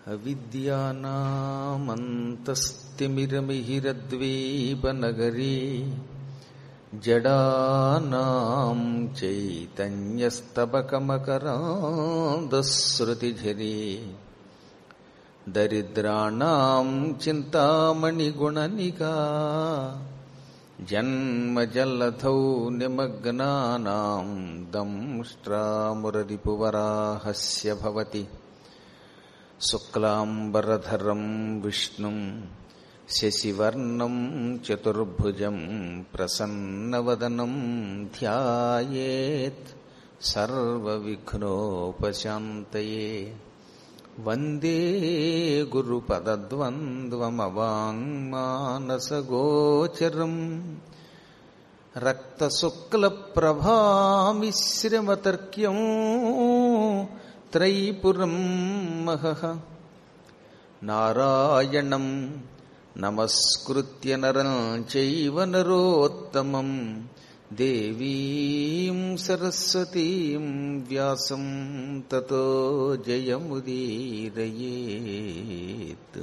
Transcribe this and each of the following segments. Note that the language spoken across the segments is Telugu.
అవిద్యానామంతస్తిమిరమిహిరద్వీపనగరీ జడానాం చైతన్యస్తబకమకరాందశ్రుతిఝరీ దరిద్రాణం చింతామణిగుణనికా జన్మజల్లధౌ నిమగ్నానాం దంష్ట్రామురరిపువరాహస్య భవతి శుక్లాంబరధరం విష్ణుం శశివర్ణం చతుర్భుజం ప్రసన్నవదనం ధ్యాయేత్ సర్వవిఘ్నోపశాంతయే వందే గురుపదద్వంద్వమవాङ्మానసగోచరం రక్తశుక్లప్రభామిశ్రమతర్క్యం త్రైపురం మహః నారాయణం నమస్కృత్య నరం చైవ నరోత్తమం దేవీం సరస్వతీం వ్యాసం తతో జయముదీరయేత్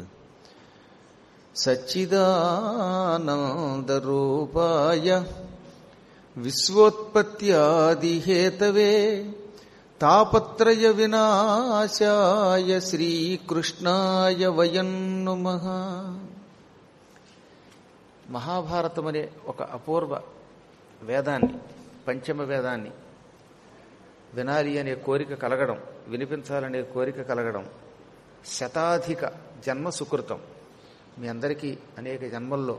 సచ్చిదానందరూపాయ విశ్వోత్పత్యాదిహేతవే తాపత్రయ వినాశాయ శ్రీకృష్ణాయ వయం నుమః మహాభారతం అనే ఒక అపూర్వ వేదాన్ని పంచమ వేదాన్ని వినాలి అనే కోరిక కలగడం వినిపించాలనే కోరిక కలగడం శతాధిక జన్మ సుకృతం మీ అందరికీ అనేక జన్మల్లో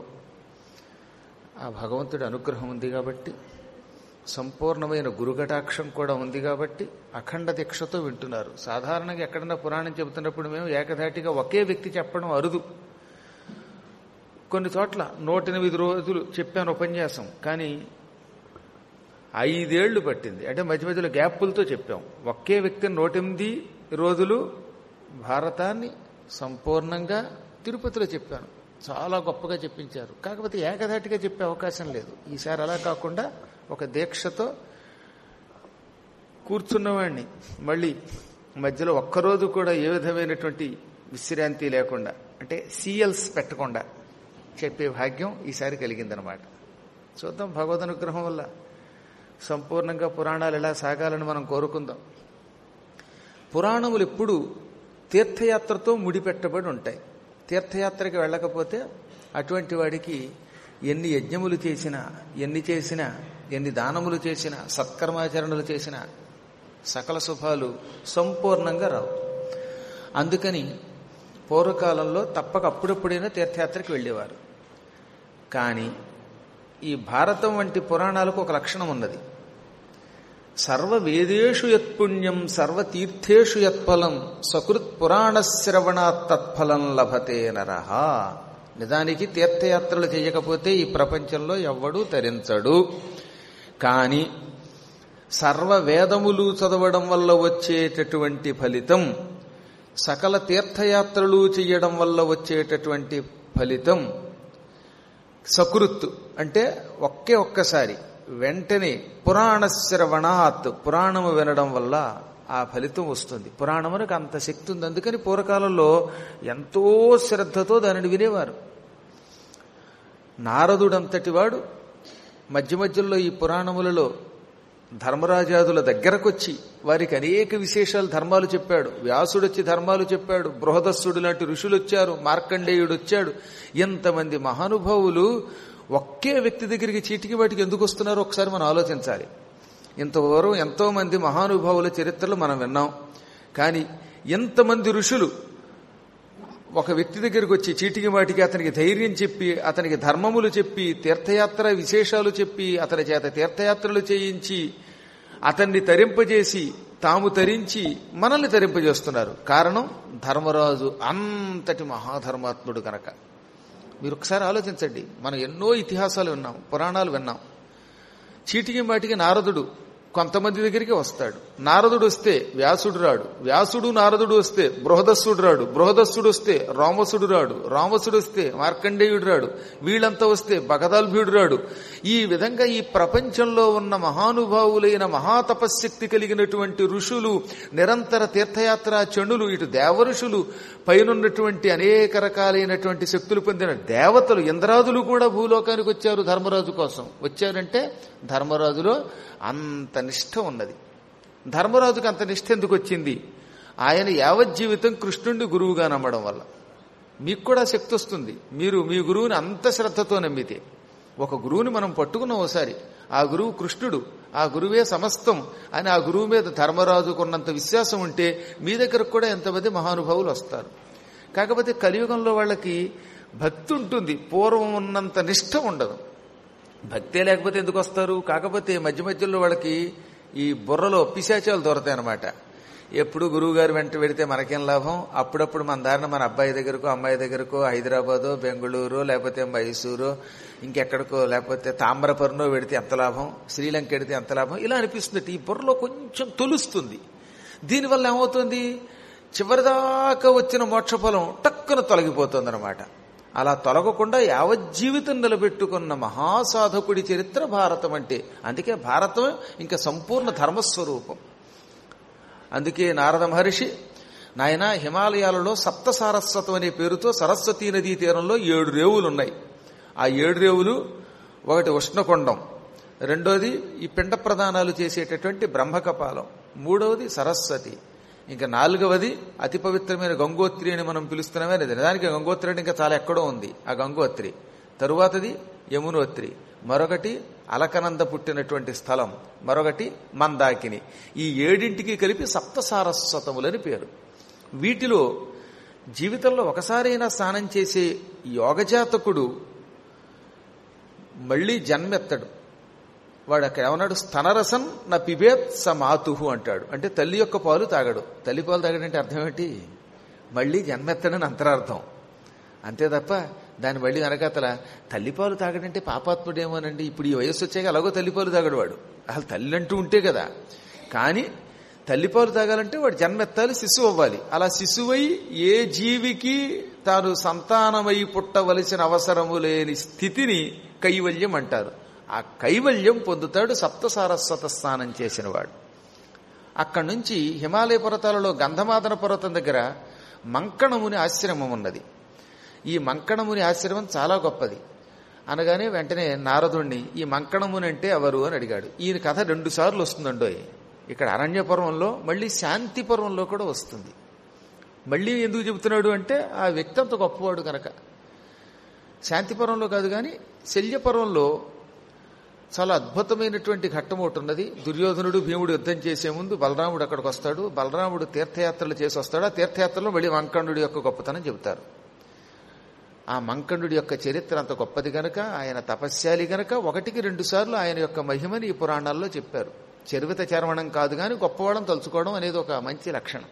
ఆ భగవంతుడి అనుగ్రహం ఉంది కాబట్టి సంపూర్ణమైన గురుగటాక్షం కూడా ఉంది కాబట్టి అఖండ దీక్షతో వింటున్నారు సాధారణంగా ఎక్కడన్నా పురాణం చెబుతున్నప్పుడు మేము ఏకధాటిగా ఒకే వ్యక్తి చెప్పడం అరుదు కొన్ని చోట్ల నూటెనిమిది రోజులు చెప్పాను ఉపన్యాసం కానీ ఐదేళ్లు పట్టింది అంటే మధ్య మధ్యలో గ్యాప్పులతో చెప్పాం ఒకే వ్యక్తి నూటెనిమిది రోజులు భారతాన్ని సంపూర్ణంగా తిరుపతిలో చెప్పాను చాలా గొప్పగా చెప్పించారు కాకపోతే ఏకధాటిగా చెప్పే అవకాశం లేదు ఈసారి అలా కాకుండా ఒక దీక్షతో కూర్చున్నవాడిని మళ్ళీ మధ్యలో ఒక్కరోజు కూడా ఏ విధమైనటువంటి విశ్రాంతి లేకుండా అంటే సీఎల్స్ పెట్టకుండా చెప్పే భాగ్యం ఈసారి కలిగిందనమాట చూద్దాం భగవద్ అనుగ్రహం వల్ల సంపూర్ణంగా పురాణాలు ఎలా సాగాలని మనం కోరుకుందాం పురాణములు ఎప్పుడు తీర్థయాత్రతో ముడిపెట్టబడి ఉంటాయి తీర్థయాత్రకి వెళ్ళకపోతే అటువంటి వాడికి ఎన్ని యజ్ఞములు చేసినా ఎన్ని చేసినా ఎన్ని దానములు చేసినా సత్కర్మాచరణలు చేసినా సకల శుభాలు సంపూర్ణంగా రావు అందుకని పూర్వకాలంలో తప్పక అప్పుడప్పుడైనా తీర్థయాత్రకి వెళ్ళేవారు కానీ ఈ భారతం వంటి పురాణాలకు ఒక లక్షణం ఉన్నది సర్వ వేదేషు యత్పుణ్యం సర్వతీర్థేషు యత్ఫలం సకృత్ పురాణ శ్రవణాత్ తత్ఫలం లభతే నరహ నిజానికి తీర్థయాత్రలు చేయకపోతే ఈ ప్రపంచంలో ఎవ్వడూ తరించడు కానీ సర్వ వేదములు చదవడం వల్ల వచ్చేటటువంటి ఫలితం సకల తీర్థయాత్రలు చేయడం వల్ల వచ్చేటటువంటి ఫలితం సకృత్ అంటే ఒకే ఒక్కసారి వెంటనే పురాణ శ్రవణాత్ పురాణము వినడం వల్ల ఆ ఫలితం వస్తుంది పురాణమునకు అంత శక్తి ఉంది అందుకని పూర్వకాలంలో ఎంతో శ్రద్ధతో దానిని వినేవారు నారదుడంతటి వాడు మధ్య మధ్యలో ఈ పురాణములలో ధర్మరాజాదుల దగ్గరకొచ్చి వారికి అనేక విశేషాలు ధర్మాలు చెప్పాడు వ్యాసుడు వచ్చి ధర్మాలు చెప్పాడు బృహదస్సుడు లాంటి ఋషులు వచ్చారు మార్కండేయుడు వచ్చాడు ఎంతమంది మహానుభావులు ఒకే వ్యక్తి దగ్గరికి చీటికి వాటికి ఎందుకు వస్తున్నారో ఒకసారి మనం ఆలోచించాలి ఇంతవరకు ఎంతో మంది మహానుభావుల చరిత్రలు మనం విన్నాం కానీ ఎంతమంది ఋషులు ఒక వ్యక్తి దగ్గరికి వచ్చి చీటికి వాటికి అతనికి ధైర్యం చెప్పి అతనికి ధర్మములు చెప్పి తీర్థయాత్ర విశేషాలు చెప్పి అతని చేత తీర్థయాత్రలు చేయించి అతన్ని తరింపజేసి తాము తరించి మనల్ని తరింపజేస్తున్నారు కారణం ధర్మరాజు అంతటి మహాధర్మాత్ముడు కనుక మీరు ఒకసారి ఆలోచించండి మనం ఎన్నో ఇతిహాసాలు విన్నాం పురాణాలు విన్నాం చీటికి మాటికి నారదుడు కొంతమంది దగ్గరికి వస్తాడు నారదుడు వస్తే వ్యాసుడు రాడు వ్యాసుడు నారదుడు వస్తే బృహదస్సుడు రాడు బృహదస్సుడు వస్తే రామసుడు రాడు రామసుడు వస్తే మార్కండేయుడు రాడు వీళ్ళంతా వస్తే భగదాల్భ్యుడు రాడు ఈ విధంగా ఈ ప్రపంచంలో ఉన్న మహానుభావులైన మహాతపశక్తి కలిగినటువంటి ఋషులు నిరంతర తీర్థయాత్ర చండులు ఇటు దేవఋషులు పైనున్నటువంటి అనేక రకాలైనటువంటి శక్తులు పొందిన దేవతలు ఇంద్రాదులు కూడా భూలోకానికి వచ్చారు ధర్మరాజు కోసం వచ్చారంటే ధర్మరాజులో అంత నిష్ఠ ఉన్నది ధర్మరాజుకు అంత నిష్ఠ ఎందుకు వచ్చింది ఆయన యావజ్జీవితం కృష్ణుడిని గురువుగా నమ్మడం వల్ల మీకు కూడా శక్తి వస్తుంది మీరు మీ గురువుని అంత శ్రద్ధతో నమ్మితే ఒక గురువుని మనం పట్టుకున్నాం ఒకసారి ఆ గురువు కృష్ణుడు ఆ గురువే సమస్తం అని ఆ గురువు మీద ధర్మరాజుకున్నంత విశ్వాసం ఉంటే మీ దగ్గరకు కూడా ఎంతమంది మహానుభావులు వస్తారు కాకపోతే కలియుగంలో వాళ్ళకి భక్తి ఉంటుంది పూర్వం ఉన్నంత నిష్ఠ ఉండదు భక్తే లేకపోతే ఎందుకు వస్తారు కాకపోతే మధ్య మధ్యలో వాళ్ళకి ఈ బుర్రలో పిశాచాలు దొరతాయి అనమాట ఎప్పుడు గురువు గారు వెంట వెడితే మనకేం లాభం అప్పుడప్పుడు మన దారిన మన అబ్బాయి దగ్గరకో అమ్మాయి దగ్గరకో హైదరాబాదో బెంగళూరు లేకపోతే మైసూరు ఇంకెక్కడికో లేకపోతే తామ్రపర్నో వెడితే ఎంత లాభం శ్రీలంక వెడితే ఎంత లాభం ఇలా అనిపిస్తుంది ఈ బుర్రలో కొంచెం తొలుస్తుంది దీనివల్ల ఏమవుతుంది చివరిదాకా వచ్చిన మోక్షఫలం టక్కున తొలగిపోతుంది అనమాట అలా తొలగకుండా యావజ్జీవితం నిలబెట్టుకున్న మహాసాధకుడి చరిత్ర భారతం అంటే అందుకే భారతం ఇంకా సంపూర్ణ ధర్మస్వరూపం అందుకే నారద మహర్షి నాయన హిమాలయాలలో సప్త సారస్వతం అనే పేరుతో సరస్వతీ నదీ తీరంలో ఏడు రేవులు ఉన్నాయి ఆ ఏడు రేవులు ఒకటి ఉష్ణకొండం రెండోది ఈ పిండ ప్రదానాలు చేసేటటువంటి బ్రహ్మకపాలం మూడవది సరస్వతి ఇంకా నాలుగవది అతి పవిత్రమైన గంగోత్రి అని మనం పిలుస్తున్నామే అది నిజానికి గంగోత్రి అంటే ఇంకా చాలా ఎక్కడో ఉంది ఆ గంగోత్రి తరువాతది యమునోత్రి మరొకటి అలకనంద పుట్టినటువంటి స్థలం మరొకటి మందాకిని ఈ ఏడింటికి కలిపి సప్త సారస్వతములని పేరు వీటిలో జీవితంలో ఒకసారైనా స్నానం చేసే యోగజాతకుడు మళ్ళీ జన్మెత్తడు వాడు అక్కడ ఏమన్నాడు స్తనరసం నా పిబేత్ స మాతుహు అంటాడు అంటే తల్లి యొక్క పాలు తాగడు తల్లి పాలు తాగడంటే అర్థం ఏంటి మళ్ళీ జన్మెత్తడని అంతరార్థం అంతే తప్ప దాని మళ్ళీ వెనకాతల తల్లిపాలు తాగడంటే పాపాత్ముడేమోనండి ఇప్పుడు ఈ వయస్సు వచ్చాక అలాగో తల్లిపాలు తాగడు వాడు అసలు తల్లి అంటూ ఉంటే కదా కానీ తల్లిపాలు తాగాలంటే వాడు జన్మెత్తాలి శిశువు అవ్వాలి అలా శిశువై ఏ జీవికి తాను సంతానమై పుట్టవలసిన అవసరము లేని స్థితిని కైవల్యం అంటారు ఆ కైవల్యం పొందుతాడు సప్తసారస్వత స్నానం చేసినవాడు అక్కడి నుంచి హిమాలయ పర్వతాలలో గంధమాదన పర్వతం దగ్గర మంకణముని ఆశ్రమం ఉన్నది ఈ మంకణముని ఆశ్రమం చాలా గొప్పది అనగానే వెంటనే నారదుణ్ణి ఈ మంకణముని అంటే ఎవరు అని అడిగాడు ఈయన కథ రెండు సార్లు వస్తుందండోయ్ ఇక్కడ అరణ్య పర్వంలో మళ్ళీ శాంతి పర్వంలో కూడా వస్తుంది మళ్ళీ ఎందుకు చెబుతున్నాడు అంటే ఆ వ్యక్తి అంత గొప్పవాడు కనుక శాంతిపర్వంలో కాదు కానీ శల్యపర్వంలో చాలా అద్భుతమైనటువంటి ఘట్టం ఒకటి ఉన్నది దుర్యోధనుడు భీముడు యుద్ధం చేసే ముందు బలరాముడు అక్కడికి వస్తాడు బలరాముడు తీర్థయాత్రలు చేసి వస్తాడు ఆ తీర్థయాత్రలో మళ్ళీ మంకండు యొక్క గొప్పతనం చెబుతారు ఆ మంకండు యొక్క చరిత్ర అంత గొప్పది గనక ఆయన తపస్యాలి గనక ఒకటికి రెండు సార్లు ఆయన యొక్క మహిమని ఈ పురాణాల్లో చెప్పారు చరివిత చరవణం కాదు కానీ గొప్పవాళ్ళం తలుచుకోవడం అనేది ఒక మంచి లక్షణం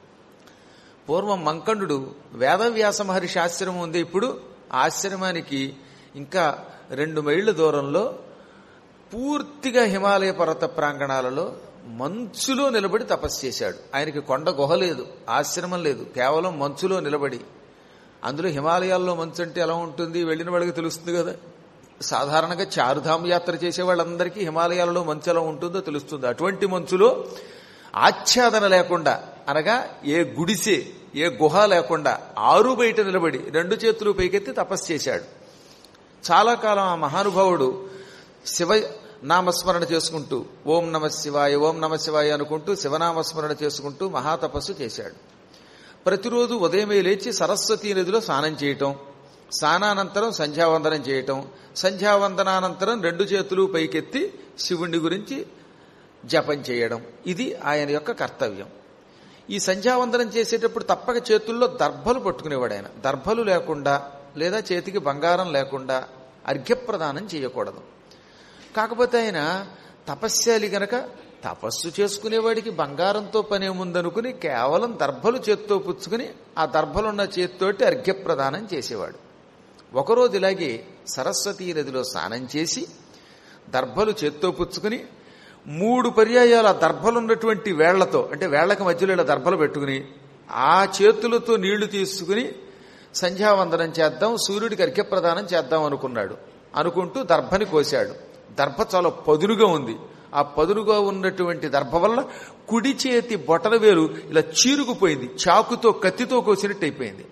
పూర్వం మంకండు వేదవ్యాస మహర్షి ఆశ్రమం ఉంది ఇప్పుడు ఆ ఆశ్రమానికి ఇంకా రెండు మైళ్ళ దూరంలో పూర్తిగా హిమాలయ పర్వత ప్రాంగణాలలో మంచులో నిలబడి తపస్సు చేశాడు ఆయనకి కొండ గుహ లేదు ఆశ్రమం లేదు కేవలం మంచులో నిలబడి అందులో హిమాలయాల్లో మంచు అంటే ఎలా ఉంటుంది వెళ్ళిన వాళ్ళకి తెలుస్తుంది కదా సాధారణంగా చారుధామ యాత్ర చేసే వాళ్ళందరికీ హిమాలయాలలో మంచు ఎలా ఉంటుందో తెలుస్తుంది అటువంటి మంచులో ఆచ్ఛాదన లేకుండా అనగా ఏ గుడిసె ఏ గుహ లేకుండా ఆరు బయట నిలబడి రెండు చేతులు పైకెత్తి తపస్సు చేశాడు చాలా కాలం ఆ మహానుభావుడు శివ నామస్మరణ చేసుకుంటూ ఓం నమ శివాయ ఓం నమ శివాయ అనుకుంటూ శివనామస్మరణ చేసుకుంటూ మహాతపస్సు చేశాడు ప్రతిరోజు ఉదయమే లేచి సరస్వతీ నదిలో స్నానం చేయటం స్నానానంతరం సంధ్యావందనం చేయటం సంధ్యావందనానంతరం రెండు చేతులు పైకెత్తి శివుణ్ణి గురించి జపం చేయడం ఇది ఆయన యొక్క కర్తవ్యం ఈ సంధ్యావందనం చేసేటప్పుడు తప్పక చేతుల్లో దర్భలు పట్టుకునేవాడు ఆయన దర్భలు లేకుండా లేదా చేతికి బంగారం లేకుండా అర్ఘ్యప్రదానం చేయకూడదు కాకపోతే ఆయన తపస్యాలి గనక తపస్సు చేసుకునేవాడికి బంగారంతో పనేముందనుకుని కేవలం దర్భలు చేత్తో పుచ్చుకుని ఆ దర్భలున్న చేత్తోటి అర్ఘ్యప్రదానం చేసేవాడు ఒకరోజు ఇలాగే సరస్వతీ నదిలో స్నానం చేసి దర్భలు చేత్తో పుచ్చుకుని మూడు పర్యాయాల దర్భలున్నటువంటి వేళ్లతో అంటే వేళ్లకు మధ్యలో ఇలా దర్భలు పెట్టుకుని ఆ చేతులతో నీళ్లు తీసుకుని సంధ్యావందనం చేద్దాం సూర్యుడికి అర్ఘ్యప్రదానం చేద్దాం అనుకున్నాడు అనుకుంటూ దర్భని కోశాడు దర్భ చాలా పదునుగా ఉంది ఆ పదునుగా ఉన్నటువంటి దర్భ వల్ల కుడి చేతి బొటన వేలు ఇలా చీరుకుపోయింది చాకుతో కత్తితో కోసినట్టు అయిపోయింది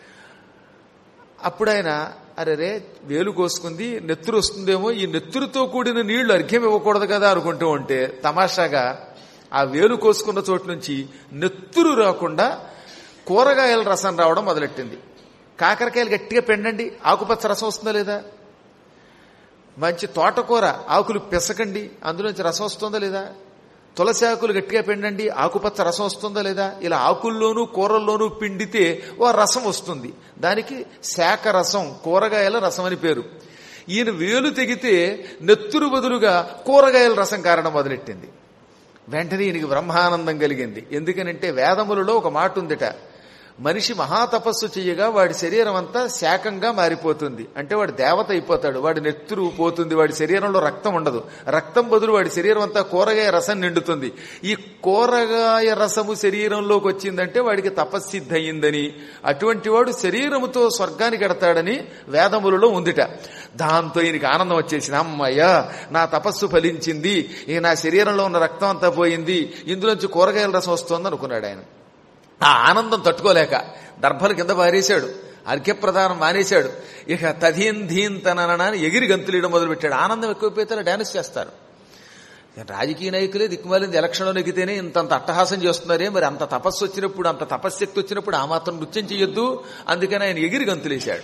అప్పుడు ఆయన అరే రే వేలు కోసుకుంది నెత్తురు వస్తుందేమో ఈ నెత్తురుతో కూడిన నీళ్లు అర్ఘ్యం ఇవ్వకూడదు కదా అనుకుంటూ ఉంటే తమాషాగా ఆ వేలు కోసుకున్న చోటు నుంచి నెత్తురు రాకుండా కూరగాయల రసం రావడం మొదలెట్టింది కాకరకాయలు గట్టిగా పెండండి ఆకుపచ్చ రసం వస్తుందా లేదా మంచి తోటకూర ఆకులు పిసకండి అందులోంచి రసం వస్తుందా లేదా తులసి ఆకులు గట్టిగా పిండండి ఆకుపచ్చ రసం వస్తుందా లేదా ఇలా ఆకుల్లోనూ కూరల్లోనూ పిండితే ఓ రసం వస్తుంది దానికి శాఖ రసం కూరగాయల రసం అని పేరు ఈయన వేలు తెగితే నెత్తురు బదులుగా కూరగాయల రసం కారణం మొదలెట్టింది వెంటనే ఈయనకి బ్రహ్మానందం కలిగింది ఎందుకనంటే వేదములలో ఒక మాట ఉందిట మనిషి మహాతపస్సు చేయగా వాడి శరీరం అంతా శాకంగా మారిపోతుంది అంటే వాడు దేవత అయిపోతాడు వాడి నెత్తురు పోతుంది వాడి శరీరంలో రక్తం ఉండదు రక్తం బదులు వాడి శరీరం అంతా కూరగాయ రసం నిండుతుంది ఈ కూరగాయ రసము శరీరంలోకి వచ్చిందంటే వాడికి తపస్సిద్ధి అయిందని అటువంటి వాడు శరీరముతో స్వర్గానికి ఎడతాడని వేదములలో ఉందిట దాంతో ఈయనకి ఆనందం వచ్చేసింది అమ్మయ్య నా తపస్సు ఫలించింది ఈ నా శరీరంలో ఉన్న రక్తం అంతా పోయింది ఇందులోంచి కూరగాయల రసం వస్తోంది అనుకున్నాడు ఆయన ఆ ఆనందం తట్టుకోలేక దర్భలు కింద పారేశాడు అర్ఘ్యప్రదానం మానేశాడు ఇక తధీన్ ధీన్ తననని ఎగిరి గంతులేయడం మొదలుపెట్టాడు ఆనందం ఎక్కువైపోతే డాన్స్ చేస్తారు రాజకీయ నాయకులే దిక్కుమాలింది ఎలక్షన్లో నెగ్గితేనే ఇంతంత అట్టహాసం చేస్తున్నారే మరి అంత తపస్సు వచ్చినప్పుడు అంత తపశ్శక్తి వచ్చినప్పుడు ఆ మాత్రం నృత్యం చేయొద్దు అందుకని ఆయన ఎగిరి గంతులేశాడు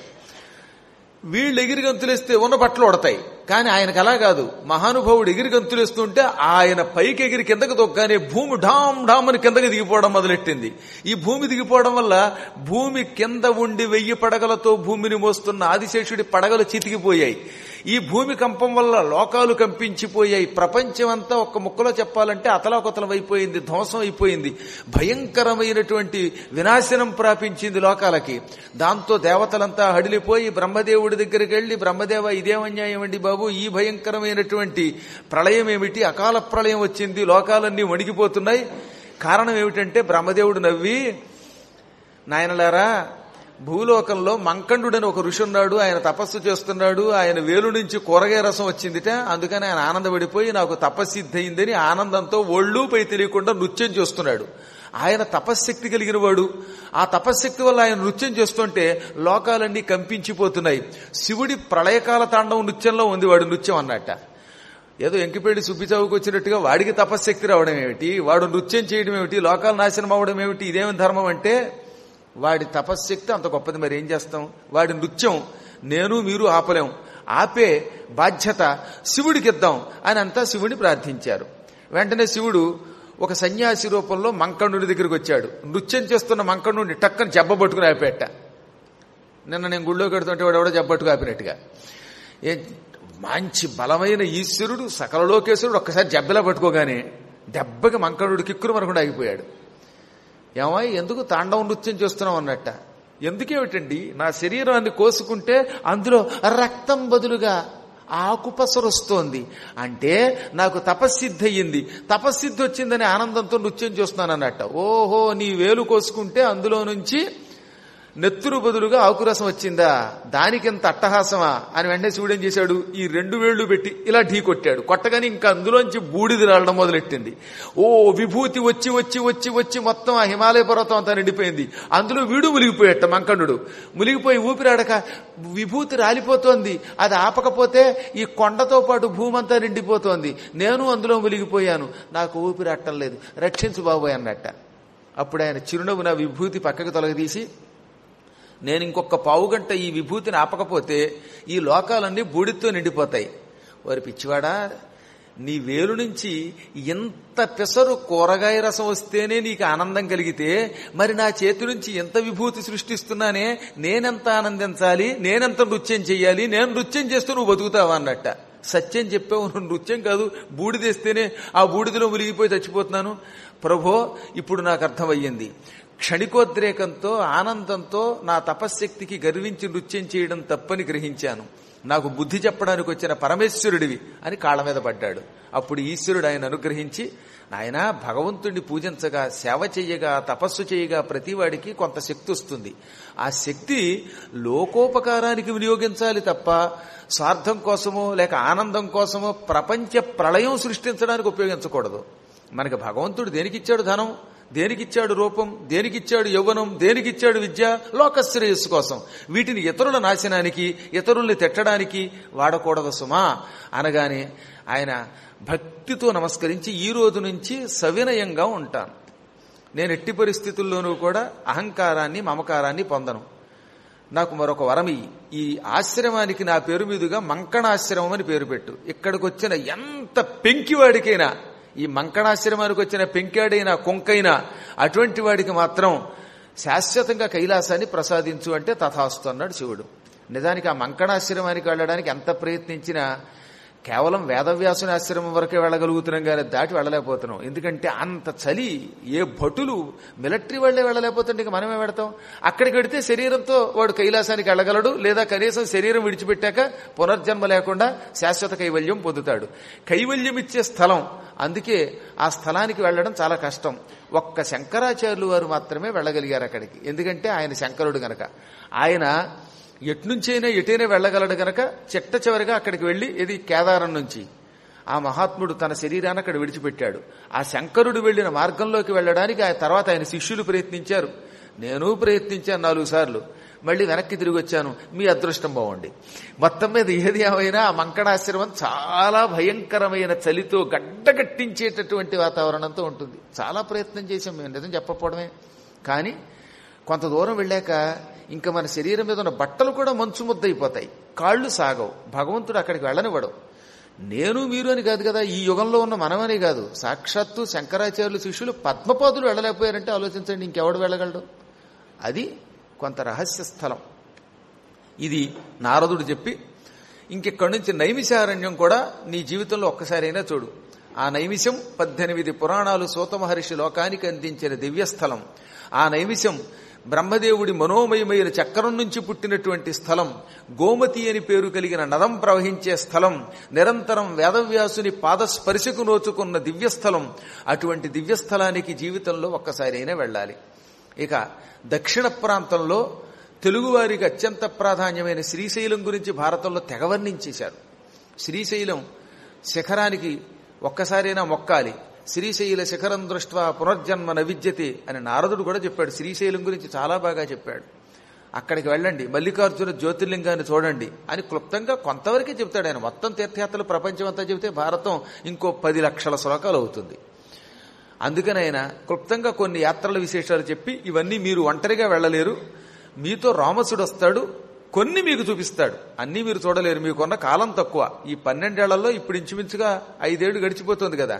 వీళ్ళు ఎగిరి గంతులేస్తే ఉన్న బట్టలు ఉడతాయి కానీ ఆయనకు అలా కాదు మహానుభావుడు ఎగిరి గంతులేస్తుంటే ఆయన పైకి ఎగిరి కిందకు తొక్కగానే భూమి ఢామ్ ఢామ్ అని కిందకి దిగిపోవడం మొదలెట్టింది ఈ భూమి దిగిపోవడం వల్ల భూమి కింద ఉండి వెయ్యి పడగలతో భూమిని మోస్తున్న ఆదిశేషుడి పడగలు చితికిపోయాయి ఈ భూమి కంపం వల్ల లోకాలు కంపించిపోయాయి ప్రపంచం అంతా ఒక్క ముక్కలో చెప్పాలంటే అతలాకుతలం అయిపోయింది ధ్వంసం అయిపోయింది భయంకరమైనటువంటి వినాశనం ప్రాపించింది లోకాలకి దాంతో దేవతలంతా హడిలిపోయి బ్రహ్మదేవుడి దగ్గరికి వెళ్లి బ్రహ్మదేవ ఇదేమన్యాయం అండి బాబు ఈ భయంకరమైనటువంటి ప్రళయం ఏమిటి అకాల ప్రళయం వచ్చింది లోకాలన్నీ వణికిపోతున్నాయి కారణం ఏమిటంటే బ్రహ్మదేవుడు నవ్వి నాయనలారా భూలోకంలో మంకండుడని ఒక ఋషి ఉన్నాడు ఆయన తపస్సు చేస్తున్నాడు ఆయన వేలు నుంచి కూరగాయ రసం వచ్చిందిట అందుకని ఆయన ఆనందపడిపోయి నాకు తపస్సిద్ధి అయిందని ఆనందంతో ఒళ్ళు పై తెలియకుండా నృత్యం చేస్తున్నాడు ఆయన తపశ్శక్తి కలిగిన వాడు ఆ తపశ్శక్తి వల్ల ఆయన నృత్యం చేస్తుంటే లోకాలన్నీ కంపించిపోతున్నాయి శివుడి ప్రళయకాల తాండవం నృత్యంలో ఉంది వాడు నృత్యం అన్నట్ట ఏదో ఎంకిపేడి సుబ్బిచావుకు వచ్చినట్టుగా వాడికి తపశ్శక్తి రావడం ఏమిటి వాడు నృత్యం చేయడం ఏమిటి లోకాల నాశనం అవ్వడం ఏమిటి ఇదేమి ధర్మం అంటే వాడి తపశ్శక్తి అంత గొప్పది మరి ఏం చేస్తాం వాడి నృత్యం నేను మీరు ఆపలేం ఆపే బాధ్యత శివుడికి ఇద్దాం అని అంతా శివుడిని ప్రార్థించారు వెంటనే శివుడు ఒక సన్యాసి రూపంలో మంకణుడి దగ్గరికి వచ్చాడు నృత్యం చేస్తున్న మంకణుడిని టక్కని జబ్బ పట్టుకుని ఆపేట నిన్న నేను గుళ్ళో కడుతుంటే వాడు ఎవడో జబ్బట్టుకు ఆపినట్టుగా ఏ మంచి బలమైన ఈశ్వరుడు సకల లోకేశ్వరుడు ఒక్కసారి జబ్బెలా పట్టుకోగానే దెబ్బకి మంకణుడు కిక్కురు మనకుండా ఆగిపోయాడు ఏమై ఎందుకు తాండవ నృత్యం చేస్తున్నాం అన్నట్ట ఎందుకేమిటండి నా శరీరాన్ని కోసుకుంటే అందులో రక్తం బదులుగా ఆకుపసరు వస్తోంది అంటే నాకు తపస్సిద్ధి అయ్యింది తపస్సిద్ధి వచ్చిందని ఆనందంతో నృత్యం చేస్తున్నాను అన్నట్ట ఓహో నీ వేలు కోసుకుంటే అందులో నుంచి నెత్తురు బదులుగా ఆకురసం వచ్చిందా దానికింత అట్టహాసమా అని వెంటనే శివుడు ఏం చేశాడు ఈ రెండు వేళ్లు పెట్టి ఇలా ఢీ కొట్టాడు కొట్టగానే ఇంకా అందులోంచి బూడిది రావడం మొదలెట్టింది ఓ విభూతి వచ్చి వచ్చి వచ్చి వచ్చి మొత్తం ఆ హిమాలయ పర్వతం అంతా నిండిపోయింది అందులో వీడు మునిగిపోయట మంకణుడు మునిగిపోయి ఊపిరాడక విభూతి రాలిపోతోంది అది ఆపకపోతే ఈ కొండతో పాటు భూమి అంతా నిండిపోతోంది నేను అందులో మునిగిపోయాను నాకు ఊపిరి లేదు రక్షించు బాబోయ్ అన్నట్ట అప్పుడు ఆయన చిరునవ్వు నా విభూతి పక్కకు తొలగదీసి నేను ఇంకొక పావుగంట ఈ విభూతిని ఆపకపోతే ఈ లోకాలన్నీ బూడితో నిండిపోతాయి వారి పిచ్చివాడా నీ వేలు నుంచి ఎంత పెసరు కూరగాయ రసం వస్తేనే నీకు ఆనందం కలిగితే మరి నా చేతి నుంచి ఎంత విభూతి సృష్టిస్తున్నానే నేనెంత ఆనందించాలి నేనెంత నృత్యం చెయ్యాలి నేను నృత్యం చేస్తూ నువ్వు బతుకుతావా అన్నట్ట సత్యం చెప్పావు నువ్వు నృత్యం కాదు బూడిదేస్తేనే ఆ బూడిదలో మునిగిపోయి చచ్చిపోతున్నాను ప్రభో ఇప్పుడు నాకు అర్థమయ్యింది క్షణికోద్రేకంతో ఆనందంతో నా తపశ్శక్తికి గర్వించి నృత్యం చేయడం తప్పని గ్రహించాను నాకు బుద్ధి చెప్పడానికి వచ్చిన పరమేశ్వరుడివి అని కాళ్ళ మీద పడ్డాడు అప్పుడు ఈశ్వరుడు ఆయన అనుగ్రహించి నాయన భగవంతుడిని పూజించగా సేవ చెయ్యగా తపస్సు చేయగా ప్రతివాడికి కొంత శక్తి వస్తుంది ఆ శక్తి లోకోపకారానికి వినియోగించాలి తప్ప స్వార్థం కోసమో లేక ఆనందం కోసమో ప్రపంచ ప్రళయం సృష్టించడానికి ఉపయోగించకూడదు మనకి భగవంతుడు దేనికిచ్చాడు ధనం దేనికిచ్చాడు రూపం దేనికిచ్చాడు యవ్వనం దేనికిచ్చాడు విద్య లోకశ్రేయస్సు కోసం వీటిని ఇతరుల నాశనానికి ఇతరుల్ని తిట్టడానికి వాడకూడదు సుమా అనగానే ఆయన భక్తితో నమస్కరించి ఈ రోజు నుంచి సవినయంగా ఉంటాను నేను ఎట్టి పరిస్థితుల్లోనూ కూడా అహంకారాన్ని మమకారాన్ని పొందను నాకు మరొక వరమి ఈ ఆశ్రమానికి నా పేరు మీదుగా మంకణాశ్రమం అని పేరు పెట్టు ఇక్కడికి వచ్చిన ఎంత పెంకివాడికైనా ఈ మంకణాశ్రమానికి వచ్చిన పెంకాడైనా కొంకైనా అటువంటి వాడికి మాత్రం శాశ్వతంగా కైలాసాన్ని ప్రసాదించు అంటే తథాస్తు అన్నాడు శివుడు నిజానికి ఆ మంకణాశ్రమానికి వెళ్ళడానికి ఎంత ప్రయత్నించినా కేవలం వేదవ్యాసుని ఆశ్రమం వరకే వెళ్ళగలుగుతున్నాం కానీ దాటి వెళ్ళలేకపోతున్నాం ఎందుకంటే అంత చలి ఏ భటులు మిలిటరీ వాళ్లే వెళ్ళలేకపోతుంటే ఇక మనమే వెడతాం అక్కడికి వెడితే శరీరంతో వాడు కైలాసానికి వెళ్ళగలడు లేదా కనీసం శరీరం విడిచిపెట్టాక పునర్జన్మ లేకుండా శాశ్వత కైవల్యం పొందుతాడు కైవల్యం ఇచ్చే స్థలం అందుకే ఆ స్థలానికి వెళ్ళడం చాలా కష్టం ఒక్క శంకరాచార్యులు వారు మాత్రమే వెళ్ళగలిగారు అక్కడికి ఎందుకంటే ఆయన శంకరుడు గనక ఆయన ఎట్నుంచైనా ఎటైనా వెళ్ళగలడు గనక చిట్ట చివరిగా అక్కడికి వెళ్ళి ఇది కేదారం నుంచి ఆ మహాత్ముడు తన శరీరాన్ని అక్కడ విడిచిపెట్టాడు ఆ శంకరుడు వెళ్లిన మార్గంలోకి వెళ్ళడానికి ఆ తర్వాత ఆయన శిష్యులు ప్రయత్నించారు నేను ప్రయత్నించాను నాలుగు సార్లు మళ్ళీ వెనక్కి తిరిగి వచ్చాను మీ అదృష్టం బాగుండి మొత్తం మీద ఏది ఏమైనా ఆ మంకణాశ్రమం చాలా భయంకరమైన చలితో గడ్డగట్టించేటటువంటి వాతావరణంతో ఉంటుంది చాలా ప్రయత్నం చేశాం మేము నిజం చెప్పకపోవడమే కానీ కొంత దూరం వెళ్ళాక ఇంకా మన శరీరం మీద ఉన్న బట్టలు కూడా మంచు ముద్దయిపోతాయి కాళ్ళు సాగవు భగవంతుడు అక్కడికి వెళ్ళనివ్వడు నేను మీరు అని కాదు కదా ఈ యుగంలో ఉన్న మనమని కాదు సాక్షాత్తు శంకరాచార్యులు శిష్యులు పద్మపాదులు వెళ్ళలేకపోయారంటే ఆలోచించండి ఇంకెవడు వెళ్ళగలడు అది కొంత రహస్య స్థలం ఇది నారదుడు చెప్పి ఇంకెక్కడి నుంచి నైమిషారణ్యం కూడా నీ జీవితంలో ఒక్కసారైనా చూడు ఆ నైమిషం పద్దెనిమిది పురాణాలు సూత మహర్షి లోకానికి అందించిన దివ్యస్థలం ఆ నైమిషం బ్రహ్మదేవుడి మనోమయమైన చక్రం నుంచి పుట్టినటువంటి స్థలం గోమతి అని పేరు కలిగిన నదం ప్రవహించే స్థలం నిరంతరం వేదవ్యాసుని పాదస్పర్శకు నోచుకున్న దివ్యస్థలం అటువంటి దివ్యస్థలానికి జీవితంలో ఒక్కసారైనా వెళ్ళాలి ఇక దక్షిణ ప్రాంతంలో తెలుగువారికి అత్యంత ప్రాధాన్యమైన శ్రీశైలం గురించి భారతంలో తెగవర్ణించేశారు శ్రీశైలం శిఖరానికి ఒక్కసారైనా మొక్కాలి శ్రీశైల శిఖరం దృష్ట్వా పునర్జన్మ నవిద్యతే అని నారదుడు కూడా చెప్పాడు శ్రీశైలం గురించి చాలా బాగా చెప్పాడు అక్కడికి వెళ్ళండి మల్లికార్జున జ్యోతిర్లింగాన్ని చూడండి అని క్లుప్తంగా కొంతవరకే చెప్తాడు ఆయన మొత్తం తీర్థయాత్రలు ప్రపంచం అంతా చెబితే భారతం ఇంకో పది లక్షల శ్లోకాలు అవుతుంది అందుకని ఆయన క్లుప్తంగా కొన్ని యాత్రల విశేషాలు చెప్పి ఇవన్నీ మీరు ఒంటరిగా వెళ్ళలేరు మీతో రామసుడు వస్తాడు కొన్ని మీకు చూపిస్తాడు అన్నీ మీరు చూడలేరు మీకున్న కాలం తక్కువ ఈ పన్నెండేళ్లలో ఇప్పుడు ఇంచుమించుగా ఐదేళ్లు గడిచిపోతుంది కదా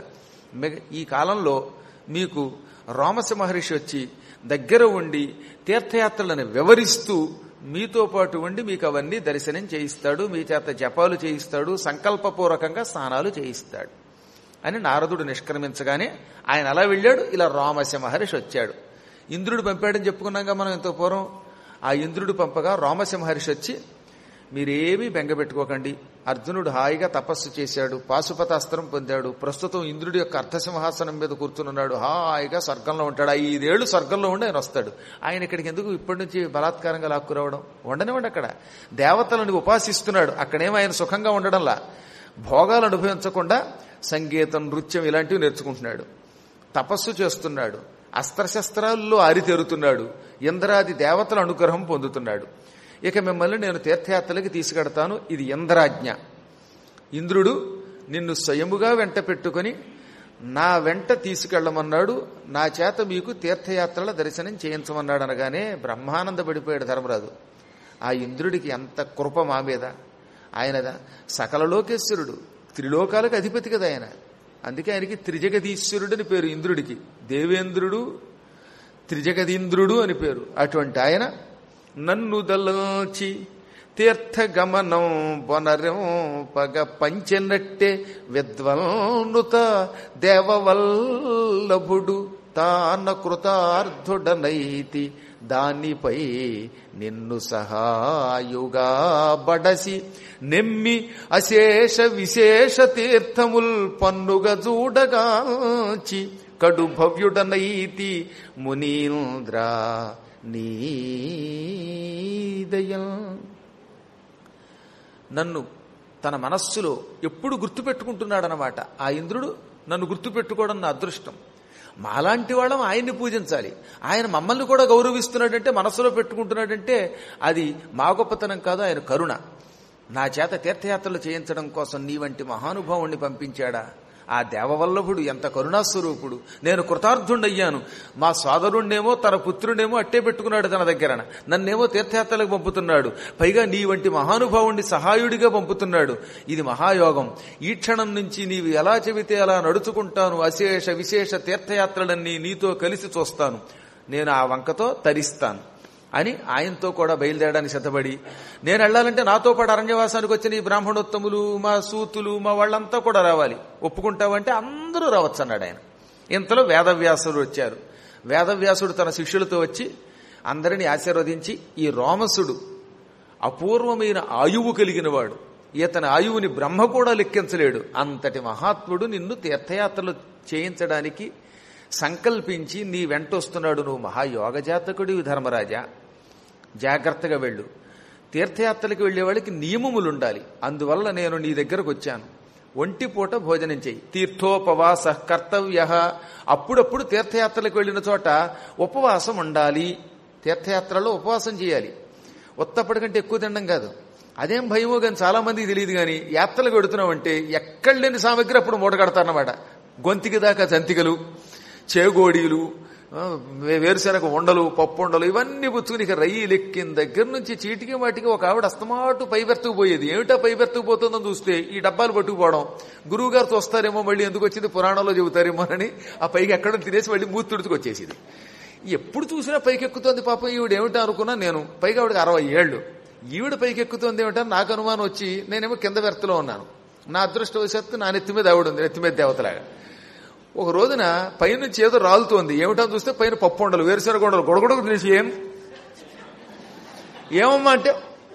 ఈ కాలంలో మీకు రామస మహర్షి వచ్చి దగ్గర ఉండి తీర్థయాత్రలను వివరిస్తూ మీతో పాటు ఉండి మీకు అవన్నీ దర్శనం చేయిస్తాడు మీ చేత జపాలు చేయిస్తాడు సంకల్పపూర్వకంగా స్నానాలు చేయిస్తాడు అని నారదుడు నిష్క్రమించగానే ఆయన అలా వెళ్ళాడు ఇలా రామశ మహర్షి వచ్చాడు ఇంద్రుడు పంపాడని చెప్పుకున్నాగా మనం ఎంతో పూర్వం ఆ ఇంద్రుడు పంపగా రామశ మహర్షి వచ్చి మీరేమీ బెంగపెట్టుకోకండి అర్జునుడు హాయిగా తపస్సు చేశాడు పాశుపతాస్త్రం పొందాడు ప్రస్తుతం ఇంద్రుడి యొక్క అర్ధసింహాసనం మీద కూర్చున్నాడు హాయిగా స్వర్గంలో ఉంటాడు ఐదేళ్లు స్వర్గంలో ఉండి ఆయన వస్తాడు ఆయన ఇక్కడికి ఎందుకు ఇప్పటి నుంచి బలాత్కారంగా లాక్కురావడం ఉండనివ్వండి అక్కడ దేవతలను ఉపాసిస్తున్నాడు అక్కడేమో ఆయన సుఖంగా ఉండడంలా భోగాలు అనుభవించకుండా సంగీతం నృత్యం ఇలాంటివి నేర్చుకుంటున్నాడు తపస్సు చేస్తున్నాడు అస్త్రశస్త్రాల్లో ఆరితేరుతున్నాడు ఇంద్రాది దేవతల అనుగ్రహం పొందుతున్నాడు ఇక మిమ్మల్ని నేను తీర్థయాత్రలకి తీసుకెడతాను ఇది ఇంద్రాజ్ఞ ఇంద్రుడు నిన్ను స్వయముగా వెంట పెట్టుకొని నా వెంట తీసుకెళ్లమన్నాడు నా చేత మీకు తీర్థయాత్రల దర్శనం చేయించమన్నాడు అనగానే బ్రహ్మానంద పడిపోయాడు ధర్మరాజు ఆ ఇంద్రుడికి ఎంత కృప మా మీద ఆయన సకల లోకేశ్వరుడు త్రిలోకాలకు అధిపతి కదా ఆయన అందుకే ఆయనకి త్రిజగదీశ్వరుడు అని పేరు ఇంద్రుడికి దేవేంద్రుడు త్రిజగదీంద్రుడు అని పేరు అటువంటి ఆయన నన్ను దల్చి తీర్థగమనం బొనరం పగ పంచెనట్టే విద్వల్నుత దేవవల్లభుడు తాన కృతార్థుడనైతి దానిపై నిన్ను సహాయుగా బడసి నెమ్మి అశేష విశేష తీర్థముల్ పన్నుగ చూడగాచి కడు భవ్యుడనైతి మునీంద్ర నీదయం నన్ను తన మనస్సులో ఎప్పుడు గుర్తుపెట్టుకుంటున్నాడనమాట ఆ ఇంద్రుడు నన్ను గుర్తుపెట్టుకోవడం నా అదృష్టం మాలాంటి వాళ్ళం ఆయన్ని పూజించాలి ఆయన మమ్మల్ని కూడా గౌరవిస్తున్నాడంటే మనస్సులో పెట్టుకుంటున్నాడంటే అది మా గొప్పతనం కాదు ఆయన కరుణ నా చేత తీర్థయాత్రలు చేయించడం కోసం నీ వంటి మహానుభావుణ్ణి పంపించాడా ఆ దేవవల్లభుడు ఎంత కరుణాస్వరూపుడు నేను కృతార్థుండయ్యాను మా సోదరుణ్ణేమో తన పుత్రుడేమో అట్టే పెట్టుకున్నాడు తన దగ్గర నన్నేమో తీర్థయాత్రలకు పంపుతున్నాడు పైగా నీ వంటి మహానుభావుణ్ణి సహాయుడిగా పంపుతున్నాడు ఇది మహాయోగం ఈ క్షణం నుంచి నీవు ఎలా చెబితే అలా నడుచుకుంటాను అశేష విశేష తీర్థయాత్రలన్నీ నీతో కలిసి చూస్తాను నేను ఆ వంకతో తరిస్తాను అని ఆయనతో కూడా బయలుదేరడానికి సిద్ధపడి నేను వెళ్ళాలంటే నాతో పాటు అరణ్యవాసానికి వచ్చిన ఈ బ్రాహ్మణోత్తములు మా సూతులు మా వాళ్ళంతా కూడా రావాలి ఒప్పుకుంటావంటే అందరూ రావచ్చు అన్నాడు ఆయన ఇంతలో వేదవ్యాసుడు వచ్చారు వేదవ్యాసుడు తన శిష్యులతో వచ్చి అందరినీ ఆశీర్వదించి ఈ రోమసుడు అపూర్వమైన ఆయువు కలిగినవాడు ఇతని ఆయువుని బ్రహ్మ కూడా లెక్కించలేడు అంతటి మహాత్ముడు నిన్ను తీర్థయాత్రలు చేయించడానికి సంకల్పించి నీ వెంటొస్తున్నాడు నువ్వు మహాయోగజాతకుడివి ధర్మరాజా జాగ్రత్తగా వెళ్ళు తీర్థయాత్రలకు వెళ్లే వాళ్ళకి నియమములు ఉండాలి అందువల్ల నేను నీ దగ్గరకు వచ్చాను ఒంటి పూట భోజనం చెయ్యి తీర్థోపవాస కర్తవ్య అప్పుడప్పుడు తీర్థయాత్రలకు వెళ్ళిన చోట ఉపవాసం ఉండాలి తీర్థయాత్రలో ఉపవాసం చేయాలి ఉత్తప్పటికంటే ఎక్కువ తినడం కాదు అదేం భయమో కానీ చాలా మందికి తెలియదు కానీ యాత్రలకు వెడుతున్నామంటే ఎక్కడ లేని సామగ్రి అప్పుడు మూట కడతారన్నమాట గొంతికి దాకా జంతికలు చేగోడీలు ఆ, వే- వేరుశనగ ఉండలు పప్పు ఉండలు ఇవన్నీ పుచ్చుకుని ఇక రయ్యి ఎక్కిన దగ్గర నుంచి చీటికి వాటికి ఒక ఆవిడ అస్తమాటు పైబెర్తుకు పోయేది ఏమిటా పైబెర్తుకు పోతుందని చూస్తే ఈ డబ్బాలు పట్టుకుపోవడం గురువు గారు చూస్తారేమో మళ్ళీ ఎందుకు వచ్చింది పురాణంలో చెబుతారేమోనని ఆ పైకి ఎక్కడ తినేసి మళ్ళీ మూతుడుచుకు వచ్చేసింది ఎప్పుడు చూసినా పైకి ఎక్కుతోంది పాపం ఈవిడ ఏమిటా అనుకున్నా నేను పైగా ఆవిడకి అరవై ఏళ్ళు ఈవిడ పైకి ఎక్కుతోంది ఏమిటని నాకు అనుమానం వచ్చి నేనేమో కింద బెర్తలో ఉన్నాను నా అదృష్టవశాత్తు నా నెత్తి మీద ఆవిడ ఉంది నెత్తి మీద దేవతలాగా ఒక రోజున పైనుంచి ఏదో రాలుతోంది ఏమిటని చూస్తే పైన పప్పు ఉండలు వేరుశనగ ఉండలు గొడగొడకు తెలిసి ఏం ఏమమ్మా అంటే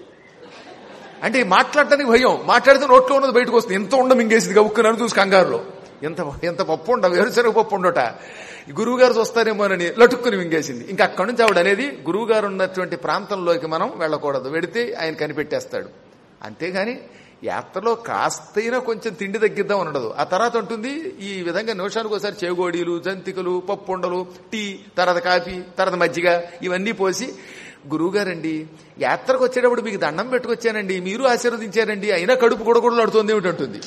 అంటే ఈ మాట్లాడటానికి భయం మాట్లాడితే నోట్లో ఉన్నది బయటకు వస్తుంది ఎంత ఉండ మింగేసింది గవుక్కున్నాను చూసి కంగారులో ఎంత ఎంత పప్పు ఉండ వేరుశనగ పప్పు ఉండట గురువు గారు చూస్తారేమోనని లటుక్కుని మింగేసింది ఇంకా అక్కడి నుంచి ఆవిడ అనేది గురువు గారు ఉన్నటువంటి ప్రాంతంలోకి మనం వెళ్ళకూడదు వెడితే ఆయన కనిపెట్టేస్తాడు అంతేగాని యాత్రలో కాస్తైనా కొంచెం తిండి తగ్గిద్దాం ఉండదు ఆ తర్వాత ఉంటుంది ఈ విధంగా నిమిషానికి ఒకసారి చేగోడీలు జంతికలు పప్పు ఉండలు టీ తర్వాత కాఫీ తర్వాత మజ్జిగ ఇవన్నీ పోసి గురువుగారండి యాత్రకు వచ్చేటప్పుడు మీకు దండం పెట్టుకొచ్చానండి మీరు ఆశీర్వదించారండి అయినా కడుపు గొడగొడలాడుతోంది ఏమిటంటుంది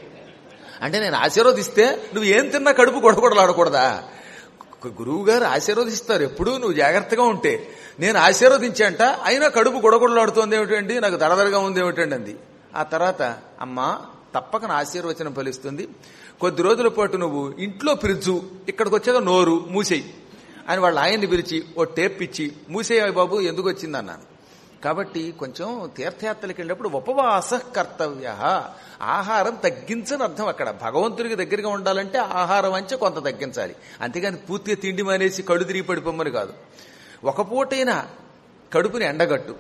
అంటే నేను ఆశీర్వదిస్తే నువ్వు ఏం తిన్నా కడుపు గొడగొడలాడకూడదా గురువు గారు ఆశీర్వదిస్తారు ఎప్పుడు నువ్వు జాగ్రత్తగా ఉంటే నేను ఆశీర్వదించాంట అయినా కడుపు గొడగొడలాడుతోంది ఏమిటండి నాకు దడదరగా ఉంది ఏమిటండి అంది ఆ తర్వాత అమ్మా తప్పక నా ఆశీర్వచనం ఫలిస్తుంది కొద్ది రోజుల పాటు నువ్వు ఇంట్లో ఫ్రిడ్జు ఇక్కడికి వచ్చాక నోరు మూసేయి అని వాళ్ళ ఆయన్ని పిలిచి ఓ టేప్ ఇచ్చి మూసేయ బాబు ఎందుకు వచ్చింది అన్నాను కాబట్టి కొంచెం తీర్థయాత్రలకు వెళ్ళినప్పుడు ఉపవాస కర్తవ్య ఆహారం తగ్గించని అర్థం అక్కడ భగవంతుడికి దగ్గరగా ఉండాలంటే ఆహారం అంచే కొంత తగ్గించాలి అంతేగాని పూర్తిగా తిండి మానేసి కడు తిరిగి పడిపోమ్మని కాదు ఒక పూటైనా కడుపుని ఎండగట్టు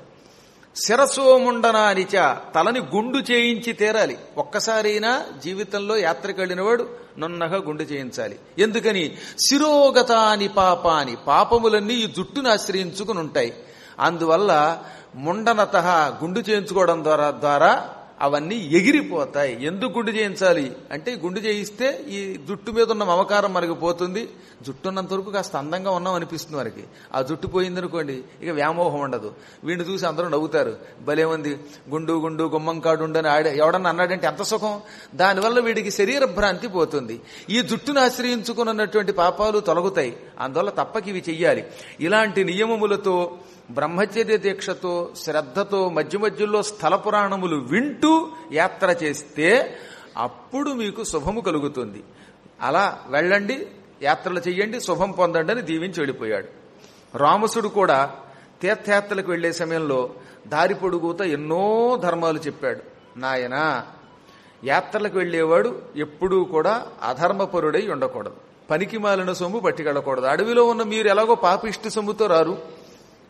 శిరసోముండనానిచ తలని గుండు చేయించి తీరాలి ఒక్కసారైనా జీవితంలో యాత్రకు వెళ్ళినవాడు నున్నగా గుండు చేయించాలి ఎందుకని శిరోగతాని పాపాని పాపములన్నీ ఈ జుట్టును ఆశ్రయించుకుని ఉంటాయి అందువల్ల ముండనత గుండు చేయించుకోవడం ద్వారా ద్వారా అవన్నీ ఎగిరిపోతాయి ఎందుకు గుండు చేయించాలి అంటే ఈ గుండు చేయిస్తే ఈ జుట్టు మీద ఉన్న మమకారం మనకి పోతుంది జుట్టు ఉన్నంత వరకు కాస్త అందంగా ఉన్నాం అనిపిస్తుంది మనకి ఆ జుట్టు పోయిందనుకోండి ఇక వ్యామోహం ఉండదు వీడిని చూసి అందరూ నవ్వుతారు భలే ఉంది గుండు గుండు గుమ్మం కాడు అని ఆడే ఎవడన్నా అన్నాడంటే ఎంత సుఖం దానివల్ల వీడికి శరీర భ్రాంతి పోతుంది ఈ జుట్టును ఆశ్రయించుకున్నటువంటి పాపాలు తొలగుతాయి అందువల్ల తప్పక ఇవి చెయ్యాలి ఇలాంటి నియమములతో బ్రహ్మచర్య దీక్షతో శ్రద్ధతో మధ్య మధ్యలో స్థల పురాణములు వింటూ యాత్ర చేస్తే అప్పుడు మీకు శుభము కలుగుతుంది అలా వెళ్ళండి యాత్రలు చెయ్యండి శుభం పొందండి అని దీవించి వెళ్ళిపోయాడు రామసుడు కూడా తీర్థయాత్రలకు వెళ్లే సమయంలో దారి పొడుగుతా ఎన్నో ధర్మాలు చెప్పాడు నాయనా యాత్రలకు వెళ్లేవాడు ఎప్పుడూ కూడా అధర్మపరుడై ఉండకూడదు పనికి మాలిన సొమ్ము పట్టుకెళ్ళకూడదు అడవిలో ఉన్న మీరు ఎలాగో పాపిష్టి సొమ్ముతో రారు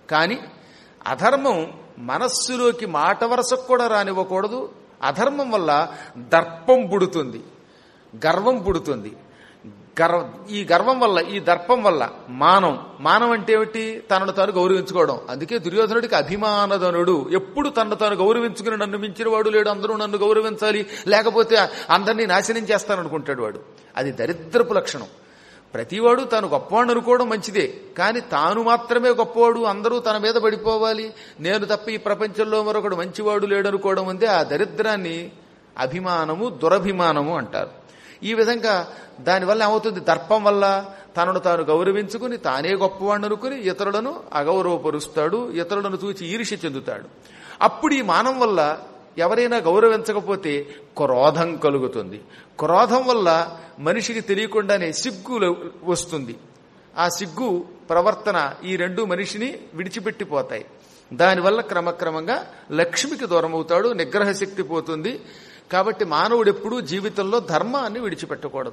కానీ అధర్మం మనస్సులోకి మాట వరసకు కూడా రానివ్వకూడదు అధర్మం వల్ల దర్పం పుడుతుంది గర్వం పుడుతుంది గర్వ ఈ గర్వం వల్ల ఈ దర్పం వల్ల మానం మానం అంటే ఏమిటి తనను తాను గౌరవించుకోవడం అందుకే దుర్యోధనుడికి అభిమానధనుడు ఎప్పుడు తనను తాను గౌరవించుకుని నన్ను మించిన వాడు లేడు అందరూ నన్ను గౌరవించాలి లేకపోతే అందరినీ నాశనం చేస్తాననుకుంటాడు వాడు అది దరిద్రపు లక్షణం ప్రతివాడు తాను గొప్పవాడు అనుకోవడం మంచిదే కానీ తాను మాత్రమే గొప్పవాడు అందరూ తన మీద పడిపోవాలి నేను తప్ప ఈ ప్రపంచంలో మరొకడు మంచివాడు లేడనుకోవడం ఉంది ఆ దరిద్రాన్ని అభిమానము దురభిమానము అంటారు ఈ విధంగా దానివల్ల ఏమవుతుంది దర్పం వల్ల తనను తాను గౌరవించుకుని తానే గొప్పవాడిని అనుకుని ఇతరులను అగౌరవపరుస్తాడు ఇతరులను చూచి ఈర్ష్య చెందుతాడు అప్పుడు ఈ మానం వల్ల ఎవరైనా గౌరవించకపోతే క్రోధం కలుగుతుంది క్రోధం వల్ల మనిషికి తెలియకుండానే సిగ్గు వస్తుంది ఆ సిగ్గు ప్రవర్తన ఈ రెండు మనిషిని విడిచిపెట్టిపోతాయి దానివల్ల క్రమక్రమంగా లక్ష్మికి దూరం అవుతాడు నిగ్రహ శక్తి పోతుంది కాబట్టి మానవుడు ఎప్పుడూ జీవితంలో ధర్మాన్ని విడిచిపెట్టకూడదు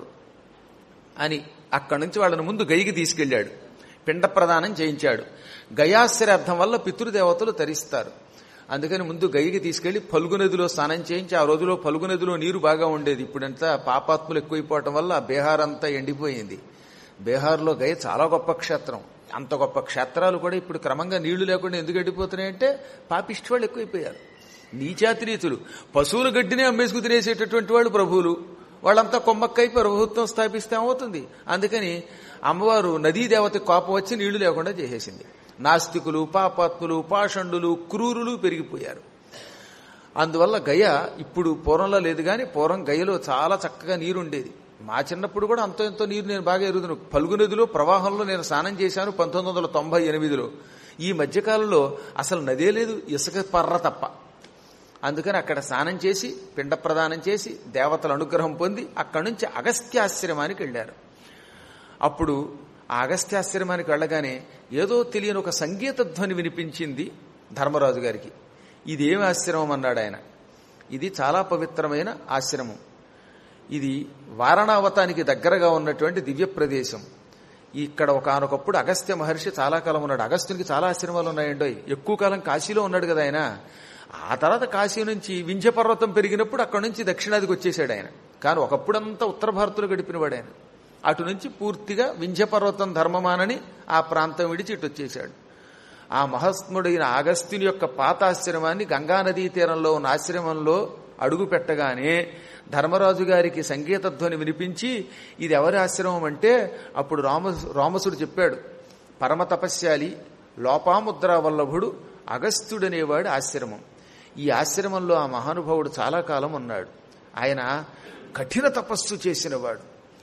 అని అక్కడి నుంచి వాళ్ళని ముందు గైకి తీసుకెళ్లాడు పిండ ప్రదానం చేయించాడు గయాశ్రార్థం వల్ల పితృదేవతలు తరిస్తారు అందుకని ముందు గైకి తీసుకెళ్లి పలుగు నదిలో స్నానం చేయించి ఆ రోజులో పలుగు నదిలో నీరు బాగా ఉండేది ఇప్పుడంతా పాపాత్ములు ఎక్కువైపోవటం వల్ల బీహార్ అంతా ఎండిపోయింది బీహార్లో గయ చాలా గొప్ప క్షేత్రం అంత గొప్ప క్షేత్రాలు కూడా ఇప్పుడు క్రమంగా నీళ్లు లేకుండా ఎందుకు ఎండిపోతున్నాయంటే పాపిష్టి వాళ్ళు ఎక్కువైపోయారు నీచాతిరీతులు పశువుల గడ్డినే అమ్మేసుకు తినేసేటటువంటి వాళ్ళు ప్రభువులు వాళ్ళంతా కొమ్మక్కై ప్రభుత్వం స్థాపిస్తే ఏమవుతుంది అందుకని అమ్మవారు నదీ దేవత కోపం వచ్చి నీళ్లు లేకుండా చేసేసింది నాస్తికులు పాపాత్ములు పాషండులు క్రూరులు పెరిగిపోయారు అందువల్ల గయ ఇప్పుడు పూర్వంలో లేదు కానీ పూర్వం గయలో చాలా చక్కగా నీరుండేది మా చిన్నప్పుడు కూడా అంతో ఎంతో నీరు నేను బాగా ఎరుగుదును పలుగు నదిలో ప్రవాహంలో నేను స్నానం చేశాను పంతొమ్మిది వందల తొంభై ఎనిమిదిలో ఈ మధ్యకాలంలో అసలు నదే లేదు ఇసుక పర్ర తప్ప అందుకని అక్కడ స్నానం చేసి పిండ ప్రదానం చేసి దేవతల అనుగ్రహం పొంది అక్కడి నుంచి అగస్త్యాశ్రమానికి వెళ్ళారు అప్పుడు ఆ అగస్త్యాశ్రమానికి వెళ్ళగానే ఏదో తెలియని ఒక సంగీత ధ్వని వినిపించింది ధర్మరాజు గారికి ఇదేమి ఆశ్రమం అన్నాడు ఆయన ఇది చాలా పవిత్రమైన ఆశ్రమం ఇది వారణావతానికి దగ్గరగా ఉన్నటువంటి దివ్య ప్రదేశం ఇక్కడ ఒకనొకప్పుడు అగస్త్య మహర్షి చాలా కాలం ఉన్నాడు అగస్త్యునికి చాలా ఆశ్రమాలు ఉన్నాయండో ఎక్కువ కాలం కాశీలో ఉన్నాడు కదా ఆయన ఆ తర్వాత కాశీ నుంచి వింధ్య పర్వతం పెరిగినప్పుడు అక్కడి నుంచి దక్షిణాదికి వచ్చేసాడు ఆయన కానీ ఒకప్పుడంతా ఉత్తర భారత్లో గడిపినవాడు ఆయన అటు నుంచి పూర్తిగా వింధ్య పర్వతం ధర్మమానని ఆ ప్రాంతం విడిచి ఇటు వచ్చేశాడు ఆ మహస్ముడైన అగస్త్యుని యొక్క పాతాశ్రమాన్ని గంగానదీ తీరంలో ఉన్న ఆశ్రమంలో అడుగు పెట్టగానే ధర్మరాజు గారికి సంగీత ధ్వని వినిపించి ఇది ఎవరి ఆశ్రమం అంటే అప్పుడు రామ రామసుడు చెప్పాడు పరమ తపస్యాలి లోపాముద్ర వల్లభుడు అగస్త్యుడనేవాడు ఆశ్రమం ఈ ఆశ్రమంలో ఆ మహానుభావుడు చాలా కాలం ఉన్నాడు ఆయన కఠిన తపస్సు చేసినవాడు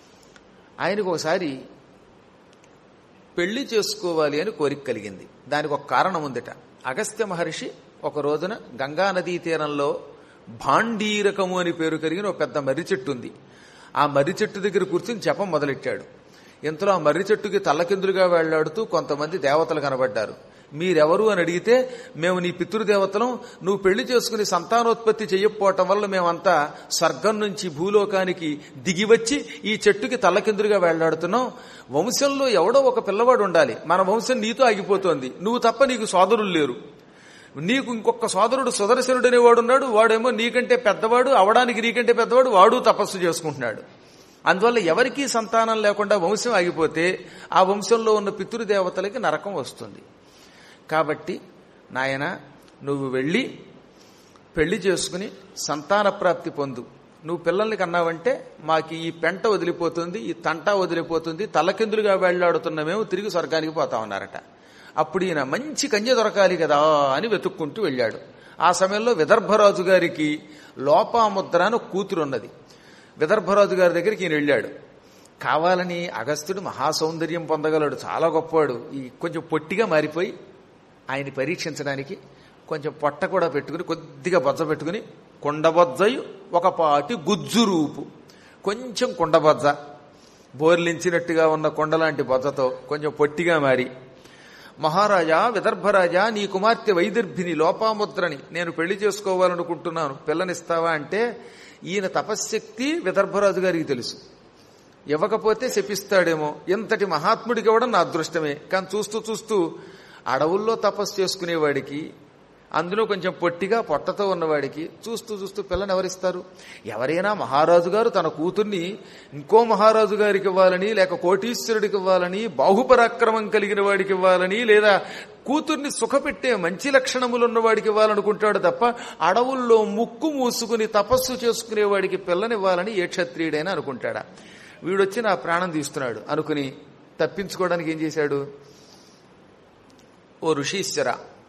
ఆయనకు ఒకసారి పెళ్లి చేసుకోవాలి అని కోరిక కలిగింది దానికి ఒక కారణం ఉందిట అగస్త్య మహర్షి ఒక రోజున గంగా నదీ తీరంలో భాండీరకము అని పేరు కలిగిన ఒక పెద్ద మర్రి చెట్టు ఉంది ఆ మర్రి చెట్టు దగ్గర కూర్చుని జపం మొదలెట్టాడు ఇంతలో ఆ మర్రి చెట్టుకి తల్లకిందులుగా వెళ్లాడుతూ కొంతమంది దేవతలు కనబడ్డారు మీరెవరు అని అడిగితే మేము నీ పితృదేవతలం నువ్వు పెళ్లి చేసుకుని సంతానోత్పత్తి చెయ్యకపోవటం వల్ల మేమంతా స్వర్గం నుంచి భూలోకానికి దిగివచ్చి ఈ చెట్టుకి తల్లకిందులుగా వెళ్లాడుతున్నాం వంశంలో ఎవడో ఒక పిల్లవాడు ఉండాలి మన వంశం నీతో ఆగిపోతోంది నువ్వు తప్ప నీకు సోదరులు లేరు నీకు ఇంకొక సోదరుడు సుదర్శనుడు అనేవాడు ఉన్నాడు వాడేమో నీకంటే పెద్దవాడు అవడానికి నీకంటే పెద్దవాడు వాడు తపస్సు చేసుకుంటున్నాడు అందువల్ల ఎవరికీ సంతానం లేకుండా వంశం ఆగిపోతే ఆ వంశంలో ఉన్న పితృదేవతలకి నరకం వస్తుంది కాబట్టి నాయన నువ్వు వెళ్ళి పెళ్లి చేసుకుని సంతాన ప్రాప్తి పొందు నువ్వు పిల్లల్ని కన్నావంటే మాకు ఈ పెంట వదిలిపోతుంది ఈ తంట వదిలిపోతుంది తలకిందులుగా వెళ్లాడుతున్న మేము తిరిగి స్వర్గానికి పోతామన్నారట అప్పుడు ఈయన మంచి కన్య దొరకాలి కదా అని వెతుక్కుంటూ వెళ్ళాడు ఆ సమయంలో విదర్భరాజు గారికి లోపాముద్ర అని కూతురు ఉన్నది విదర్భరాజు గారి దగ్గరికి ఈయన వెళ్ళాడు కావాలని అగస్త్యుడు మహాసౌందర్యం పొందగలడు చాలా గొప్పవాడు ఈ కొంచెం పొట్టిగా మారిపోయి ఆయన్ని పరీక్షించడానికి కొంచెం పొట్ట కూడా పెట్టుకుని కొద్దిగా బొజ్జ పెట్టుకుని కొండబొజ్జయు ఒక పాటి గుజ్జు రూపు కొంచెం కొండబొజ్జ బోర్లించినట్టుగా ఉన్న కొండలాంటి బొజ్జతో కొంచెం పొట్టిగా మారి మహారాజా విదర్భరాజా నీ కుమార్తె వైదర్భిని లోపాముద్రని నేను పెళ్లి చేసుకోవాలనుకుంటున్నాను పిల్లనిస్తావా అంటే ఈయన తపశ్శక్తి విదర్భరాజు గారికి తెలుసు ఇవ్వకపోతే శపిస్తాడేమో ఇంతటి మహాత్ముడికి ఇవ్వడం నా అదృష్టమే కానీ చూస్తూ చూస్తూ అడవుల్లో తపస్సు చేసుకునేవాడికి అందులో కొంచెం పొట్టిగా పొట్టతో ఉన్నవాడికి చూస్తూ చూస్తూ పిల్లని ఎవరిస్తారు ఎవరైనా మహారాజు గారు తన కూతుర్ని ఇంకో మహారాజు గారికి ఇవ్వాలని లేక కోటీశ్వరుడికి ఇవ్వాలని బాహుపరాక్రమం కలిగిన వాడికి ఇవ్వాలని లేదా కూతుర్ని సుఖపెట్టే మంచి లక్షణములు ఉన్నవాడికి ఇవ్వాలనుకుంటాడు తప్ప అడవుల్లో ముక్కు మూసుకుని తపస్సు చేసుకునేవాడికి పిల్లనివ్వాలని ఏ క్షత్రియుడైనా అనుకుంటాడా వీడొచ్చి నా ప్రాణం తీస్తున్నాడు అనుకుని తప్పించుకోవడానికి ఏం చేశాడు ఓ ఋషీశ్వర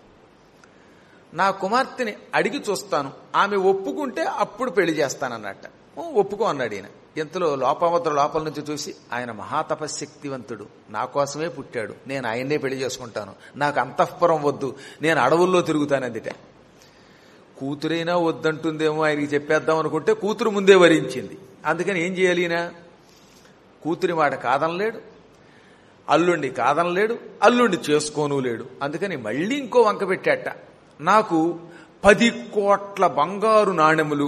నా కుమార్తెని అడిగి చూస్తాను ఆమె ఒప్పుకుంటే అప్పుడు పెళ్లి చేస్తానన్నట్ట "ఓ, ఒప్పుకో అన్నాడు ఈయన ఇంతలో లోపముద్ర లోపల నుంచి చూసి ఆయన మహాతపశక్తివంతుడు నా కోసమే పుట్టాడు నేను ఆయన్నే పెళ్లి చేసుకుంటాను నాకు అంతఃపురం వద్దు నేను అడవుల్లో తిరుగుతానందిట కూతురైనా వద్దంటుందేమో ఆయనకి చెప్పేద్దాం అనుకుంటే కూతురు ముందే వరించింది అందుకని ఏం చేయాలి ఈయన కూతురి మాట కాదనలేడు అల్లుండి కాదనలేడు అల్లుండి చేసుకోను లేడు అందుకని మళ్ళీ ఇంకో వంక పెట్టాట నాకు పది కోట్ల బంగారు నాణెములు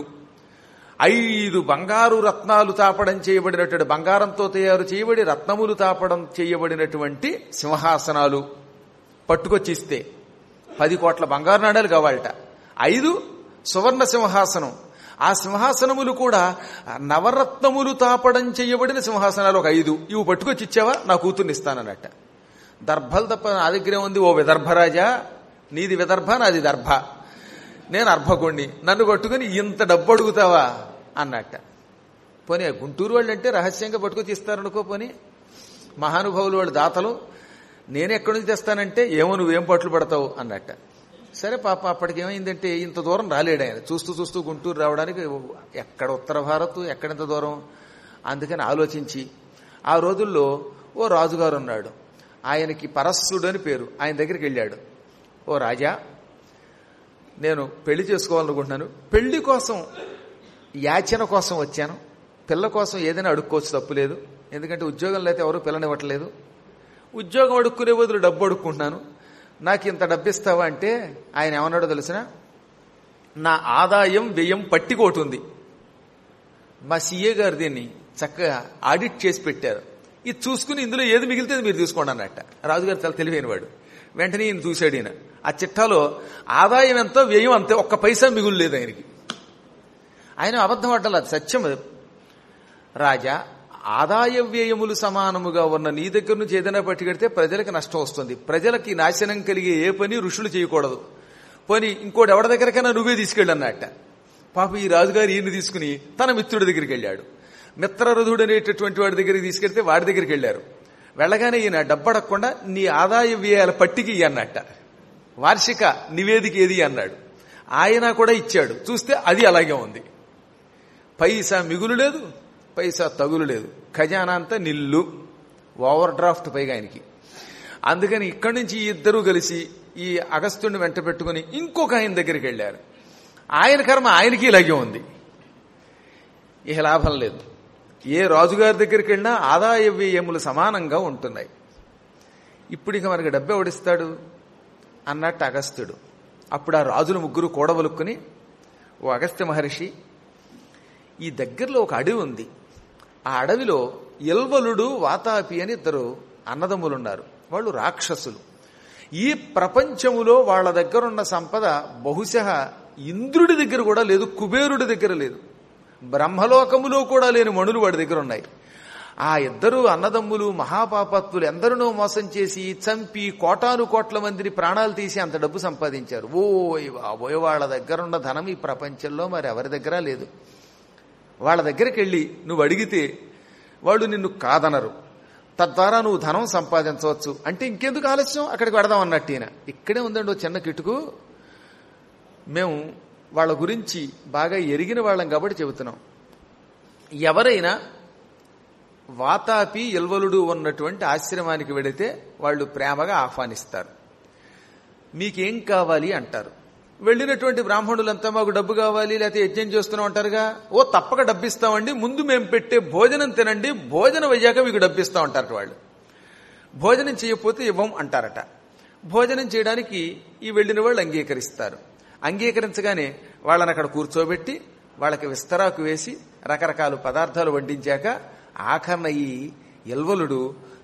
ఐదు బంగారు రత్నాలు తాపడం చేయబడినటువంటి బంగారంతో తయారు చేయబడి రత్నములు తాపడం చేయబడినటువంటి సింహాసనాలు పట్టుకొచ్చిస్తే పది కోట్ల బంగారు నాణాలు కావాలట ఐదు సువర్ణ సింహాసనం ఆ సింహాసనములు కూడా నవరత్నములు తాపడం చేయబడిన సింహాసనాలు ఒక ఐదు ఇవి పట్టుకొచ్చి ఇచ్చావా నా కూతుర్ని ఇస్తానన్నట్ట దర్భలు తప్ప నా దగ్గరే ఉంది ఓ విదర్భరాజా నీది విదర్భ నాది దర్భ నేను అర్భకుణ్ణి నన్ను పట్టుకుని ఇంత డబ్బు అడుగుతావా అన్నట్ట పోనీ ఆ గుంటూరు వాళ్ళు అంటే రహస్యంగా పట్టుకొచ్చి ఇస్తారనుకో పోనీ మహానుభావులు వాళ్ళు దాతలు నేను ఎక్కడి నుంచి తెస్తానంటే ఏమో నువ్వేం పట్లు పడతావు అన్నట్ట సరే పాప అప్పటికి ఏమైందంటే ఇంత దూరం రాలేడు ఆయన చూస్తూ చూస్తూ గుంటూరు రావడానికి ఎక్కడ ఉత్తర భారత్ ఎక్కడింత దూరం అందుకని ఆలోచించి ఆ రోజుల్లో ఓ రాజుగారు ఉన్నాడు ఆయనకి పరస్సుడు అని పేరు ఆయన దగ్గరికి వెళ్ళాడు ఓ రాజా నేను పెళ్లి చేసుకోవాలనుకుంటున్నాను పెళ్లి కోసం యాచన కోసం వచ్చాను పిల్ల కోసం ఏదైనా అడుక్కోవచ్చు తప్పులేదు ఎందుకంటే ఉద్యోగంలో అయితే ఎవరు పిల్లనివ్వట్లేదు ఉద్యోగం అడుక్కునే బదులు డబ్బు అడుక్కుంటున్నాను నాకు ఇంత డబ్బు ఇస్తావా అంటే ఆయన ఏమన్నాడో తెలిసిన నా ఆదాయం వ్యయం పట్టికోటి ఉంది మా సీఏ గారు దీన్ని చక్కగా ఆడిట్ చేసి పెట్టారు ఇది చూసుకుని ఇందులో ఏది మిగిలితే అది మీరు తీసుకోండి అన్నట్ట రాజుగారు చాలా తెలివైనవాడు వెంటనే ఈయన చూశాడు ఈయన ఆ చిట్టాలో ఆదాయం ఎంతో వ్యయం అంతే ఒక్క పైసా మిగులు లేదు ఆయనకి ఆయన అబద్ధం ఆడాలి అది సత్యం అది రాజా ఆదాయ వ్యయములు సమానముగా ఉన్న నీ దగ్గర నుంచి ఏదైనా పట్టుకెడితే ప్రజలకి నష్టం వస్తుంది ప్రజలకి నాశనం కలిగే ఏ పని ఋషులు చేయకూడదు పోనీ ఇంకోటి ఎవరి దగ్గరకైనా నువ్వే తీసుకెళ్ళి అన్నట్ట పాప ఈ రాజుగారు ఈయన తీసుకుని తన మిత్రుడి దగ్గరికి వెళ్ళాడు మిత్రరథుడు అనేటటువంటి వాడి దగ్గరికి తీసుకెళ్తే వాడి దగ్గరికి వెళ్ళారు వెళ్ళగానే ఈయన డబ్బడకుండా నీ ఆదాయ వ్యయాల పట్టికి ఇయ్యి అన్నట్ట వార్షిక నివేదిక ఏది అన్నాడు ఆయన కూడా ఇచ్చాడు చూస్తే అది అలాగే ఉంది పైసా మిగులు లేదు పైసా తగులు లేదు ఖజానా అంతా నిల్లు ఓవర్ డ్రాఫ్ట్ పైగా ఆయనకి అందుకని ఇక్కడి నుంచి ఈ ఇద్దరూ కలిసి ఈ అగస్త్యుడిని వెంట పెట్టుకుని ఇంకొక ఆయన దగ్గరికి వెళ్ళారు ఆయన కర్మ ఆయనకి ఇలాగే ఉంది ఇక లాభం లేదు ఏ రాజుగారి దగ్గరికి వెళ్ళినా ఆదాయ వ్యయములు సమానంగా ఉంటున్నాయి ఇప్పుడు ఇక మనకి డబ్బు ఎవడిస్తాడు అన్నట్టు అగస్త్యుడు అప్పుడు ఆ రాజులు ముగ్గురు కూడవలుక్కుని ఓ అగస్త్య మహర్షి ఈ దగ్గరలో ఒక అడవి ఉంది ఆ అడవిలో ఎల్వలుడు వాతాపి అని ఇద్దరు అన్నదమ్ములున్నారు వాళ్ళు రాక్షసులు ఈ ప్రపంచములో వాళ్ళ దగ్గరున్న సంపద బహుశः ఇంద్రుడి దగ్గర కూడా లేదు కుబేరుడి దగ్గర లేదు బ్రహ్మలోకములో కూడా లేని మణులు వాడి దగ్గర ఉన్నాయి ఆ ఇద్దరు అన్నదమ్ములు మహాపాపత్తులు ఎందరినో మోసం చేసి చంపి కోటాను కోట్ల మందిని ప్రాణాలు తీసి అంత డబ్బు సంపాదించారు ఓ బాబోయ్ వాళ్ళ దగ్గర ఉన్న ధనం ఈ ప్రపంచంలో మరి ఎవరి దగ్గర లేదు వాళ్ళ దగ్గరికి వెళ్ళి నువ్వు అడిగితే వాళ్ళు నిన్ను కాదనరు తద్వారా నువ్వు ధనం సంపాదించవచ్చు అంటే ఇంకెందుకు ఆలస్యం అక్కడికి వెడదాం అన్నట్టు ఈయన ఇక్కడే ఉందండి ఓ చిన్న కిటుకు మేము వాళ్ళ గురించి బాగా ఎరిగిన వాళ్ళం కాబట్టి చెబుతున్నాం ఎవరైనా వాతాపి ఎల్వలుడు ఉన్నటువంటి ఆశ్రమానికి వెడితే వాళ్ళు ప్రేమగా ఆహ్వానిస్తారు మీకేం కావాలి అంటారు వెళ్ళినటువంటి బ్రాహ్మణులంతా మాకు డబ్బు కావాలి లేకపోతే యజ్ఞం చేస్తున్నాం అంటారుగా ఓ తప్పక డబ్బిస్తామండి ముందు మేము పెట్టే భోజనం తినండి భోజనం అయ్యాక మీకు డబ్బిస్తాం అంటారట వాళ్ళు భోజనం చేయకపోతే ఇవ్వం అంటారట భోజనం చేయడానికి ఈ వెళ్ళిన వాళ్ళు అంగీకరిస్తారు అంగీకరించగానే వాళ్ళని అక్కడ కూర్చోబెట్టి వాళ్ళకి విస్తరాకు వేసి రకరకాల పదార్థాలు వడ్డించాక ఆఖరణ ఈ ఎల్వలుడు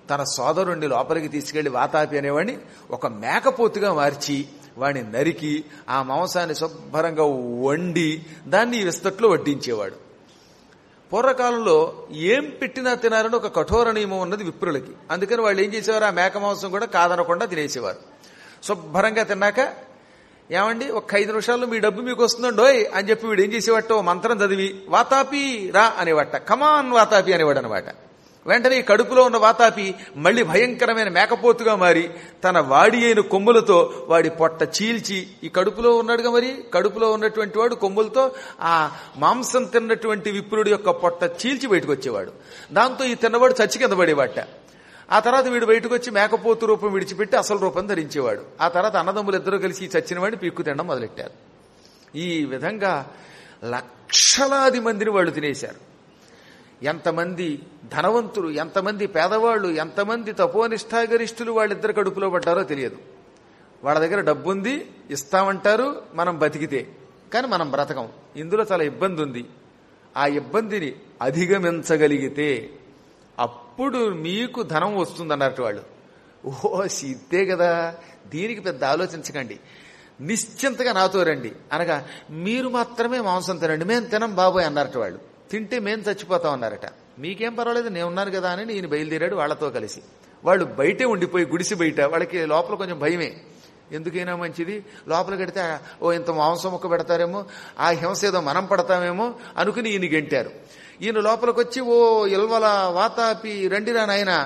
తన సోదరుణ్ణి లోపలికి తీసుకెళ్లి వాతాపి అనేవాడిని ఒక మేకపోతుగా మార్చి వాడిని నరికి ఆ మాంసాన్ని శుభ్రంగా వండి దాన్ని విస్తట్లో వడ్డించేవాడు పూర్వకాలంలో ఏం పెట్టినా తినాలని ఒక కఠోర నియమం ఉన్నది విప్రులకి అందుకని వాళ్ళు ఏం చేసేవారు ఆ మేక మాంసం కూడా కాదనకుండా తినేసేవారు శుభ్రంగా తిన్నాక ఏమండి ఒక ఐదు నిమిషాల్లో మీ డబ్బు మీకు వస్తుందండోయ్ అని చెప్పి వీడు ఏం చేసేవాట ఓ మంత్రం చదివి వాతాపి రా అనేవాట కమాన్ వాతాపి అనేవాడు అనమాట వెంటనే ఈ కడుపులో ఉన్న వాతాపి మళ్ళీ భయంకరమైన మేకపోతుగా మారి తన వాడి అయిన కొమ్ములతో వాడి పొట్ట చీల్చి ఈ కడుపులో ఉన్నాడుగా మరి కడుపులో ఉన్నటువంటి వాడు కొమ్ములతో ఆ మాంసం తిన్నటువంటి విప్రుడి యొక్క పొట్ట చీల్చి బయటకు వచ్చేవాడు దాంతో ఈ తిన్నవాడు చచ్చి కింద పడేవాట ఆ తర్వాత వీడు బయటకు వచ్చి మేకపోతు రూపం విడిచిపెట్టి అసలు రూపం ధరించేవాడు ఆ తర్వాత అన్నదమ్ములు ఇద్దరు కలిసి ఈ చచ్చిన వాడిని పీక్కు తినడం మొదలెట్టారు ఈ విధంగా లక్షలాది మందిని వాళ్ళు తినేశారు ఎంతమంది ధనవంతులు ఎంతమంది పేదవాళ్ళు ఎంతమంది తపోనిష్టాగరిష్ఠులు వాళ్ళిద్దరు కడుపులో పడ్డారో తెలియదు వాళ్ళ దగ్గర డబ్బుంది ఇస్తామంటారు మనం బతికితే కానీ మనం బ్రతకం ఇందులో చాలా ఇబ్బంది ఉంది ఆ ఇబ్బందిని అధిగమించగలిగితే అప్పుడు మీకు ధనం వస్తుందన్నట్టు వాళ్ళు ఓ సిద్ధే కదా దీనికి పెద్ద ఆలోచించకండి నిశ్చింతగా నాతో రండి అనగా మీరు మాత్రమే మాంసం తినండి మేము తినం బాబోయ్ అన్నారట వాళ్ళు తింటే మేము చచ్చిపోతాం అన్నారట మీకేం పర్వాలేదు నేను ఉన్నాను కదా అని నేను బయలుదేరాడు వాళ్ళతో కలిసి వాళ్ళు బయటే ఉండిపోయి గుడిసి బయట వాళ్ళకి లోపల కొంచెం భయమే ఎందుకైనా మంచిది లోపల కడితే ఓ ఇంత మాంసం ముక్క పెడతారేమో ఆ హింస ఏదో మనం పడతామేమో అనుకుని ఈయన గెంటారు ఈయన లోపలికి వచ్చి ఓ ఇల్వల వాతాపి రండిరా నాయన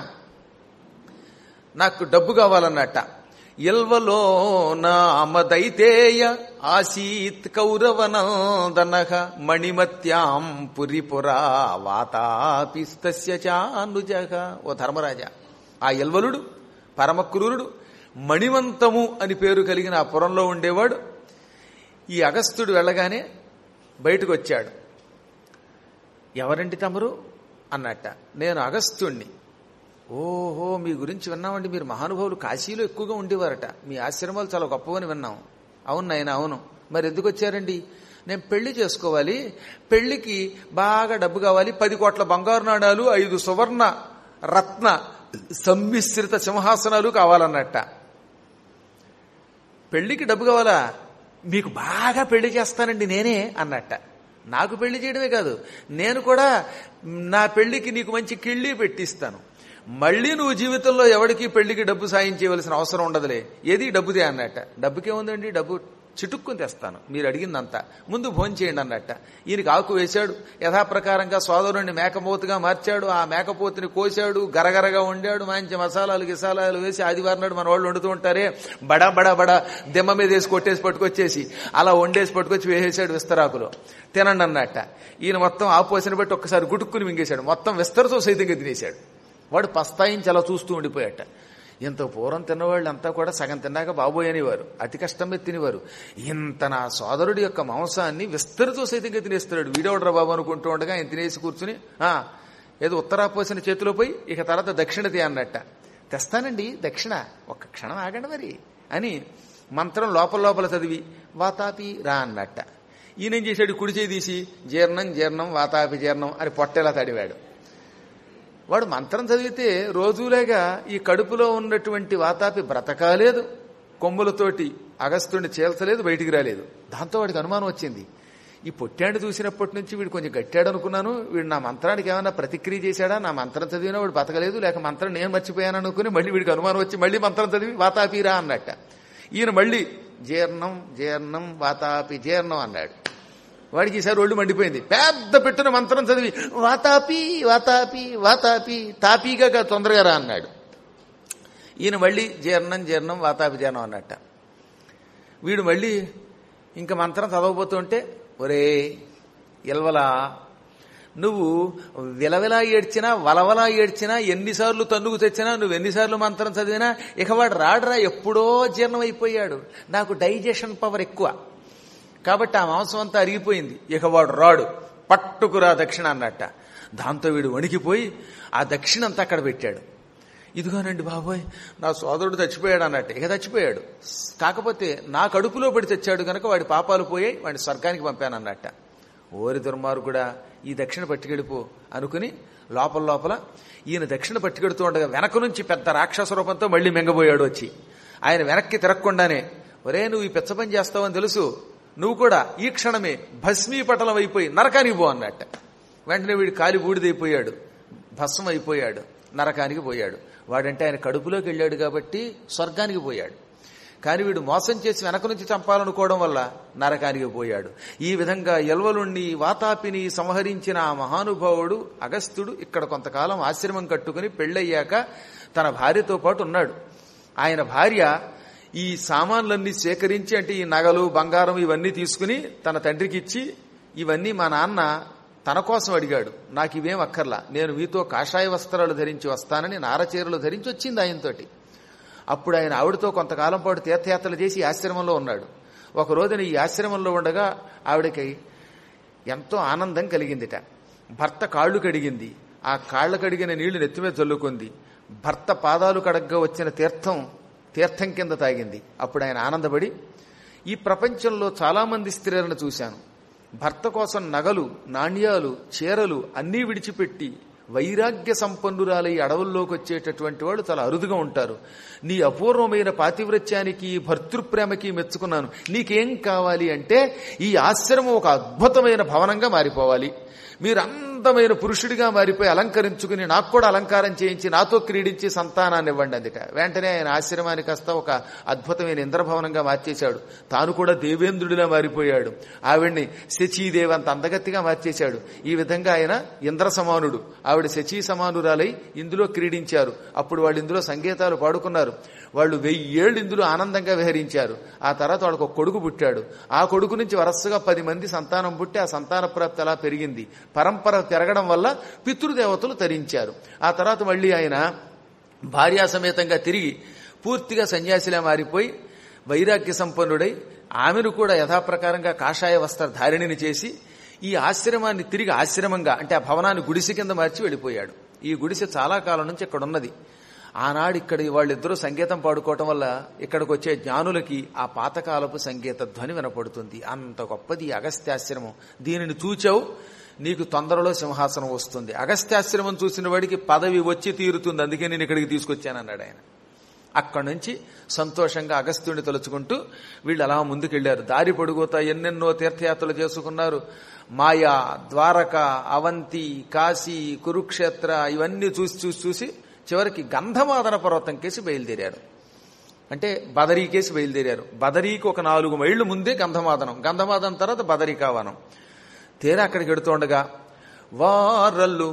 నాకు డబ్బు కావాలన్నట్ట ఇల్వలో నామదైతేయ ఆసీత్ కౌరవనందనః మణిమత్యాం పురిపురా వాతాపిస్తస్య చానుజః ఓ ధర్మరాజా ఆ ఇల్వలుడు పరమక్రూరుడు మణివంతము అని పేరు కలిగిన ఆ పురంలో ఉండేవాడు ఈ అగస్త్యుడు వెళ్ళగానే బయటకు వచ్చాడు ఎవరండి తమరు అన్నట్ట నేను అగస్త్యుణ్ణి ఓహో మీ గురించి విన్నామండి మీరు మహానుభావులు కాశీలో ఎక్కువగా ఉండేవారట మీ ఆశ్రమాలు చాలా గొప్పవని విన్నాం అవును నాయన అవును మరి ఎందుకు వచ్చారండి నేను పెళ్లి చేసుకోవాలి పెళ్లికి బాగా డబ్బు కావాలి పది కోట్ల బంగారు నాణాలు ఐదు సువర్ణ రత్న సమ్మిశ్రిత సింహాసనాలు కావాలన్నట్ట పెళ్లికి డబ్బు కావాలా మీకు బాగా పెళ్లి చేస్తానండి నేనే అన్నట్ట నాకు పెళ్లి చేయడమే కాదు నేను కూడా నా పెళ్లికి నీకు మంచి కిళ్ళి పెట్టిస్తాను మళ్ళీ నువ్వు జీవితంలో ఎవరికి పెళ్లికి డబ్బు సాయం చేయవలసిన అవసరం ఉండదులే ఏది డబ్బుదే అన్నట్ట డబ్బుకేముందండి డబ్బు చిటుక్కుని తెస్తాను మీరు అడిగిందంతా ముందు భోజనం చేయండి అన్నట్ట ఈయనకి ఆకు వేశాడు యథాప్రకారంగా సోదరుణ్ణి మేకపోతుగా మార్చాడు ఆ మేకపోతుని కోశాడు గరగరగా వండాడు మంచి మసాలాలు గిసాలాలు వేసి ఆదివారం నాడు మన వాళ్ళు వండుతూ ఉంటారే బడా బడా బడా దిమ్మ మీద వేసి కొట్టేసి పట్టుకొచ్చేసి అలా వండేసి పట్టుకొచ్చి వేసేసాడు విస్తరాకులో తినండి అన్నట్ట ఈయన మొత్తం ఆపోసిన బట్టి ఒక్కసారి గుటుక్కుని మింగేశాడు మొత్తం విస్తరతో సైతంగా తినేశాడు వాడు పస్తాయించి అలా చూస్తూ ఉండిపోయాట ఇంత పూర్వం తిన్నవాళ్ళు అంతా కూడా సగం తిన్నాక బాబోయ్ అనేవారు అతి కష్టం మీద తినేవారు ఇంత నా సోదరుడి యొక్క మాంసాన్ని విస్తరితో సైతంగా తినేస్తున్నాడు వీడవడరా బాబు అనుకుంటూ ఉండగా ఆయన తినేసి కూర్చుని ఆ ఏదో ఉత్తరాపోసిన చేతిలో పోయి ఇక తర్వాత దక్షిణ తే అన్నట్ట తెస్తానండి దక్షిణ ఒక్క క్షణం ఆగండి మరి అని మంత్రం లోపల లోపల చదివి వాతాపి రా అన్నట్ట ఈయనేం చేశాడు కుడి చేయి తీసి జీర్ణం జీర్ణం వాతాపి జీర్ణం అని పొట్టేలా తడివాడు వాడు మంత్రం చదివితే రోజులేగా ఈ కడుపులో ఉన్నటువంటి వాతాపి బ్రతకాలేదు కొమ్ములతోటి అగస్తుడిని చేల్చలేదు బయటికి రాలేదు దాంతో వాడికి అనుమానం వచ్చింది ఈ పొట్టాడు చూసినప్పటి నుంచి వీడు కొంచెం గట్టాడు అనుకున్నాను వీడు నా మంత్రానికి ఏమైనా ప్రతిక్రియ చేశాడా నా మంత్రం చదివినా వాడు బతకలేదు లేక మంత్రం నేను మర్చిపోయాను అనుకుని మళ్ళీ వీడికి అనుమానం వచ్చి మళ్ళీ మంత్రం చదివి వాతాపిరా అన్నట్ట ఈయన మళ్ళీ జీర్ణం జీర్ణం వాతాపి జీర్ణం అన్నాడు వాడికి ఈసారి ఒళ్ళు మండిపోయింది పెద్ద పెట్టున మంత్రం చదివి వాతాపి వాతాపి వాతాపి తాపీగా తొందరగా రా అన్నాడు ఈయన మళ్ళీ జీర్ణం జీర్ణం వాతాపి జీర్ణం అన్నట్ట వీడు మళ్ళీ ఇంకా మంత్రం చదవబోతుంటే ఒరే ఇల్వలా నువ్వు విలవిలా ఏడ్చినా వలవలా ఏడ్చినా ఎన్నిసార్లు తన్నుకు తెచ్చినా నువ్వు ఎన్నిసార్లు మంత్రం చదివినా ఇక వాడు రాడురా ఎప్పుడో జీర్ణం అయిపోయాడు నాకు డైజెషన్ పవర్ ఎక్కువ కాబట్టి ఆ మాంసం అంతా అరిగిపోయింది ఇక వాడు రాడు పట్టుకురా దక్షిణ అన్నట్ట దాంతో వీడు వణికిపోయి ఆ దక్షిణ అంతా అక్కడ పెట్టాడు ఇదిగోనండి బాబోయ్ నా సోదరుడు చచ్చిపోయాడు అన్నట్టు ఇక చచ్చిపోయాడు కాకపోతే నా కడుపులో పడి తెచ్చాడు కనుక వాడి పాపాలు పోయాయి వాడిని స్వర్గానికి పంపాను అన్నట్ట ఓరి దుర్మార్గుడా ఈ దక్షిణ పట్టుకెళ్ళిపో అనుకుని లోపల లోపల ఈయన దక్షిణ పట్టుకెడుతూ ఉండగా వెనక నుంచి పెద్ద రాక్షస రూపంతో మళ్ళీ మెంగబోయాడు వచ్చి ఆయన వెనక్కి తిరగకుండానే ఒరే నువ్వు ఈ పెచ్చ పని చేస్తావని తెలుసు నువ్వు కూడా ఈ క్షణమే భస్మీపటలం అయిపోయి నరకానికి పో అన్నట్ట వెంటనే వీడు కాలి బూడిదైపోయాడు భస్మం అయిపోయాడు నరకానికి పోయాడు వాడంటే ఆయన కడుపులోకి వెళ్ళాడు కాబట్టి స్వర్గానికి పోయాడు కానీ వీడు మోసం చేసి వెనక నుంచి చంపాలనుకోవడం వల్ల నరకానికి పోయాడు ఈ విధంగా ఎల్వలుణ్ణి వాతాపిని సంహరించిన ఆ మహానుభావుడు అగస్త్యుడు ఇక్కడ కొంతకాలం ఆశ్రమం కట్టుకుని పెళ్ళయ్యాక తన భార్యతో పాటు ఉన్నాడు ఆయన భార్య ఈ సామాన్లన్నీ సేకరించి అంటే ఈ నగలు బంగారం ఇవన్నీ తీసుకుని తన తండ్రికి ఇచ్చి ఇవన్నీ మా నాన్న తన కోసం అడిగాడు నాకు ఇవేం అక్కర్లా నేను మీతో కాషాయ వస్త్రాలు ధరించి వస్తానని నారచీరలు ధరించి వచ్చింది ఆయనతోటి అప్పుడు ఆయన ఆవిడతో కొంతకాలం పాటు తీర్థయాత్రలు చేసి ఈ ఆశ్రమంలో ఉన్నాడు ఒక రోజున ఈ ఆశ్రమంలో ఉండగా ఆవిడకి ఎంతో ఆనందం కలిగిందిట భర్త కాళ్ళు కడిగింది ఆ కాళ్ళు కడిగిన నీళ్లు నెత్తిమీద చల్లుకుంది భర్త పాదాలు కడగ్గా వచ్చిన తీర్థం తీర్థం కింద తాగింది అప్పుడు ఆయన ఆనందపడి ఈ ప్రపంచంలో చాలామంది స్త్రీలను చూశాను భర్త కోసం నగలు నాణ్యాలు చీరలు అన్నీ విడిచిపెట్టి వైరాగ్య సంపన్నురాలై అడవుల్లోకి వచ్చేటటువంటి వాళ్ళు చాలా అరుదుగా ఉంటారు నీ అపూర్వమైన పాతివ్రత్యానికి భర్తృప్రేమకి మెచ్చుకున్నాను నీకేం కావాలి అంటే ఈ ఆశ్రమం ఒక అద్భుతమైన భవనంగా మారిపోవాలి మీరు అందమైన పురుషుడిగా మారిపోయి అలంకరించుకుని నాకు కూడా అలంకారం చేయించి నాతో క్రీడించి సంతానాన్ని ఇవ్వండి అందుక వెంటనే ఆయన ఆశ్రమానికి కాస్త ఒక అద్భుతమైన ఇంద్రభవనంగా మార్చేశాడు తాను కూడా దేవేంద్రుడిలా మారిపోయాడు ఆవిడ్ని శచీదేవి అంత అందగత్తిగా మార్చేశాడు ఈ విధంగా ఆయన ఇంద్ర సమానుడు ఆవిడ శచీ సమానురాలై ఇందులో క్రీడించారు అప్పుడు వాళ్ళు ఇందులో సంగీతాలు పాడుకున్నారు వాళ్ళు వెయ్యేళ్ళు ఇందులో ఆనందంగా విహరించారు ఆ తర్వాత వాళ్ళకు ఒక కొడుకు పుట్టాడు ఆ కొడుకు నుంచి వరసగా పది మంది సంతానం పుట్టి ఆ సంతాన ప్రాప్తి అలా పెరిగింది పరంపర పెరగడం వల్ల పితృదేవతలు తరించారు ఆ తర్వాత మళ్ళీ ఆయన భార్యా సమేతంగా తిరిగి పూర్తిగా సన్యాసిలా మారిపోయి వైరాగ్య సంపన్నుడై ఆమెను కూడా యథాప్రకారంగా కాషాయ వస్త్రధారిణిని చేసి ఈ ఆశ్రమాన్ని తిరిగి ఆశ్రమంగా అంటే ఆ భవనాన్ని గుడిసె కింద మార్చి వెళ్ళిపోయాడు ఈ గుడిసె చాలా కాలం నుంచి ఇక్కడ ఉన్నది ఆనాడు ఇక్కడ వాళ్ళిద్దరూ సంగీతం పాడుకోవటం వల్ల ఇక్కడికి వచ్చే జ్ఞానులకి ఆ పాతకాలపు సంగీత ధ్వని వినపడుతుంది అంత గొప్పది ఈ అగస్త్యాశ్రమం దీనిని చూచావు నీకు తొందరలో సింహాసనం వస్తుంది అగస్త్యాశ్రమం చూసిన వాడికి పదవి వచ్చి తీరుతుంది అందుకే నేను ఇక్కడికి తీసుకొచ్చానన్నాడు ఆయన అక్కడి నుంచి సంతోషంగా అగస్త్యుని తలుచుకుంటూ వీళ్ళు అలా ముందుకెళ్లారు దారి పొడుగుతా ఎన్నెన్నో తీర్థయాత్రలు చేసుకున్నారు మాయా ద్వారక అవంతి కాశీ కురుక్షేత్ర ఇవన్నీ చూసి చూసి చూసి చివరికి గంధమాదన పర్వతం కేసి బయలుదేరారు అంటే బదరీ కేసి బయలుదేరారు బదరీకి ఒక నాలుగు మైళ్లు ముందే గంధమాదనం గంధమాదనం తర్వాత బదరికావనం తీరా అక్కడికి వెడుతుండగా వారల్లు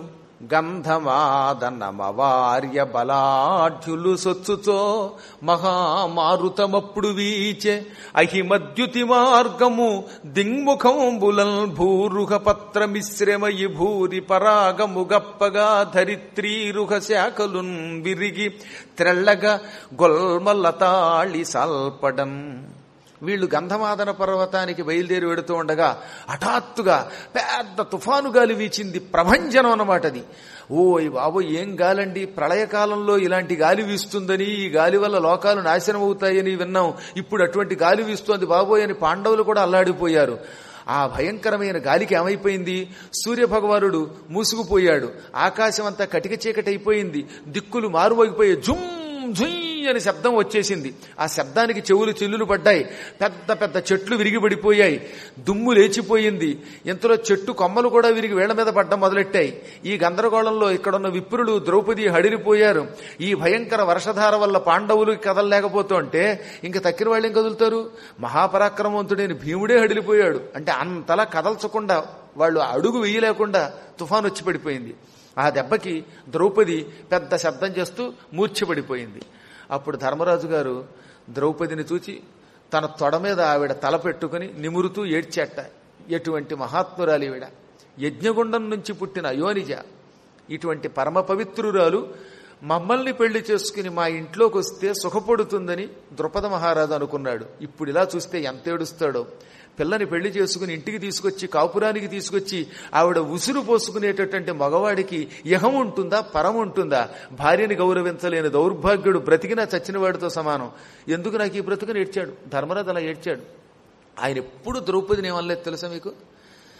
గంధమాదనమవార్య బలాఢ్యులు సొచ్చుతో మహామారుతమప్పుడు వీచే అహిమద్యుతి మార్గము దింగ్ముఖంబులల్ భూరుహ పత్రమిశ్రమయి భూరి పరాగము గప్పగా ధరిత్రీరుహ శాఖలున్ విరిగి త్రెల్లగా గొల్మలతాళి సాల్పడం వీళ్ళు గంధమాదన పర్వతానికి బయలుదేరి వెడుతూ ఉండగా హఠాత్తుగా పెద్ద తుఫాను గాలి వీచింది ప్రభంజనం అన్నమాట అది ఓయ్ బాబు ఏం గాలండి ప్రళయకాలంలో ఇలాంటి గాలి వీస్తుందని ఈ గాలి వల్ల లోకాలు నాశనం అవుతాయని విన్నాం ఇప్పుడు అటువంటి గాలి వీస్తోంది బాబోయ్ అని పాండవులు కూడా అల్లాడిపోయారు ఆ భయంకరమైన గాలికి ఏమైపోయింది సూర్య భగవానుడు మూసుకుపోయాడు ఆకాశం అంతా కటిక చీకటి అయిపోయింది దిక్కులు మారువైపోయాయి జుమ్ జుయ్ అని శబ్దం వచ్చేసింది ఆ శబ్దానికి చెవులు చిల్లులు పడ్డాయి పెద్ద పెద్ద చెట్లు విరిగి పడిపోయాయి దుమ్ము లేచిపోయింది ఇంతలో చెట్టు కొమ్మలు కూడా విరిగి వేళ్ల మీద పడ్డం మొదలెట్టాయి ఈ గందరగోళంలో ఇక్కడున్న విప్రులు ద్రౌపది హడిరిపోయారు ఈ భయంకర వర్షధార వల్ల పాండవులు కదలలేకపోతుంటే ఇంక తక్కిన వాళ్ళు ఏం కదులుతారు మహాపరాక్రమవంతుడైన భీముడే హడిలిపోయాడు అంటే అంతలా కదల్చకుండా వాళ్ళు అడుగు వేయలేకుండా తుఫాను వచ్చి పడిపోయింది ఆ దెబ్బకి ద్రౌపది పెద్ద శబ్దం చేస్తూ మూర్ఛపడిపోయింది అప్పుడు ధర్మరాజు గారు ద్రౌపదిని చూచి తన తొడ మీద ఆవిడ తల పెట్టుకుని నిమురుతూ ఏడ్చేట ఎటువంటి మహాత్మురాలు ఈవిడ యజ్ఞగుండం నుంచి పుట్టిన అయోనిజ ఇటువంటి పరమ పవిత్రురాలు మమ్మల్ని పెళ్లి చేసుకుని మా ఇంట్లోకి వస్తే సుఖపడుతుందని ద్రుపద మహారాజు అనుకున్నాడు ఇప్పుడు ఇలా చూస్తే ఎంత ఏడుస్తాడో పిల్లని పెళ్లి చేసుకుని ఇంటికి తీసుకొచ్చి కాపురానికి తీసుకొచ్చి ఆవిడ ఉసురు పోసుకునేటటువంటి మగవాడికి ఇహం ఉంటుందా పరం ఉంటుందా భార్యని గౌరవించలేని దౌర్భాగ్యుడు బ్రతికినా చచ్చిన వాడితో సమానం ఎందుకు నాకు ఈ బ్రతుకుని ఏడ్చాడు ధర్మరాజు అలా ఏడ్చాడు ఆయన ఎప్పుడు ద్రౌపదిని ఏమనలేదు తెలుసా మీకు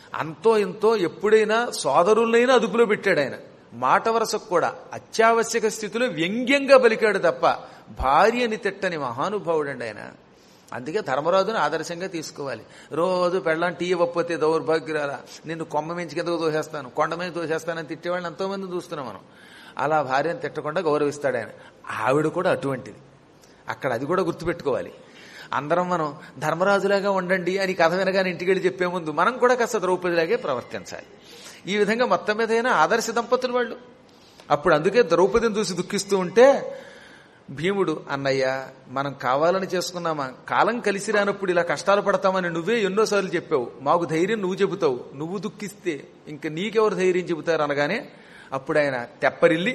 అంతో ఇంతో ఎప్పుడైనా సోదరులైనా అదుపులో పెట్టాడు ఆయన మాట వరసకు కూడా అత్యావశ్యక స్థితిలో వ్యంగ్యంగా బలికాడు తప్ప భార్యని తిట్టని మహానుభావుడండి ఆయన అందుకే ధర్మరాజును ఆదర్శంగా తీసుకోవాలి రోజు పెళ్ళం టీ ఇవ్వకపోతే దౌర్భాగ్యురాలా నిన్ను కొమ్మ మించి కిందకు తోసేస్తాను కొండ మీద తోసేస్తానని తిట్టేవాళ్ళని ఎంతోమంది చూస్తున్నాం మనం అలా భార్యను తిట్టకుండా గౌరవిస్తాడు ఆయన ఆవిడ కూడా అటువంటిది అక్కడ అది కూడా గుర్తుపెట్టుకోవాలి అందరం మనం ధర్మరాజులాగా ఉండండి అని కథ వినగానే ఇంటికి వెళ్ళి చెప్పే ముందు మనం కూడా కాస్త ద్రౌపదిలాగే ప్రవర్తించాలి ఈ విధంగా మొత్తం మీద అయినా ఆదర్శ దంపతులు వాళ్ళు అప్పుడు అందుకే ద్రౌపదిని చూసి దుఃఖిస్తూ ఉంటే భీముడు అన్నయ్య మనం కావాలని చేసుకున్నామా కాలం కలిసి రానప్పుడు ఇలా కష్టాలు పడతామని నువ్వే ఎన్నోసార్లు చెప్పావు మాకు ధైర్యం నువ్వు చెబుతావు నువ్వు దుఃఖిస్తే ఇంక నీకెవరు ధైర్యం చెబుతారు అనగానే అప్పుడు ఆయన తెప్పరిల్లి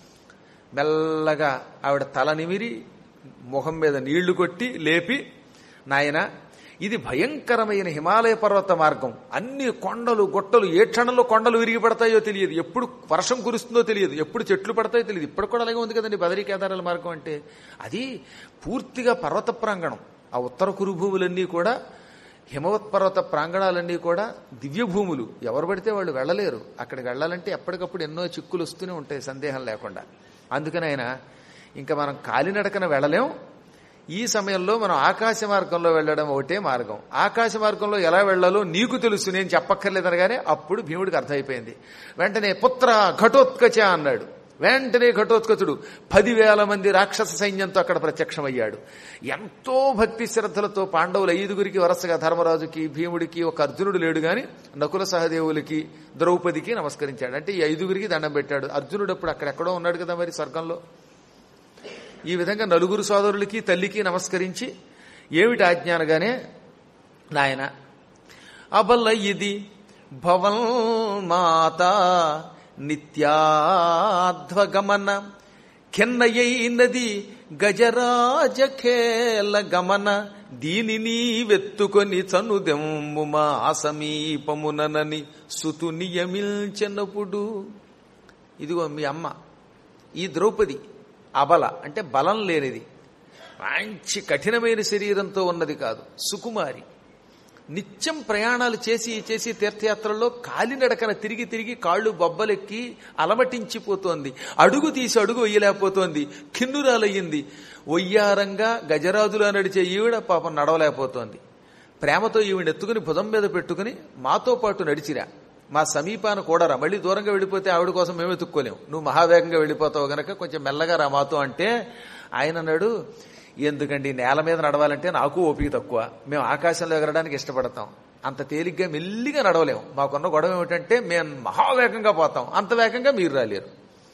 మెల్లగా ఆవిడ తల నిమిరి ముఖం మీద నీళ్లు కొట్టి లేపి నాయన ఇది భయంకరమైన హిమాలయ పర్వత మార్గం అన్ని కొండలు గొట్టలు ఏ క్షణంలో కొండలు విరిగి పడతాయో తెలియదు ఎప్పుడు వర్షం కురుస్తుందో తెలియదు ఎప్పుడు చెట్లు పడతాయో తెలియదు ఇప్పుడు కూడా అలాగే ఉంది కదండి బదరీ కేదారాల మార్గం అంటే అది పూర్తిగా పర్వత ప్రాంగణం ఆ ఉత్తర కురు భూములన్నీ కూడా హిమవత్ పర్వత ప్రాంగణాలన్నీ కూడా దివ్య భూములు ఎవరు పడితే వాళ్ళు వెళ్ళలేరు అక్కడికి వెళ్ళాలంటే ఎప్పటికప్పుడు ఎన్నో చిక్కులు వస్తూనే ఉంటాయి సందేహం లేకుండా అందుకని ఆయన ఇంకా మనం కాలినడకన వెళ్ళలేం ఈ సమయంలో మనం ఆకాశ మార్గంలో వెళ్ళడం ఒకటే మార్గం ఆకాశ మార్గంలో ఎలా వెళ్లాలో నీకు తెలుసు నేను చెప్పక్కర్లేదనగానే అప్పుడు భీముడికి అర్థమైపోయింది వెంటనే పుత్ర ఘటోత్కచ అన్నాడు వెంటనే ఘటోత్కచుడు పదివేల మంది రాక్షస సైన్యంతో అక్కడ ప్రత్యక్షమయ్యాడు ఎంతో భక్తి శ్రద్ధలతో పాండవులు ఐదుగురికి వరుసగా ధర్మరాజుకి భీముడికి ఒక అర్జునుడు లేడు గాని నకుల సహదేవులకి ద్రౌపదికి నమస్కరించాడు అంటే ఈ ఐదుగురికి దండం పెట్టాడు అర్జునుడు అప్పుడు అక్కడెక్కడో ఉన్నాడు కదా మరి స్వర్గంలో ఈ విధంగా నలుగురు సోదరులకి తల్లికి నమస్కరించి ఏమిటి ఆజ్ఞానగానే నాయన అబల్ల ఇది భవన్ మాత నిత్యాధ్వగమన కెన్నయైనది గజరాజ ఖేల గమన దీనిని వెత్తుకొని చనుదెమ్ము మా సమీపముననని సుతు నియమించినప్పుడు ఇదిగో మీ అమ్మ ఈ ద్రౌపది అబల అంటే బలం లేనిది మంచి కఠినమైన శరీరంతో ఉన్నది కాదు సుకుమారి నిత్యం ప్రయాణాలు చేసి చేసి తీర్థయాత్రల్లో కాలినడకన తిరిగి తిరిగి కాళ్ళు బొబ్బలెక్కి అలమటించిపోతోంది అడుగు తీసి అడుగు వేయలేకపోతోంది కిన్నురాలయ్యింది ఒయ్యారంగా గజరాజులా నడిచే ఈవిడ పాపం నడవలేకపోతోంది ప్రేమతో ఈవిడ ఎత్తుకుని భుజం మీద పెట్టుకుని మాతో పాటు నడిచిరా మా సమీపాన కూడరా మళ్ళీ దూరంగా వెళ్ళిపోతే ఆవిడ కోసం మేము ఎత్తుక్కోలేము నువ్వు మహావేగంగా వెళ్ళిపోతావు గనక కొంచెం మెల్లగా రా మాతో అంటే ఆయన అన్నాడు ఎందుకండి నేల మీద నడవాలంటే నాకు ఓపిక తక్కువ మేము ఆకాశంలో ఎగరడానికి ఇష్టపడతాం అంత తేలిగ్గా మెల్లిగా నడవలేము మాకున్న గొడవ ఏమిటంటే మేము మహావేగంగా పోతాం అంత వేగంగా మీరు రాలేరు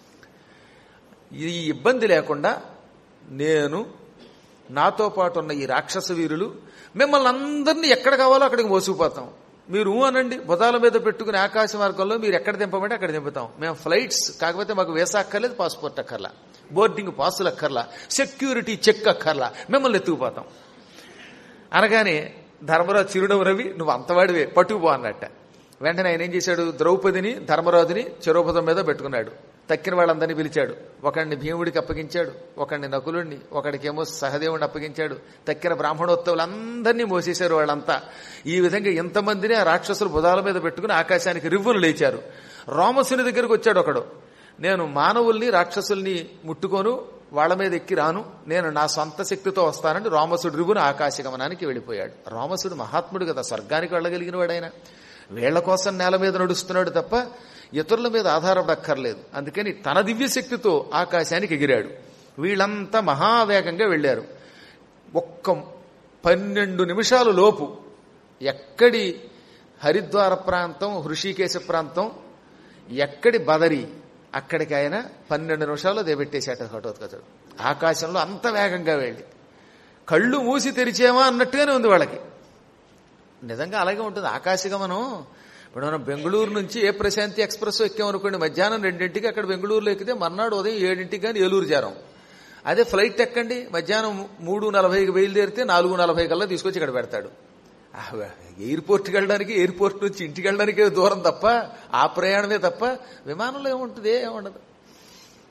ఈ ఇబ్బంది లేకుండా నేను నాతో పాటు ఉన్న ఈ రాక్షస వీరులు మిమ్మల్ని అందరినీ ఎక్కడ కావాలో అక్కడికి మోసుకుపోతాం మీరు ఊ అనండి భుజాల మీద పెట్టుకుని ఆకాశ మార్గంలో మీరు ఎక్కడ దింపమంటే అక్కడ దింపుతాం మేము ఫ్లైట్స్ కాకపోతే మాకు వీసా అక్కర్లేదు పాస్పోర్ట్ అక్కర్లా బోర్డింగ్ పాసులు అక్కర్లా సెక్యూరిటీ చెక్ అక్కర్లా మిమ్మల్ని ఎత్తుకుపోతాం అనగానే ధర్మరాజు చిరునవ్వు రవి నువ్వు అంతవాడివే పట్టుకుపో అన్నట్ట వెంటనే ఆయన ఏం చేశాడు ద్రౌపదిని ధర్మరాజుని చెరోపదం మీద పెట్టుకున్నాడు తక్కిన వాళ్ళందరినీ పిలిచాడు ఒకడిని భీముడికి అప్పగించాడు ఒకడిని నకులుడిని ఒకడికేమో సహదేవుడిని అప్పగించాడు తక్కిన బ్రాహ్మణోత్సవులందరినీ మోసేశారు వాళ్ళంతా ఈ విధంగా ఇంతమందిని ఆ రాక్షసులు బుధాల మీద పెట్టుకుని ఆకాశానికి రివ్వును లేచారు రామసుని దగ్గరకు వచ్చాడు ఒకడు నేను మానవుల్ని రాక్షసుల్ని ముట్టుకోను వాళ్ళ మీద ఎక్కి రాను నేను నా సొంత శక్తితో వస్తానని రామసుడు రివ్వును ఆకాశగమనానికి వెళ్ళిపోయాడు రామసుడు మహాత్ముడు కదా స్వర్గానికి వెళ్ళగలిగిన వాడైనా వీళ్ల కోసం నేల మీద నడుస్తున్నాడు తప్ప ఇతరుల మీద ఆధారపడక్కర్లేదు అందుకని తన దివ్య శక్తితో ఆకాశానికి ఎగిరాడు వీళ్ళంతా మహావేగంగా వెళ్లారు ఒక్క పన్నెండు నిమిషాల లోపు ఎక్కడి హరిద్వార ప్రాంతం హృషికేశ ప్రాంతం ఎక్కడి బదరి అక్కడికి ఆయన పన్నెండు నిమిషాల్లో దేబెట్టేశాట ఘటోత్కచుడు ఆకాశంలో అంత వేగంగా వెళ్ళి కళ్ళు మూసి తెరిచేమా అన్నట్టుగానే ఉంది వాళ్ళకి నిజంగా అలాగే ఉంటుంది ఆకాశగమనం ఇప్పుడు మనం బెంగళూరు నుంచి ఏ ప్రశాంతి ఎక్స్ప్రెస్ ఎక్కామనుకోండి మధ్యాహ్నం రెండింటికి అక్కడ బెంగళూరులో ఎక్కితే మర్నాడు ఉదయం ఏడింటికి కానీ ఏలూరు చేరం అదే ఫ్లైట్ ఎక్కండి మధ్యాహ్నం మూడు నలభైకి బయలుదేరితే నాలుగు నలభై కల్లా తీసుకొచ్చి ఇక్కడ పెడతాడు ఎయిర్పోర్ట్కి వెళ్ళడానికి ఎయిర్పోర్ట్ నుంచి ఇంటికి వెళ్ళడానికే దూరం తప్ప ఆ ప్రయాణమే తప్ప విమానంలో ఏముంటుంది ఏముండదు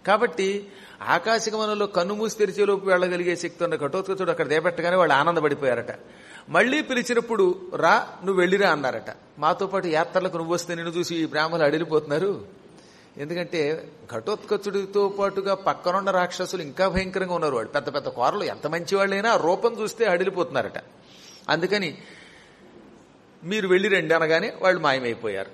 కాబట్టి ఆకాశగమనంలో కన్ను మూసి తెరిచేలోపు వెళ్ళగలిగే శక్తి ఉన్న ఘటోత్కచుడు అక్కడ దేపెట్టగానే వాళ్ళు ఆనందపడిపోయారట మళ్లీ పిలిచినప్పుడు రా నువ్వు వెళ్ళిరా అన్నారట మాతో పాటు యాత్రలకు నువ్వు వస్తే నిన్ను చూసి ఈ బ్రాహ్మణులు అడిగిపోతున్నారు ఎందుకంటే ఘటోత్కచుడితో పాటుగా పక్కనున్న రాక్షసులు ఇంకా భయంకరంగా ఉన్నారు వాడు పెద్ద పెద్ద కోరలు ఎంత మంచి వాళ్ళైనా ఆ రూపం చూస్తే అడిలిపోతున్నారట అందుకని మీరు వెళ్ళి రండి అనగానే వాళ్ళు మాయమైపోయారు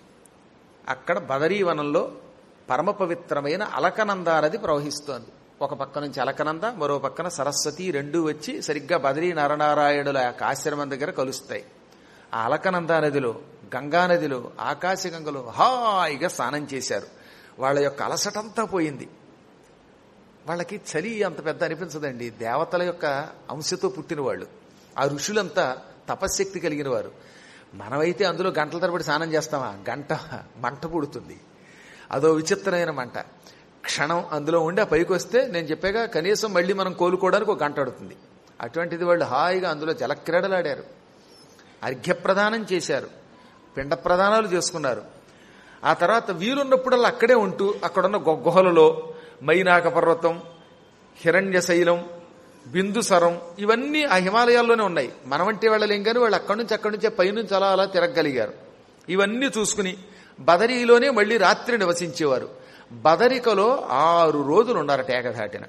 అక్కడ బదరీవనంలో పరమ పవిత్రమైన అలకనంద నది ప్రవహిస్తోంది ఒక పక్క నుంచి అలకనంద మరో పక్కన సరస్వతి రెండూ వచ్చి సరిగ్గా బదరీ నరనారాయణుల యొక్క ఆశ్రమం దగ్గర కలుస్తాయి ఆ అలకనంద నదిలో గంగా నదిలో ఆకాశగంగలో హాయిగా స్నానం చేశారు వాళ్ళ యొక్క అలసటంతా పోయింది వాళ్ళకి చలి అంత పెద్ద అనిపించదండి దేవతల యొక్క అంశతో పుట్టిన వాళ్ళు ఆ ఋషులంతా తపశ్శక్తి కలిగిన వారు మనమైతే అందులో గంటల తరబడి స్నానం చేస్తామా గంట మంట పుడుతుంది అదో విచిత్రమైన మంట క్షణం అందులో ఉండి ఆ పైకి వస్తే నేను చెప్పాగా కనీసం మళ్ళీ మనం కోలుకోవడానికి ఒక గంట పడుతుంది అటువంటిది వాళ్ళు హాయిగా అందులో జలక్రీడలాడారు అర్ఘ్యప్రదానం చేశారు పిండ ప్రదానాలు చేసుకున్నారు ఆ తర్వాత వీలున్నప్పుడల్లా అక్కడే ఉంటూ అక్కడున్న గొ- గుహలలో మైనాక పర్వతం హిరణ్యశైలం బిందుసరం ఇవన్నీ ఆ హిమాలయాల్లోనే ఉన్నాయి మనమంటే వెళ్ళలేం కానీ వాళ్ళు అక్కడి నుంచి అక్కడి నుంచే పైనుంచి అలా అలా తిరగగలిగారు ఇవన్నీ చూసుకుని బదరీలోనే మళ్ళీ రాత్రి నివసించేవారు బదరికలో ఆరు రోజులు ఉన్నారట ఏకధాటిన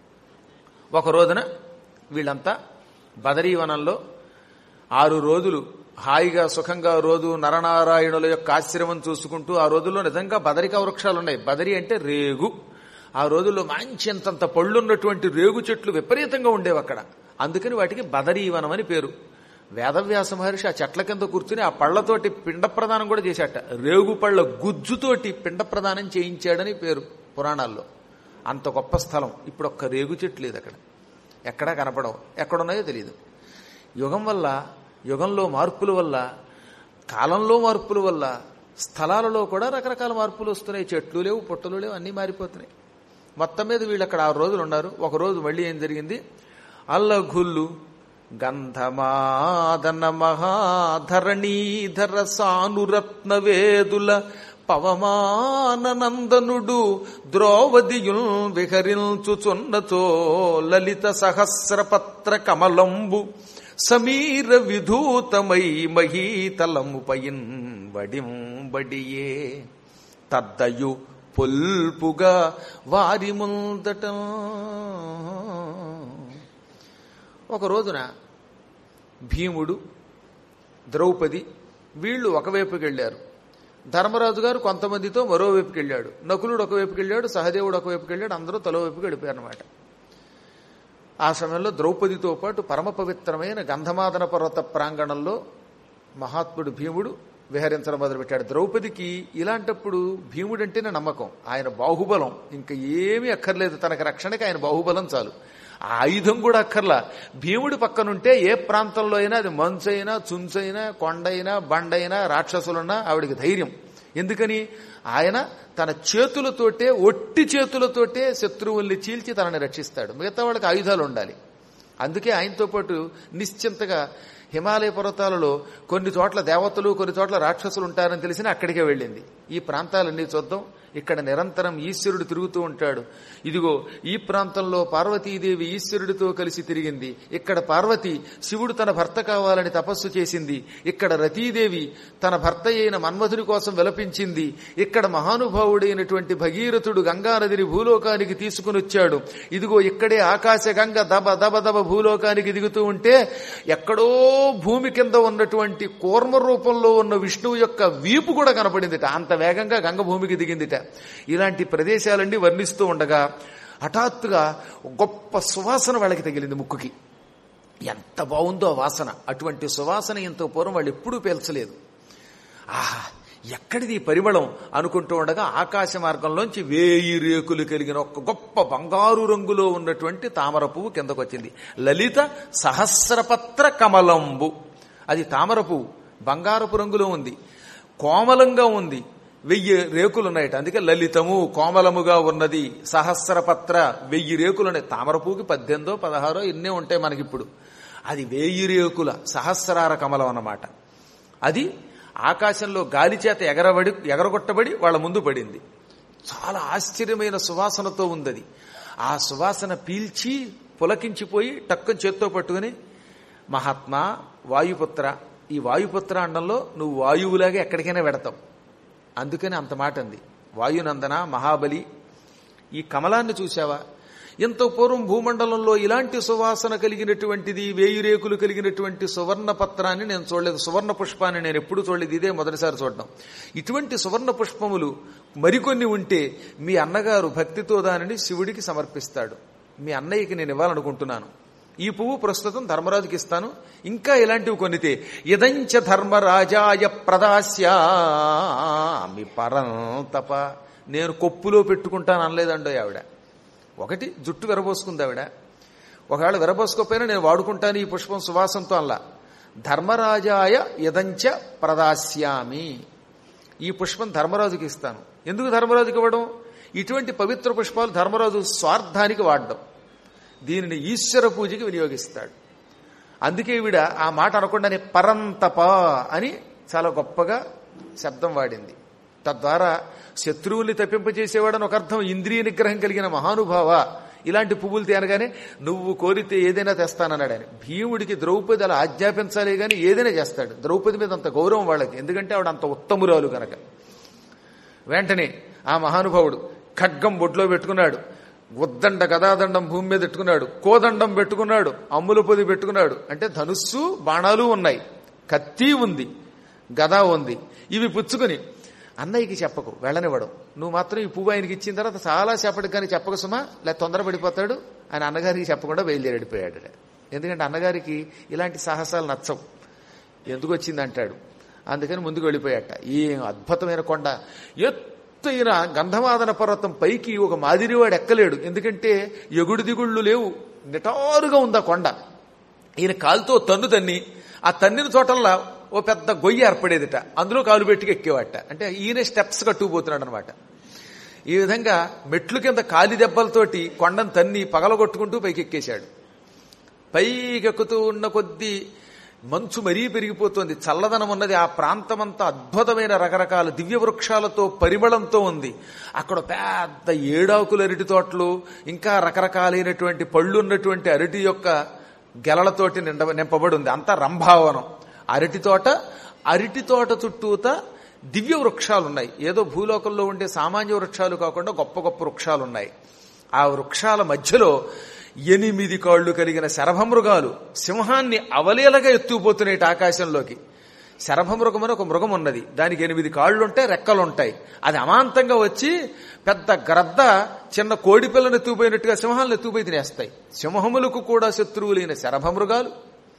ఒక రోజున వీళ్ళంతా బదరీవనంలో ఆరు రోజులు హాయిగా సుఖంగా రోజు నరనారాయణుల యొక్క ఆశ్రమం చూసుకుంటూ ఆ రోజుల్లో నిజంగా బదరికా వృక్షాలు ఉన్నాయి బదరి అంటే రేగు ఆ రోజుల్లో మంచి అంతంత పళ్ళున్నటువంటి రేగు చెట్లు విపరీతంగా ఉండేవి అక్కడ అందుకని వాటికి బదరీవనం అని పేరు వేదవ్యాస మహర్షి ఆ చెట్ల కింద కూర్చుని ఆ పళ్లతోటి పిండ ప్రదానం కూడా చేశాట రేగు పళ్ళ గుజ్జుతోటి పిండ ప్రదానం చేయించాడని పేరు పురాణాల్లో అంత గొప్ప స్థలం ఇప్పుడు ఒక్క రేగు చెట్టు లేదు అక్కడ ఎక్కడా కనపడవు ఎక్కడున్నాయో తెలియదు యుగం వల్ల యుగంలో మార్పుల వల్ల కాలంలో మార్పుల వల్ల స్థలాలలో కూడా రకరకాల మార్పులు వస్తున్నాయి చెట్లు లేవు పుట్టలు లేవు అన్నీ మారిపోతున్నాయి మొత్తం మీద వీళ్ళు అక్కడ ఆరు రోజులు ఉన్నారు ఒక రోజు మళ్ళీ ఏం జరిగింది అల్లఘుల్లు గంధమాదన మహాధరణీధర సానురత్న వేదుల పవమానందనుడు ద్రౌపదియుల్ విహరించుచున్నచో లలిత సహస్రపత్ర కమలంబు సమీర విధూతమై మహీతలముపయిన్ వడింబడియే తద్దయు పొల్పుగా వారి ముందట ఒక రోజున భీముడు ద్రౌపది వీళ్ళు ఒకవైపుకి వెళ్ళారు ధర్మరాజు గారు కొంతమందితో మరోవైపుకి వెళ్ళాడు నకులుడు ఒకవైపుకి వెళ్ళాడు సహదేవుడు ఒకవైపుకి వెళ్ళాడు అందరూ తలోవైపుకి వెళ్ళిపోయారు అనమాట ఆ సమయంలో ద్రౌపదితో పాటు పరమ పవిత్రమైన గంధమాదన పర్వత ప్రాంగణంలో మహాత్ముడు భీముడు విహరించడం మొదలుపెట్టాడు ద్రౌపదికి ఇలాంటప్పుడు భీముడంటేనే నమ్మకం ఆయన బాహుబలం ఇంకా ఏమీ అక్కర్లేదు తనకు రక్షణకి ఆయన బాహుబలం చాలు ఆ ఆయుధం కూడా అక్కర్లా భీముడి పక్కనుంటే ఏ ప్రాంతంలో అయినా అది మంచు అయినా చుంచైనా కొండైనా బండైనా రాక్షసులున్నా ఆవిడికి ధైర్యం ఎందుకని ఆయన తన చేతులతోటే ఒట్టి చేతులతోటే శత్రువుల్ని చీల్చి తనని రక్షిస్తాడు మిగతా వాళ్ళకి ఆయుధాలు ఉండాలి అందుకే ఆయనతో పాటు నిశ్చింతగా హిమాలయ పర్వతాలలో కొన్ని చోట్ల దేవతలు కొన్ని చోట్ల రాక్షసులు ఉంటారని తెలిసిన అక్కడికే వెళ్ళింది ఈ ప్రాంతాలన్నీ చూద్దాం ఇక్కడ నిరంతరం ఈశ్వరుడు తిరుగుతూ ఉంటాడు ఇదిగో ఈ ప్రాంతంలో పార్వతీదేవి ఈశ్వరుడితో కలిసి తిరిగింది ఇక్కడ పార్వతి శివుడు తన భర్త కావాలని తపస్సు చేసింది ఇక్కడ రతీదేవి తన భర్త అయిన మన్మధుని కోసం విలపించింది ఇక్కడ మహానుభావుడైనటువంటి భగీరథుడు గంగానదిని భూలోకానికి తీసుకుని వచ్చాడు ఇదిగో ఇక్కడే ఆకాశ గంగ దబ దబ దబ భూలోకానికి దిగుతూ ఉంటే ఎక్కడో భూమి కింద ఉన్నటువంటి కూర్మ రూపంలో ఉన్న విష్ణువు యొక్క వీపు కూడా కనపడిందిట అంత వేగంగా గంగ భూమికి దిగిందిట ఇలాంటి ప్రదేశాలన్నీ వర్ణిస్తూ ఉండగా హఠాత్తుగా గొప్ప సువాసన వాళ్ళకి తగిలింది ముక్కుకి ఎంత బాగుందో ఆ వాసన అటువంటి సువాసన ఇంత పూర్వం వాళ్ళు ఎప్పుడూ పేల్చలేదు ఆహా ఎక్కడిది ఈ పరిమళం అనుకుంటూ ఉండగా ఆకాశ మార్గంలోంచి వేయి రేకులు కలిగిన ఒక గొప్ప బంగారు రంగులో ఉన్నటువంటి తామర పువ్వు కిందకు వచ్చింది లలిత సహస్రపత్ర కమలంబు అది తామర పువ్వు బంగారపు రంగులో ఉంది కోమలంగా ఉంది వెయ్యి రేకులు ఉన్నాయట అందుకే లలితము కోమలముగా ఉన్నది సహస్రపత్ర వెయ్యి రేకులు ఉన్నాయి తామర పువ్వుకి పద్దెనిమిదో పదహారో ఇన్నే ఉంటాయి మనకిప్పుడు అది వెయ్యి రేకుల సహస్రార కమలం అన్నమాట అది ఆకాశంలో గాలి చేత ఎగరబడి ఎగరగొట్టబడి వాళ్ళ ముందు పడింది చాలా ఆశ్చర్యమైన సువాసనతో ఉందది ఆ సువాసన పీల్చి పులకించిపోయి టక్కని చేత్తో పట్టుకుని మహాత్మా వాయుపుత్ర ఈ వాయుపుత్ర అండంలో నువ్వు వాయువులాగా ఎక్కడికైనా వెడతావు అందుకని అంత మాట అంది వాయునందన మహాబలి ఈ కమలాన్ని చూశావా ఎంతో పూర్వం భూమండలంలో ఇలాంటి సువాసన కలిగినటువంటిది వేయి రేకులు కలిగినటువంటి సువర్ణ పత్రాన్ని నేను చూడలేదు సువర్ణ పుష్పాన్ని నేను ఎప్పుడు చూడలేదు ఇదే మొదటిసారి చూడడం ఇటువంటి సువర్ణ పుష్పములు మరికొన్ని ఉంటే మీ అన్నగారు భక్తితో దానిని శివుడికి సమర్పిస్తాడు మీ అన్నయ్యకి నేను ఇవ్వాలనుకుంటున్నాను ఈ పువ్వు ప్రస్తుతం ధర్మరాజుకి ఇస్తాను ఇంకా ఇలాంటివి కొనితే ఇదంచ ధర్మరాజాయ ప్రదాస్యామి పరం తప నేను కొప్పులో పెట్టుకుంటాను అనలేదండో ఆవిడ ఒకటి జుట్టు విరబోసుకుంది ఆవిడ ఒకవేళ విరబోసుకోకపోయినా నేను వాడుకుంటాను ఈ పుష్పం సువాసంతో అల్లా ధర్మరాజాయ యదంచ ప్రదాస్యామి ఈ పుష్పం ధర్మరాజుకి ఇస్తాను ఎందుకు ధర్మరాజుకి ఇవ్వడం ఇటువంటి పవిత్ర పుష్పాలు ధర్మరాజు స్వార్థానికి వాడడం దీనిని ఈశ్వర పూజకి వినియోగిస్తాడు అందుకే ఈవిడ ఆ మాట అనకుండానే పరంతప అని చాలా గొప్పగా శబ్దం వాడింది తద్వారా శత్రువుల్ని తప్పింపజేసేవాడని ఒక అర్థం ఇంద్రియ నిగ్రహం కలిగిన మహానుభావ ఇలాంటి పువ్వులు తేనగానే నువ్వు కోరితే ఏదైనా తెస్తానన్నాడు ఆయన భీముడికి ద్రౌపది అలా ఆజ్ఞాపించాలి కానీ ఏదైనా చేస్తాడు ద్రౌపది మీద అంత గౌరవం వాళ్ళకి ఎందుకంటే ఆవిడ అంత ఉత్తమురాలు కనుక వెంటనే ఆ మహానుభావుడు ఖడ్గం బొడ్లో పెట్టుకున్నాడు ఉద్దండ గదాదండం భూమి మీద పెట్టుకున్నాడు కోదండం పెట్టుకున్నాడు అమ్ముల పొది పెట్టుకున్నాడు అంటే ధనుస్సు బాణాలు ఉన్నాయి కత్తి ఉంది గదా ఉంది ఇవి పుచ్చుకుని అన్నయ్యకి చెప్పకు వెళ్ళనివ్వడం నువ్వు మాత్రం ఈ పువ్వు ఆయనకి ఇచ్చిన తర్వాత చాలా సేపటికి కానీ చెప్పక సుమా లేదా తొందరపడిపోతాడు ఆయన అన్నగారికి చెప్పకుండా బయలుదేరిపోయాడు ఎందుకంటే అన్నగారికి ఇలాంటి సాహసాలు నచ్చవు ఎందుకు వచ్చింది అంటాడు అందుకని ముందుకు వెళ్ళిపోయాట ఈ అద్భుతమైన కొండ ఎత్తైన గంధమాదన పర్వతం పైకి ఒక మాదిరివాడు ఎక్కలేడు ఎందుకంటే ఎగుడు దిగుళ్ళు లేవు నిటారుగా ఉంది ఆ కొండ ఈయన కాలుతో తన్ను తన్ని ఆ తన్నిన చోటల్లా ఓ పెద్ద గొయ్యి ఏర్పడేదిట అందులో కాలు పెట్టుకు ఎక్కేవాట అంటే ఈయన స్టెప్స్ కట్టుకుపోతున్నాడు అనమాట ఈ విధంగా మెట్లు కింద కాలి దెబ్బలతోటి కొండను తన్ని పగలగొట్టుకుంటూ పైకి ఎక్కేశాడు పైకెక్కుతూ ఉన్న కొద్దీ మంచు మరీ పెరిగిపోతుంది చల్లదనం ఉన్నది ఆ ప్రాంతమంతా అద్భుతమైన రకరకాల దివ్య వృక్షాలతో పరిమళంతో ఉంది అక్కడ పెద్ద ఏడాకుల అరటి తోటలు ఇంకా రకరకాలైనటువంటి పళ్ళు ఉన్నటువంటి అరటి యొక్క గెలలతోటి నిండ నింపబడి ఉంది అంతా రంభావనం అరటి తోట అరటి తోట చుట్టూత దివ్య వృక్షాలు ఉన్నాయి ఏదో భూలోకంలో ఉండే సామాన్య వృక్షాలు కాకుండా గొప్ప గొప్ప వృక్షాలు ఉన్నాయి ఆ వృక్షాల మధ్యలో ఎనిమిది కాళ్లు కలిగిన శరభమృగాలు సింహాన్ని అవలీలగా ఎత్తుకుపోతున్నాయి ఆకాశంలోకి శరభమృగం అని ఒక మృగం ఉన్నది దానికి ఎనిమిది కాళ్లుంటాయి రెక్కలుంటాయి అది అమాంతంగా వచ్చి పెద్ద గ్రద్ద చిన్న కోడి పిల్లను ఎత్తుకుపోయినట్టుగా సింహాలను ఎత్తుకుపోయి తినేస్తాయి సింహములకు కూడా శత్రువులైన శరభమృగాలు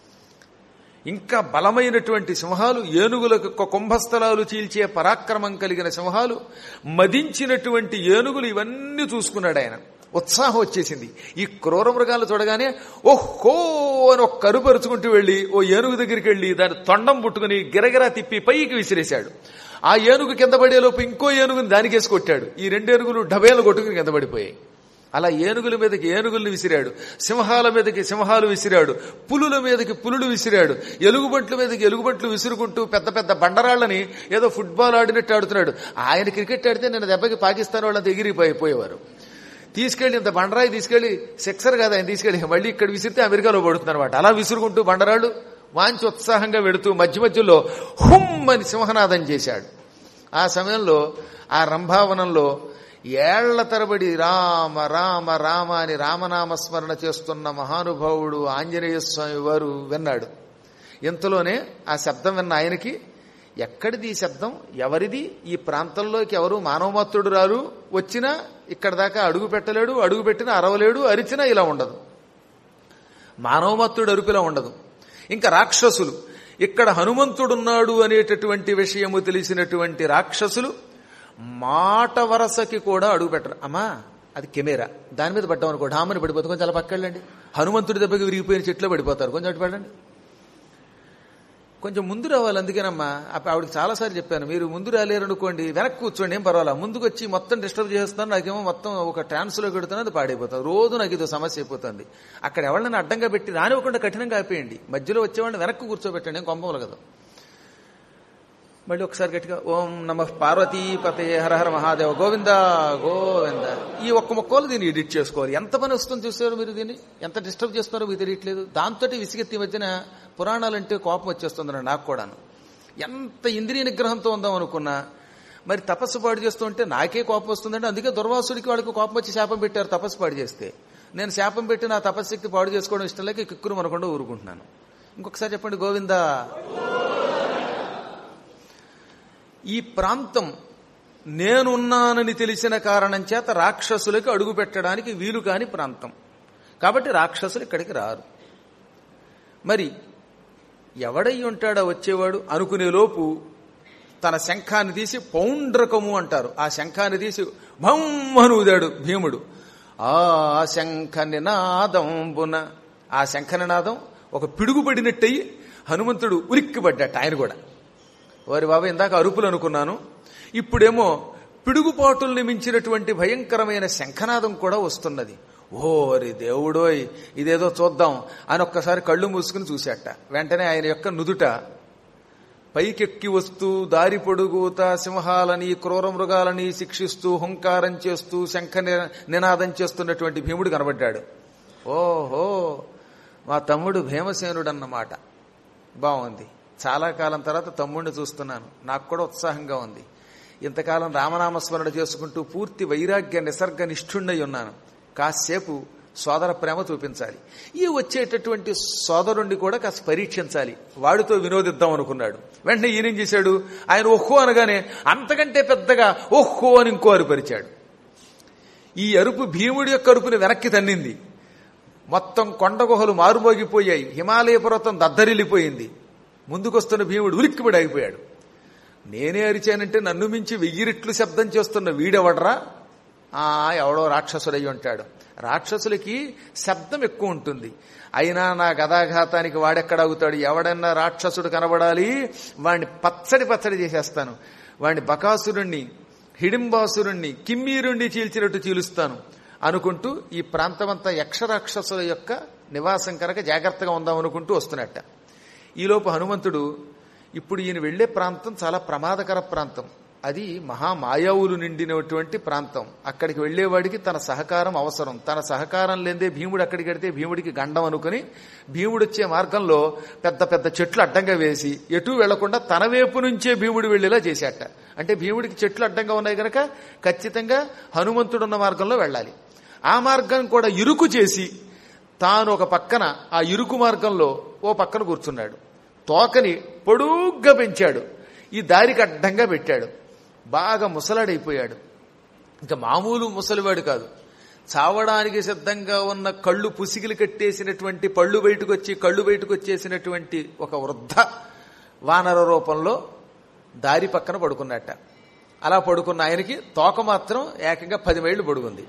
ఇంకా బలమైనటువంటి సింహాలు ఏనుగులకు కుంభస్థలాలు చీల్చే పరాక్రమం కలిగిన సింహాలు మదించినటువంటి ఏనుగులు ఇవన్నీ చూసుకున్నాడు ఆయన ఉత్సాహం వచ్చేసింది ఈ క్రూర మృగాలు చూడగానే ఓహో అని ఒక కరుపరుచుకుంటూ వెళ్ళి ఓ ఏనుగు దగ్గరికి వెళ్ళి దాని తొండం పుట్టుకుని గిరగిరా తిప్పి పైకి విసిరేశాడు ఆ ఏనుగు కింద పడేలోపు ఇంకో ఏనుగుని దానికేసి కొట్టాడు ఈ రెండు ఏనుగులు డబేలు కొట్టుకుని కింద పడిపోయాయి అలా ఏనుగుల మీదకి ఏనుగుల్ని విసిరాడు సింహాల మీదకి సింహాలు విసిరాడు పులుల మీదకి పులులు విసిరాడు ఎలుగుబంట్ల మీదకి ఎలుగుబంట్లు విసురుకుంటూ పెద్ద పెద్ద బండరాళ్ళని ఏదో ఫుట్బాల్ ఆడినట్టు ఆడుతున్నాడు ఆయన క్రికెట్ ఆడితే నేను దెబ్బకి పాకిస్తాన్ వాళ్ళంతా ఎగిరిపోయిపోయేవారు తీసుకెళ్లి ఇంత బండరాయి తీసుకెళ్లి సిక్సర్ కాదు ఆయన తీసుకెళ్లి మళ్ళీ ఇక్కడ విసిరితే అమెరికాలో పడుతుందన్నమాట అలా విసురుకుంటూ బండరాళ్ళు వాంచి ఉత్సాహంగా వెడుతూ మధ్య మధ్యలో హుమ్ అని సింహనాదం చేశాడు ఆ సమయంలో ఆ రంభావనంలో ఏళ్ల తరబడి రామ రామ రామ అని రామనామస్మరణ చేస్తున్న మహానుభావుడు ఆంజనేయ స్వామి వారు విన్నాడు ఇంతలోనే ఆ శబ్దం విన్న ఆయనకి ఎక్కడిది ఈ శబ్దం ఎవరిది ఈ ప్రాంతంలోకి ఎవరు మానవమాత్రుడు రారు వచ్చినా ఇక్కడ దాకా అడుగు పెట్టలేడు అడుగు పెట్టినా అరవలేడు అరిచినా ఇలా ఉండదు మానవమత్తుడు అరుపులా ఉండదు ఇంకా రాక్షసులు ఇక్కడ హనుమంతుడున్నాడు అనేటటువంటి విషయము తెలిసినటువంటి రాక్షసులు మాట వరసకి కూడా అడుగు పెట్టరు అమ్మా అది కెమెరా దాని మీద పడ్డాం అనుకో డామని పడిపోతుంది కొంచెం అలా పక్కెళ్ళండి హనుమంతుడి దెబ్బకి విరిగిపోయిన చెట్లో పడిపోతారు కొంచెం అటు పడండి కొంచెం ముందు రావాలి అందుకేనమ్మా అప్పుడు ఆవిడకి చాలాసార్లు చెప్పాను మీరు ముందు రాలేరనుకోండి వెనక్కి కూర్చోండి ఏం పర్వాలా ముందుకు వచ్చి మొత్తం డిస్టర్బ్ చేస్తాను నాకేమో మొత్తం ఒక ట్రాన్స్లో పెడుతున్నా అది పాడైపోతుంది రోజు నాకు ఇది సమస్య అయిపోతుంది అక్కడ ఎవరినైనా అడ్డంగా పెట్టి రానివ్వకుండా కఠినంగా ఆపేయండి మధ్యలో వచ్చేవాడిని వెనక్కి కూర్చోబెట్టండి ఏం కొంపములు కదా మళ్ళీ ఒకసారి గట్టిగా ఓం నమ పార్వతీ పతే హర హర మహాదేవ గోవింద గోవింద ఈ ఒక్క మొక్కలు దీన్ని ఎడిట్ చేసుకోవాలి ఎంత పని వస్తుంది చూసారు మీరు దీన్ని ఎంత డిస్టర్బ్ చేస్తున్నారో మీకు తెలియట్లేదు దాంతో విసిగెత్తి మధ్యన పురాణాలంటే కోపం వచ్చేస్తుంది నాకు కూడాను ఎంత ఇంద్రియ నిగ్రహంతో ఉందాం అనుకున్నా మరి తపస్సు పాడు చేస్తూ ఉంటే నాకే కోపం వస్తుందంటే అందుకే దుర్వాసుడికి వాళ్ళకి కోపం వచ్చి శాపం పెట్టారు తపస్సు పాడు చేస్తే నేను శాపం పెట్టి నా తపస్శక్తి పాడు చేసుకోవడం ఇష్టం లేక కిక్కురు మనకుండా ఊరుకుంటున్నాను ఇంకొకసారి చెప్పండి గోవిందా ఈ ప్రాంతం నేనున్నానని తెలిసిన కారణం చేత రాక్షసులకి అడుగు పెట్టడానికి వీలు కాని ప్రాంతం కాబట్టి రాక్షసులు ఇక్కడికి రారు మరి ఎవడై ఉంటాడో వచ్చేవాడు అనుకునే లోపు తన శంఖాన్ని తీసి పౌండ్రకము అంటారు ఆ శంఖాన్ని తీసి భమ్మనుదాడు భీముడు ఆ శంఖ నినాదంబున ఆ శంఖ నినాదం ఒక పిడుగుపడినట్టయి హనుమంతుడు ఉరిక్కిపడ్డాట ఆయన కూడా వారి బాబా ఇందాక అరుపులు అనుకున్నాను ఇప్పుడేమో పిడుగుపాటుల్ని మించినటువంటి భయంకరమైన శంఖనాదం కూడా వస్తున్నది ఓరి దేవుడోయ్ ఇదేదో చూద్దాం అని ఒక్కసారి కళ్ళు మూసుకుని చూశాట వెంటనే ఆయన యొక్క నుదుట పైకెక్కి వస్తూ దారి పొడుగుత సింహాలని క్రూర మృగాలని శిక్షిస్తూ హుంకారం చేస్తూ శంఖ నినాదం చేస్తున్నటువంటి భీముడు కనబడ్డాడు ఓహో మా తమ్ముడు భీమసేనుడు అన్నమాట బాగుంది చాలా కాలం తర్వాత తమ్ముడిని చూస్తున్నాను నాకు కూడా ఉత్సాహంగా ఉంది ఇంతకాలం రామనామస్మరణ చేసుకుంటూ పూర్తి వైరాగ్య నిసర్గ నిష్ఠుండై ఉన్నాను కాసేపు సోదర ప్రేమ చూపించాలి ఈ వచ్చేటటువంటి సోదరుణ్ణి కూడా కాస్త పరీక్షించాలి వాడితో వినోదిద్దాం అనుకున్నాడు వెంటనే ఈయనేం చేశాడు ఆయన ఓహో అనగానే అంతకంటే పెద్దగా ఓహో అని ఇంకో అరుపరిచాడు ఈ అరుపు భీముడి యొక్క అరుపుని వెనక్కి తన్నింది మొత్తం కొండ గుహలు మారుమోగిపోయాయి హిమాలయ పర్వతం దద్దరిల్లిపోయింది ముందుకొస్తున్న భీముడు ఉలిక్కిపడి ఆగిపోయాడు నేనే అరిచానంటే నన్ను మించి వెయ్యి రెట్లు శబ్దం చేస్తున్న వీడెవడరా ఆ ఎవడో రాక్షసుడై ఉంటాడు రాక్షసులకి శబ్దం ఎక్కువ ఉంటుంది అయినా నా గదాఘాతానికి వాడెక్కడాగుతాడు ఎవడన్నా రాక్షసుడు కనబడాలి వాడిని పచ్చడి పచ్చడి చేసేస్తాను వాడిని బకాసురుణ్ణి హిడింబాసురుణ్ణి కిమ్మీరుణ్ణి చీల్చినట్టు చీలుస్తాను అనుకుంటూ ఈ ప్రాంతమంతా యక్షరాక్షసుల యొక్క నివాసం కనుక జాగ్రత్తగా ఉందాం అనుకుంటూ వస్తున్నట్ట ఈలోపు హనుమంతుడు ఇప్పుడు ఈయన వెళ్లే ప్రాంతం చాలా ప్రమాదకర ప్రాంతం అది మహామాయావులు నిండినటువంటి ప్రాంతం అక్కడికి వెళ్లేవాడికి తన సహకారం అవసరం తన సహకారం లేదే భీముడు అక్కడికి వెడితే భీముడికి గండం అనుకుని భీముడు వచ్చే మార్గంలో పెద్ద పెద్ద చెట్లు అడ్డంగా వేసి ఎటు వెళ్లకుండా తన వైపు నుంచే భీముడు వెళ్లేలా చేశాట అంటే భీముడికి చెట్లు అడ్డంగా ఉన్నాయి గనక ఖచ్చితంగా హనుమంతుడున్న మార్గంలో వెళ్ళాలి ఆ మార్గం కూడా ఇరుకు చేసి తాను ఒక పక్కన ఆ ఇరుకు మార్గంలో ఓ పక్కన కూర్చున్నాడు తోకని పొడుగ్గా పెంచాడు ఈ దారికి అడ్డంగా పెట్టాడు బాగా ముసలాడైపోయాడు ఇంకా మామూలు ముసలివాడు కాదు చావడానికి సిద్ధంగా ఉన్న కళ్ళు పుసిగిలి కట్టేసినటువంటి పళ్ళు బయటకు వచ్చి కళ్ళు బయటకు వచ్చేసినటువంటి ఒక వృద్ధ వానర రూపంలో దారి పక్కన పడుకున్నట్ట అలా పడుకున్న ఆయనకి తోక మాత్రం ఏకంగా పది మైళ్ళు పడుకుంది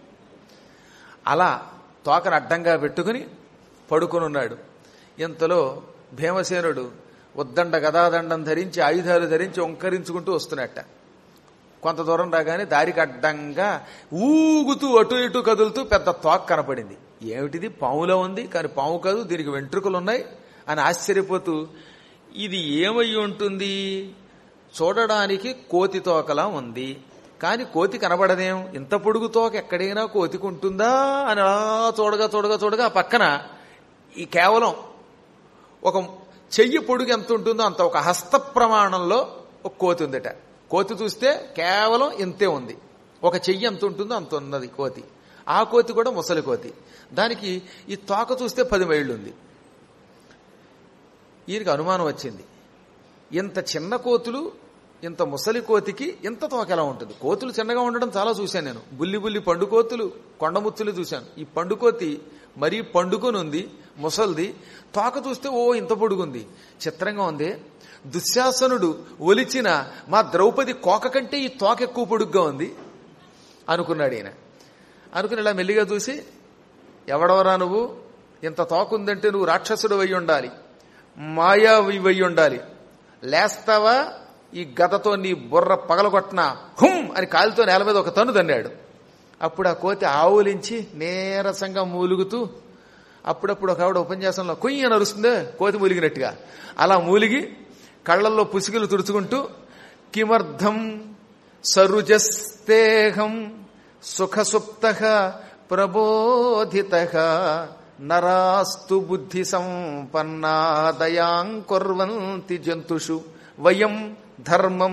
అలా తోకను అడ్డంగా పెట్టుకుని పడుకునున్నాడు ఇంతలో భీమసేనుడు ఉద్దండ గదాదండం ధరించి ఆయుధాలు ధరించి ఒంకరించుకుంటూ వస్తున్నట్ట కొంత దూరం రాగానే దారికి అడ్డంగా ఊగుతూ అటు ఇటు కదులుతూ పెద్ద తోక కనపడింది ఏమిటిది పాములో ఉంది కానీ పాము కాదు దీనికి వెంట్రుకలు ఉన్నాయి అని ఆశ్చర్యపోతూ ఇది ఏమై ఉంటుంది చూడడానికి కోతి తోకలా ఉంది కానీ కోతి కనబడదేం ఇంత పొడుగు తోక ఎక్కడైనా కోతికి ఉంటుందా అని అలా చూడగా చూడగా చూడగా ఆ పక్కన ఈ కేవలం ఒక చెయ్యి పొడుగు ఎంత ఉంటుందో అంత ఒక హస్త ప్రమాణంలో ఒక కోతి ఉందట కోతి చూస్తే కేవలం ఇంతే ఉంది ఒక చెయ్యి ఎంత ఉంటుందో అంత ఉన్నది కోతి ఆ కోతి కూడా ముసలి కోతి దానికి ఈ తోక చూస్తే పది మైళ్ళు ఉంది ఈయనకి అనుమానం వచ్చింది ఇంత చిన్న కోతులు ఇంత ముసలి కోతికి ఇంత తోక ఎలా ఉంటుంది కోతులు చిన్నగా ఉండడం చాలా చూశాను నేను బుల్లి బుల్లి పండుకోతులు కొండముత్తులు చూశాను ఈ పండుకోతి మరీ పండుకొని ఉంది ముసల్ది తోక చూస్తే ఓ ఇంత పొడుగుంది చిత్రంగా ఉంది దుశ్శాసనుడు ఒలిచిన మా ద్రౌపది కోక కంటే ఈ తోక ఎక్కువ పొడుగ్గా ఉంది అనుకున్నాడు ఈయన అనుకుని ఇలా మెల్లిగా చూసి ఎవడవరా నువ్వు ఇంత తోక ఉందంటే నువ్వు రాక్షసుడు అయి ఉండాలి మాయా అయి ఉండాలి లేస్తావా ఈ గదతో నీ బుర్ర పగలగొట్టిన హుం అని కాలితో నేల మీద ఒక తన్ను తన్నాడు అప్పుడు ఆ కోతి ఆవులించి నీరసంగా మూలుగుతూ అప్పుడప్పుడు ఒక ఆవిడ ఉపన్యాసంలో కొయ్యి అని అరుస్తుందే కోతి మూలిగినట్టుగా అలా మూలిగి కళ్ళల్లో పుసిగులు తుడుచుకుంటూ కిమర్థం సరుజస్తేహం సుఖసుప్త ప్రబోధిత నరాస్తు బుద్ధి సంపన్నా దయాం కుర్వంతి జంతుషు వయం ధర్మం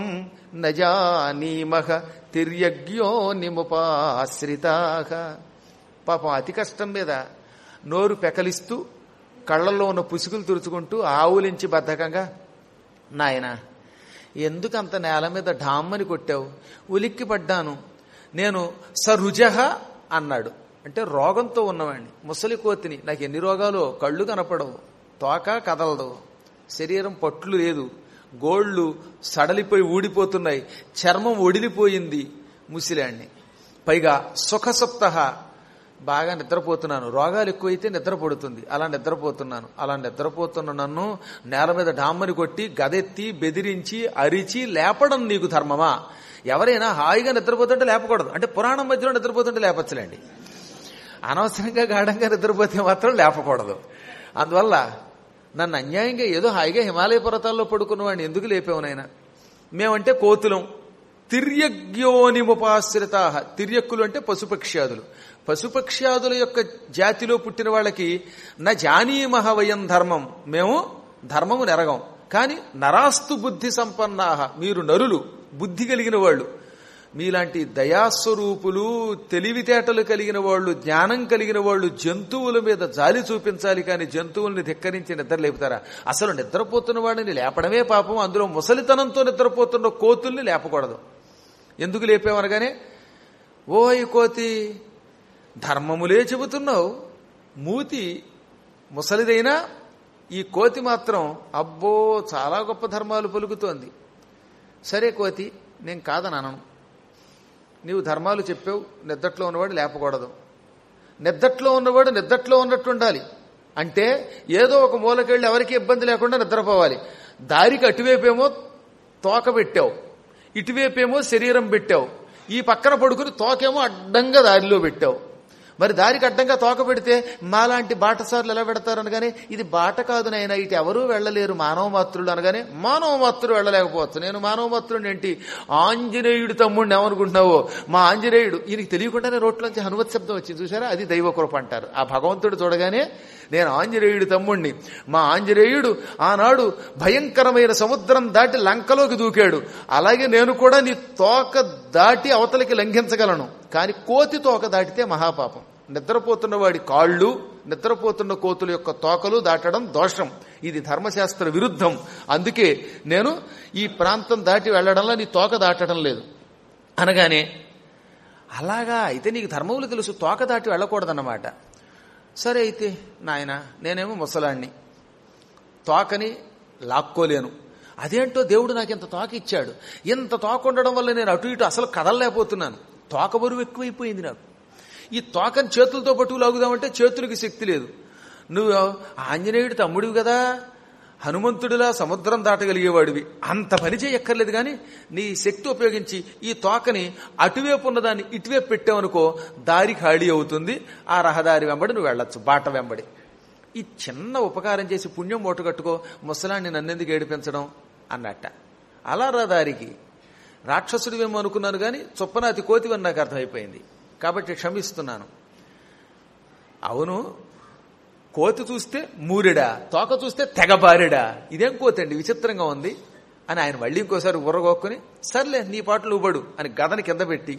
నజానీమహ తిర్యజ్ఞో నిముపాశ్రితా పాపం అతి కష్టం మీద నోరు పెకలిస్తూ కళ్ళల్లో ఉన్న పుసుగులు తుడుచుకుంటూ ఆవులించి బద్ధకంగా నాయనా ఎందుకంత నేల మీద ఢామ్మని కొట్టావు ఉలిక్కి పడ్డాను నేను సరుజహ అన్నాడు అంటే రోగంతో ఉన్నవాడిని ముసలి కోతిని నాకు ఎన్ని రోగాలు కళ్ళు కనపడవు తోక కదలదు శరీరం పట్లు లేదు గోళ్ళు సడలిపోయి ఊడిపోతున్నాయి చర్మం ఒడిలిపోయింది ముసిలాడిని పైగా సుఖసప్త బాగా నిద్రపోతున్నాను రోగాలు ఎక్కువైతే నిద్ర పడుతుంది అలా నిద్రపోతున్నాను అలా నిద్రపోతున్న నన్ను నేల మీద డామ్మని కొట్టి గదెత్తి బెదిరించి అరిచి లేపడం నీకు ధర్మమా ఎవరైనా హాయిగా నిద్రపోతుంటే లేపకూడదు అంటే పురాణం మధ్యలో నిద్రపోతుంటే లేపచ్చలేండి అనవసరంగా గాఢంగా నిద్రపోతే మాత్రం లేపకూడదు అందువల్ల నన్ను అన్యాయంగా ఏదో హాయిగా హిమాలయ పర్వతాల్లో పడుకున్నవాడిని ఎందుకు లేపావు నాయన మేమంటే కోతులం తిర్యగ్యోనిముపాశ్రితా తిర్యక్కులు అంటే పశుపక్ష్యాదులు పశుపక్ష్యాదుల యొక్క జాతిలో పుట్టిన వాళ్ళకి న జానీమహ వయం ధర్మం మేము ధర్మము నెరగం కానీ నరాస్తు బుద్ధి సంపన్నాహ మీరు నరులు బుద్ధి కలిగిన వాళ్ళు మీలాంటి దయాస్వరూపులు తెలివితేటలు కలిగిన వాళ్ళు జ్ఞానం కలిగిన వాళ్ళు జంతువుల మీద జాలి చూపించాలి కానీ జంతువుల్ని ధిక్కరించి నిద్ర లేపుతారా అసలు నిద్రపోతున్న వాడిని లేపడమే పాపం అందులో ముసలితనంతో నిద్రపోతున్న కోతుల్ని లేపకూడదు ఎందుకు లేపేమనగానే ఓయ్ కోతి ధర్మములే చెబుతున్నావు మూతి ముసలిదైనా ఈ కోతి మాత్రం అబ్బో చాలా గొప్ప ధర్మాలు పలుకుతోంది సరే కోతి నేను కాదని అనను నీవు ధర్మాలు చెప్పావు నిద్దట్లో ఉన్నవాడు లేపకూడదు నిద్దట్లో ఉన్నవాడు నిద్దట్లో ఉన్నట్టు ఉండాలి అంటే ఏదో ఒక మూలకెళ్ళి ఎవరికి ఇబ్బంది లేకుండా నిద్రపోవాలి దారికి అటువైపేమో తోక పెట్టావు ఇటువైపేమో శరీరం పెట్టావు ఈ పక్కన పడుకుని తోకేమో అడ్డంగా దారిలో పెట్టావు మరి దారికి అడ్డంగా తోక పెడితే మాలాంటి బాటసార్లు ఎలా పెడతారు అనగానే ఇది బాట కాదు నాయన ఇటు ఎవరూ వెళ్ళలేరు మానవ మాత్రులు అనగానే మానవ మాత్రులు వెళ్ళలేకపోవచ్చు నేను మానవ మాత్రుడు ఏంటి ఆంజనేయుడు తమ్ముడిని ఏమనుకుంటున్నావో మా ఆంజనేయుడు ఈయనకి తెలియకుండానే రోడ్లోంచి హనుమత్ శబ్దం వచ్చింది చూసారా అది దైవ కృప అంటారు ఆ భగవంతుడు చూడగానే నేను ఆంజనేయుడు తమ్ముణ్ణి మా ఆంజనేయుడు ఆనాడు భయంకరమైన సముద్రం దాటి లంకలోకి దూకాడు అలాగే నేను కూడా నీ తోక దాటి అవతలికి లంఘించగలను కానీ కోతి తోక దాటితే మహాపాపం నిద్రపోతున్న వాడి కాళ్ళు నిద్రపోతున్న కోతుల యొక్క తోకలు దాటడం దోషం ఇది ధర్మశాస్త్ర విరుద్ధం అందుకే నేను ఈ ప్రాంతం దాటి వెళ్లడంలో నీ తోక దాటడం లేదు అనగానే అలాగా అయితే నీకు ధర్మములు తెలుసు తోక దాటి వెళ్ళకూడదన్నమాట సరే అయితే నాయన నేనేమో ముసలాణ్ణి తోకని లాక్కోలేను అదేంటో దేవుడు నాకు ఇంత తోక ఇచ్చాడు ఇంత తోక ఉండడం వల్ల నేను అటు ఇటు అసలు కదలలేకపోతున్నాను తోక బరువు ఎక్కువైపోయింది నాకు ఈ తోకని చేతులతో పట్టుకు లాగుదామంటే చేతులకి శక్తి లేదు నువ్వు ఆంజనేయుడు తమ్ముడివి కదా హనుమంతుడిలా సముద్రం దాటగలిగేవాడివి అంత పని చేయక్కర్లేదు కానీ నీ శక్తి ఉపయోగించి ఈ తోకని అటువైపు ఉన్నదాన్ని ఇటువైపు పెట్టావనుకో దారి ఖాళీ అవుతుంది ఆ రహదారి వెంబడి నువ్వు వెళ్ళొచ్చు బాట వెంబడి ఈ చిన్న ఉపకారం చేసి పుణ్యం మూట కట్టుకో ముసలాన్ని నన్నెందుకు ఏడిపించడం అన్నట్ట అలా రా దారికి రాక్షసుడివేమో అనుకున్నాను కానీ చొప్పనాతి కోతివని నాకు అర్థమైపోయింది కాబట్టి క్షమిస్తున్నాను అవును కోతి చూస్తే మూరెడా తోక చూస్తే తెగబారెడా ఇదేం కోతి అండి విచిత్రంగా ఉంది అని ఆయన మళ్ళీ ఇంకోసారి ఉర్రగొక్కుని సర్లే నీ పాటలు ఇవ్వడు అని గదని కింద పెట్టి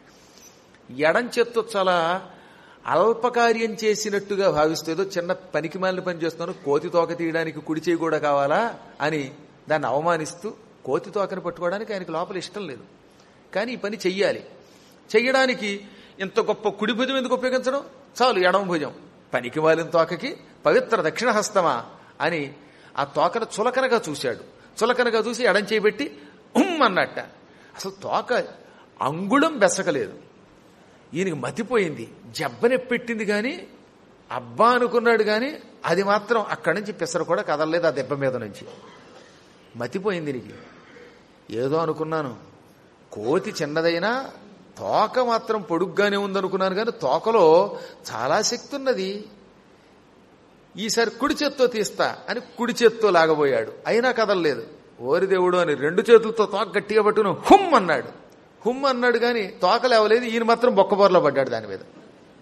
ఎడం చేత్తో చాలా అల్పకార్యం చేసినట్టుగా భావిస్తూ ఏదో చిన్న పనికి మాలిన పని చేస్తున్నాను కోతి తోక తీయడానికి కుడి చేయి కూడా కావాలా అని దాన్ని అవమానిస్తూ కోతి తోకని పట్టుకోవడానికి ఆయనకు లోపల ఇష్టం లేదు కానీ ఈ పని చెయ్యాలి చెయ్యడానికి ఇంత గొప్ప కుడి భుజం ఎందుకు ఉపయోగించడం చాలు ఎడమ భుజం పనికి మాలిన తోకకి పవిత్ర దక్షిణ హస్తమా అని ఆ తోకను చులకనగా చూశాడు చులకనగా చూసి ఎడం చేయబెట్టి ఉమ్ అన్నట్ట అసలు తోక అంగుళం బెసకలేదు ఈయనకి మతిపోయింది జబ్బనెప్పెట్టింది కానీ అబ్బా అనుకున్నాడు కానీ అది మాత్రం అక్కడి నుంచి పిసర కూడా కదలలేదు ఆ దెబ్బ మీద నుంచి మతిపోయింది నీకు ఏదో అనుకున్నాను కోతి చిన్నదైనా తోక మాత్రం పొడుగ్గానే ఉందనుకున్నాను కానీ తోకలో చాలా శక్తి ఉన్నది ఈసారి కుడి చేత్తో తీస్తా అని కుడి చేత్తో లాగబోయాడు అయినా కదలలేదు ఓరి దేవుడు అని రెండు చేతులతో తోక గట్టిగా పట్టుకుని హుమ్ అన్నాడు హుమ్ అన్నాడు కానీ తోక లేవలేదు ఈయన మాత్రం బొక్కబోర్లో పడ్డాడు దాని మీద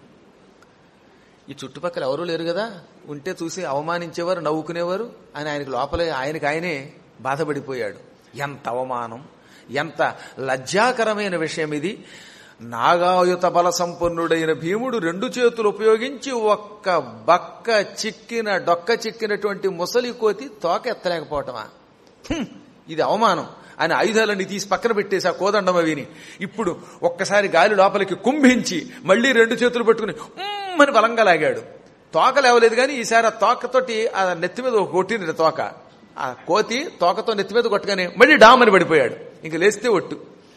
ఈ చుట్టుపక్కల ఎవరూ లేరు కదా ఉంటే చూసి అవమానించేవారు నవ్వుకునేవారు అని ఆయనకు లోపలే ఆయనకి ఆయనే బాధపడిపోయాడు ఎంత అవమానం ఎంత లజ్జాకరమైన విషయం ఇది నాగాయుత బల సంపన్నుడైన భీముడు రెండు చేతులు ఉపయోగించి ఒక్క బక్క చిక్కిన డొక్క చిక్కినటువంటి ముసలి కోతి తోక ఎత్తలేకపోవటమా హ్మ్, ఇది అవమానం అని ఆయుధాలన్నీ తీసి పక్కన పెట్టేసి ఆ కోదండం అవిని ఇప్పుడు ఒక్కసారి గాలి లోపలికి కుంభించి మళ్ళీ రెండు చేతులు పట్టుకుని "ఉమ్" అని బలంగా లాగాడు తోక లేవలేదు కానీ ఈసారి ఆ తోకతోటి ఆ నెత్తి మీద ఒక కొట్టింది తోక ఆ కోతి తోకతో నెత్తి మీద కొట్టగానే మళ్ళీ డామని పడిపోయాడు ఇంక లేస్తే ఒట్టు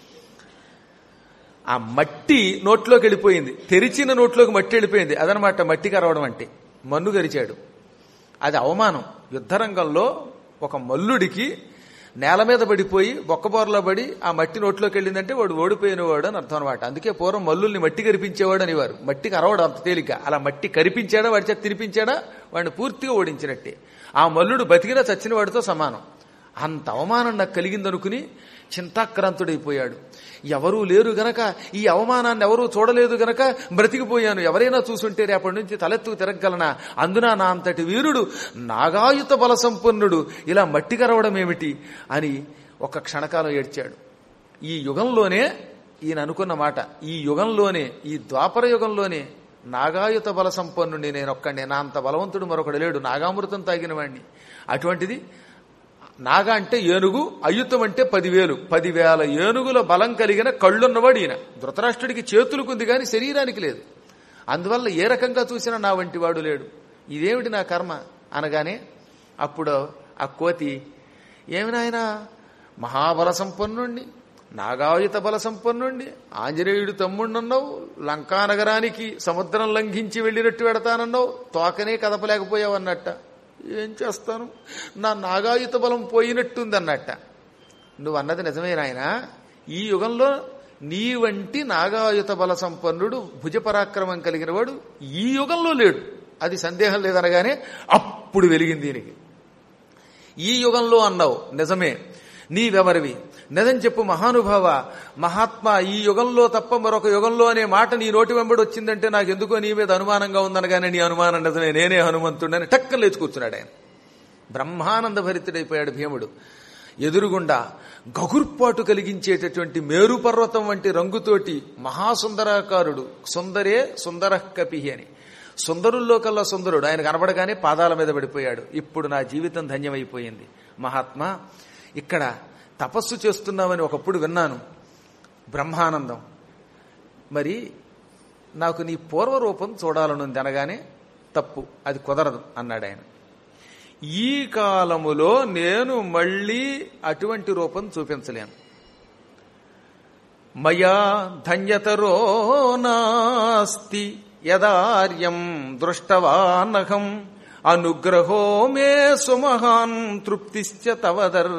ఆ మట్టి నోట్లోకి వెళ్ళిపోయింది తెరిచిన నోట్లోకి మట్టి వెళ్ళిపోయింది అదనమాట మట్టి కరవడం అంటే మన్ను గరిచాడు అది అవమానం యుద్ధరంగంలో ఒక మల్లుడికి నేల మీద పడిపోయి బొక్కబోరలో పడి ఆ మట్టి నోట్లోకి వెళ్ళిందంటే వాడు ఓడిపోయినవాడు అని అర్థం అనమాట అందుకే పూర్వం మల్లుల్ని మట్టి కరిపించేవాడు అనేవారు మట్టి కరవడు అంత తేలిక అలా మట్టి కరిపించాడా వాడి చేత తినిపించాడా వాడిని పూర్తిగా ఓడించినట్టే ఆ మల్లుడు బతికినా చచ్చిన వాడితో సమానం అంత అవమానం నాకు కలిగిందనుకుని చింతాక్రాంతుడైపోయాడు ఎవరూ లేరు గనక ఈ అవమానాన్ని ఎవరూ చూడలేదు గనక బ్రతికిపోయాను ఎవరైనా చూసుంటే రేపటి నుంచి తలెత్తుకు తిరగలనా అందున నా అంతటి వీరుడు నాగాయుత బల సంపన్నుడు ఇలా మట్టి కరవడం ఏమిటి అని ఒక క్షణకాలం ఏడ్చాడు ఈ యుగంలోనే ఈయన అనుకున్న మాట ఈ యుగంలోనే ఈ ద్వాపర యుగంలోనే నాగాయుత బల సంపన్నుడిని నేను ఒక్కడే నా అంత బలవంతుడు మరొకడు లేడు నాగామృతం తాగిన వాణ్ణి అటువంటిది నాగ అంటే ఏనుగు అయుతం అంటే పదివేలు పదివేల ఏనుగుల బలం కలిగిన కళ్ళున్నవాడు ఈయన ధృతరాష్ట్రుడికి చేతులకుంది కానీ శరీరానికి లేదు అందువల్ల ఏ రకంగా చూసినా నా వంటి వాడు లేడు ఇదేమిటి నా కర్మ అనగానే అప్పుడు ఆ కోతి ఏమి నాయనా మహాబల సంపన్నుణ్ణి నాగాయుత బల సంపన్నుణ్ణి ఆంజనేయుడు తమ్ముణ్ణన్నావు లంకా నగరానికి సముద్రం లంఘించి వెళ్ళినట్టు పెడతానన్నావు తోకనే కదపలేకపోయావు అన్నట్ట ఏం చేస్తాను నా నాగాయుత బలం పోయినట్టుంది అన్నట్ట నువ్వు అన్నది నిజమే నాయన ఈ యుగంలో నీ వంటి నాగాయుత బల సంపన్నుడు భుజపరాక్రమం కలిగిన వాడు ఈ యుగంలో లేడు అది సందేహం లేదనగానే అప్పుడు వెలిగింది దీనికి ఈ యుగంలో అన్నావు నిజమే నీవెవరివి నిజం చెప్పు మహానుభావ మహాత్మా ఈ యుగంలో తప్ప మరొక యుగంలో అనే మాట నీ నోటి వెంబడి వచ్చిందంటే నాకు ఎందుకో నీ మీద అనుమానంగా ఉందనగానే నీ అనుమానం నిజమే నేనే హనుమంతుడని టక్కన లేచి కూర్చున్నాడు ఆయన బ్రహ్మానంద భరితుడైపోయాడు భీముడు ఎదురుగుండా గగుర్పాటు కలిగించేటటువంటి మేరు పర్వతం వంటి రంగుతోటి మహాసుందరాకారుడు సుందరే సుందర కపిహి అని సుందరుల్లో కల్లా సుందరుడు ఆయన కనబడగానే పాదాల మీద పడిపోయాడు ఇప్పుడు నా జీవితం ధన్యమైపోయింది మహాత్మా ఇక్కడ తపస్సు చేస్తున్నామని ఒకప్పుడు విన్నాను బ్రహ్మానందం మరి నాకు నీ పూర్వరూపం చూడాలనుంది అనగానే తప్పు అది కుదరదు అన్నాడు ఆయన ఈ కాలములో నేను మళ్ళీ అటువంటి రూపం చూపించలేను మయా ధన్యతరో నాస్తి యదార్యం దృష్టవానహం అనుగ్రహో మే సుమహాన్ తృప్తిశ్చ తవ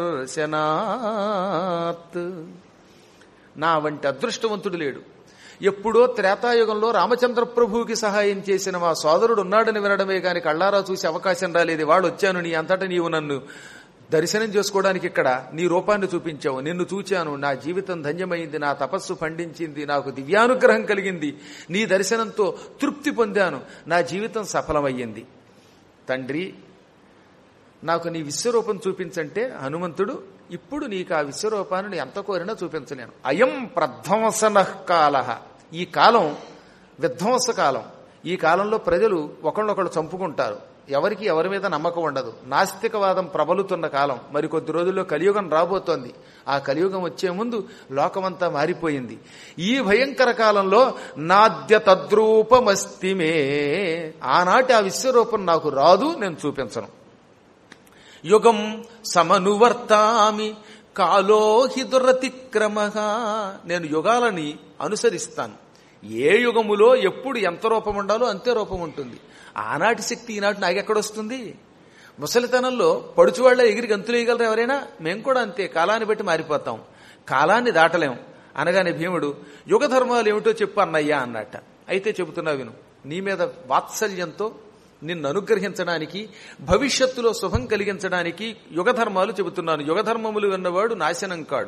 దర్శనాత్ నా వంటి అదృష్టవంతుడు లేడు ఎప్పుడో త్రేతాయుగంలో రామచంద్ర ప్రభువుకి సహాయం చేసిన మా సోదరుడు ఉన్నాడని వినడమే కాని కళ్ళారా చూసి అవకాశం రాలేదు వాడు వచ్చాను నీ అంతటా నీవు నన్ను దర్శనం చేసుకోవడానికి ఇక్కడ నీ రూపాన్ని చూపించావు నిన్ను చూచాను నా జీవితం ధన్యమైంది నా తపస్సు పండించింది నాకు దివ్యానుగ్రహం కలిగింది నీ దర్శనంతో తృప్తి పొందాను నా జీవితం సఫలమయ్యింది తండ్రి నాకు నీ విశ్వరూపం చూపించంటే హనుమంతుడు ఇప్పుడు నీకు ఆ విశ్వరూపాన్ని ఎంత కోరినా చూపించలేను అయం ప్రధ్వంసన కాల ఈ కాలం విధ్వంస కాలం ఈ కాలంలో ప్రజలు ఒకళ్ళొకళ్ళు చంపుకుంటారు ఎవరికి ఎవరి మీద నమ్మకం ఉండదు నాస్తికవాదం ప్రబలుతున్న కాలం మరి కొద్ది రోజుల్లో కలియుగం రాబోతోంది ఆ కలియుగం వచ్చే ముందు లోకమంతా మారిపోయింది ఈ భయంకర కాలంలో నాద్య తద్రూపమస్తిమే ఆనాటి ఆ విశ్వరూపం నాకు రాదు నేను చూపించను యుగం సమనువర్తామి కాలోహి దురతిక్రమ నేను యుగాలని అనుసరిస్తాను ఏ యుగములో ఎప్పుడు ఎంత రూపం ఉండాలో అంతే రూపం ఉంటుంది ఆనాటి శక్తి ఈనాటి నాకెక్కడొస్తుంది ముసలితనంలో పడుచువాళ్ళ ఎగిరి గంతులు వేయగలరు ఎవరైనా మేము కూడా అంతే కాలాన్ని బట్టి మారిపోతాం కాలాన్ని దాటలేం అనగానే భీముడు యుగ ధర్మాలు ఏమిటో చెప్పు అన్నయ్యా అన్నట్ట అయితే చెబుతున్నా విను నీ మీద వాత్సల్యంతో నిన్ను అనుగ్రహించడానికి భవిష్యత్తులో శుభం కలిగించడానికి యుగధర్మాలు చెబుతున్నాను యుగధర్మములు విన్నవాడు నాశనం కాడు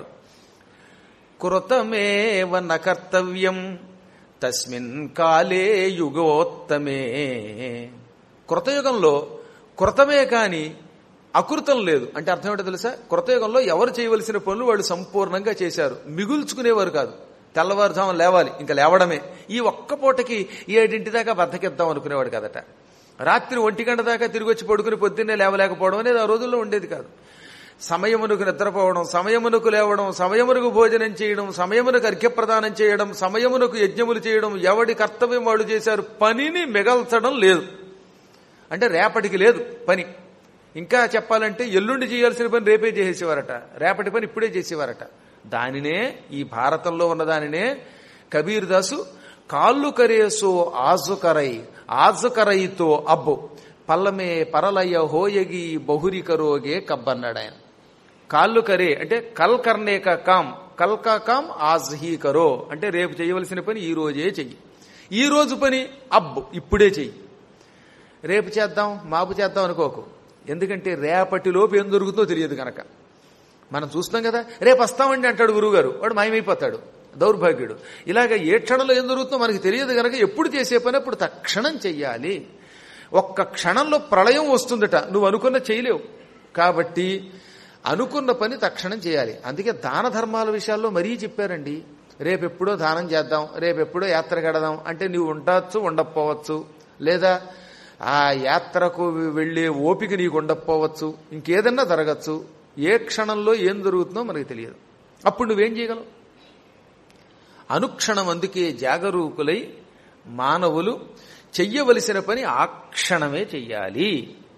కృతమేవ న కర్తవ్యం తస్మిన్ కాలే యుగోత్తమే కృతయుగంలో కృతమే కాని అకృతం లేదు అంటే అర్థం ఏంటో తెలుసా కృతయుగంలో ఎవరు చేయవలసిన పనులు వాళ్ళు సంపూర్ణంగా చేశారు మిగుల్చుకునేవారు కాదు తెల్లవారుజామున లేవాలి ఇంకా లేవడమే ఈ ఒక్క పూటకి ఏడింటి దాకా బద్దకిద్దాం అనుకునేవాడు కదట రాత్రి ఒంటి గంట దాకా తిరిగి వచ్చి పడుకుని పొద్దున్నే లేవలేకపోవడం అనేది ఆ రోజుల్లో ఉండేది కాదు సమయమునకు నిద్రపోవడం సమయమునకు లేవడం సమయమునకు భోజనం చేయడం సమయమునకు అర్ఘ్యప్రదానం చేయడం సమయమునకు యజ్ఞములు చేయడం ఎవడి కర్తవ్యం వాళ్ళు చేశారు పనిని మిగల్చడం లేదు అంటే రేపటికి లేదు పని ఇంకా చెప్పాలంటే ఎల్లుండి చేయాల్సిన పని రేపే చేసేవారట రేపటి పని ఇప్పుడే చేసేవారట దానినే ఈ భారతంలో ఉన్న దానినే కబీర్ దాసు కాళ్ళు కరేసో ఆజుకరై ఆజుకరైతో అబ్బు పల్లమే పరలయ హోయగి బహురి కరోగే కబ్బన్నాడు ఆయన కాళ్ళు కరే అంటే కల్ కర్నేక కామ్ కల్కా కామ్ ఆజ్ హీ కరో అంటే రేపు చేయవలసిన పని ఈ రోజే చెయ్యి ఈ రోజు పని అబ్బు ఇప్పుడే చెయ్యి రేపు చేద్దాం మాపు చేద్దాం అనుకోకు ఎందుకంటే రేపటిలోపు ఏం దొరుకుతుందో తెలియదు కనుక మనం చూస్తాం కదా రేపు వస్తామండి అంటాడు గురువుగారు వాడు మాయమైపోతాడు దౌర్భాగ్యుడు ఇలాగ ఏ క్షణంలో ఏం దొరుకుతుందో మనకి తెలియదు కనుక ఎప్పుడు చేసే పని అప్పుడు తక్షణం చెయ్యాలి ఒక్క క్షణంలో ప్రళయం వస్తుందట నువ్వు అనుకున్న చేయలేవు కాబట్టి అనుకున్న పని తక్షణం చేయాలి అందుకే దాన ధర్మాల విషయాల్లో మరీ చెప్పారండి రేపెప్పుడో దానం చేద్దాం రేపెప్పుడో యాత్ర కడదాం అంటే నువ్వు ఉండవచ్చు ఉండకపోవచ్చు లేదా ఆ యాత్రకు వెళ్లే ఓపిక నీకు ఉండకపోవచ్చు ఇంకేదన్నా జరగచ్చు ఏ క్షణంలో ఏం జరుగుతుందో మనకు తెలియదు అప్పుడు నువ్వేం చేయగలవు అనుక్షణం అందుకే జాగరూకులై మానవులు చెయ్యవలసిన పని ఆ క్షణమే చెయ్యాలి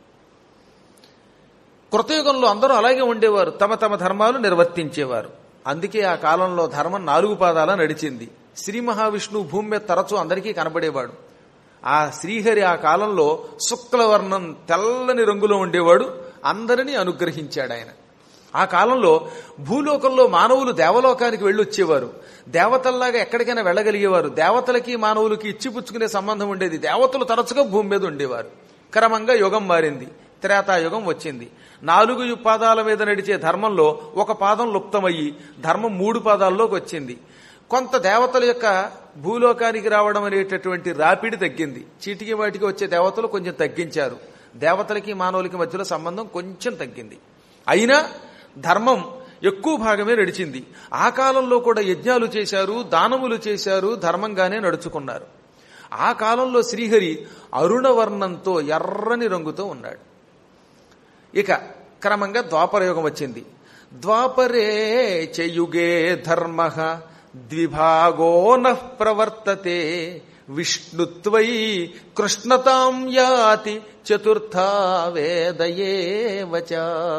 కృతయుగంలో అందరూ అలాగే ఉండేవారు తమ తమ ధర్మాలు నిర్వర్తించేవారు అందుకే ఆ కాలంలో ధర్మం నాలుగు పాదాల నడిచింది శ్రీ మహావిష్ణువు భూమి మీద తరచూ అందరికీ కనబడేవాడు ఆ శ్రీహరి ఆ కాలంలో శుక్లవర్ణం తెల్లని రంగులో ఉండేవాడు అందరినీ అనుగ్రహించాడు ఆయన ఆ కాలంలో భూలోకంలో మానవులు దేవలోకానికి వెళ్ళొచ్చేవారు దేవతల్లాగా ఎక్కడికైనా వెళ్ళగలిగేవారు దేవతలకి మానవులకి ఇచ్చిపుచ్చుకునే సంబంధం ఉండేది దేవతలు తరచుగా భూమి మీద ఉండేవారు క్రమంగా యుగం మారింది త్రేతాయుగం వచ్చింది నాలుగు పాదాల మీద నడిచే ధర్మంలో ఒక పాదం లుప్తమయ్యి ధర్మం మూడు పాదాల్లోకి వచ్చింది కొంత దేవతల యొక్క భూలోకానికి రావడం అనేటటువంటి రాపిడి తగ్గింది చీటికి వాటికి వచ్చే దేవతలు కొంచెం తగ్గించారు దేవతలకి మానవులకి మధ్యలో సంబంధం కొంచెం తగ్గింది అయినా ధర్మం ఎక్కువ భాగమే నడిచింది ఆ కాలంలో కూడా యజ్ఞాలు చేశారు దానములు చేశారు ధర్మంగానే నడుచుకున్నారు ఆ కాలంలో శ్రీహరి అరుణవర్ణంతో ఎర్రని రంగుతో ఉన్నాడు ఇక క్రమంగా ద్వాపరయుగం వచ్చింది ద్వాపరే చయుగే ధర్మ ద్విభాగో నః ప్రవర్తతే విష్ణుత్వై కృష్ణతాం యాతి చతుర్థా వేదయేవచ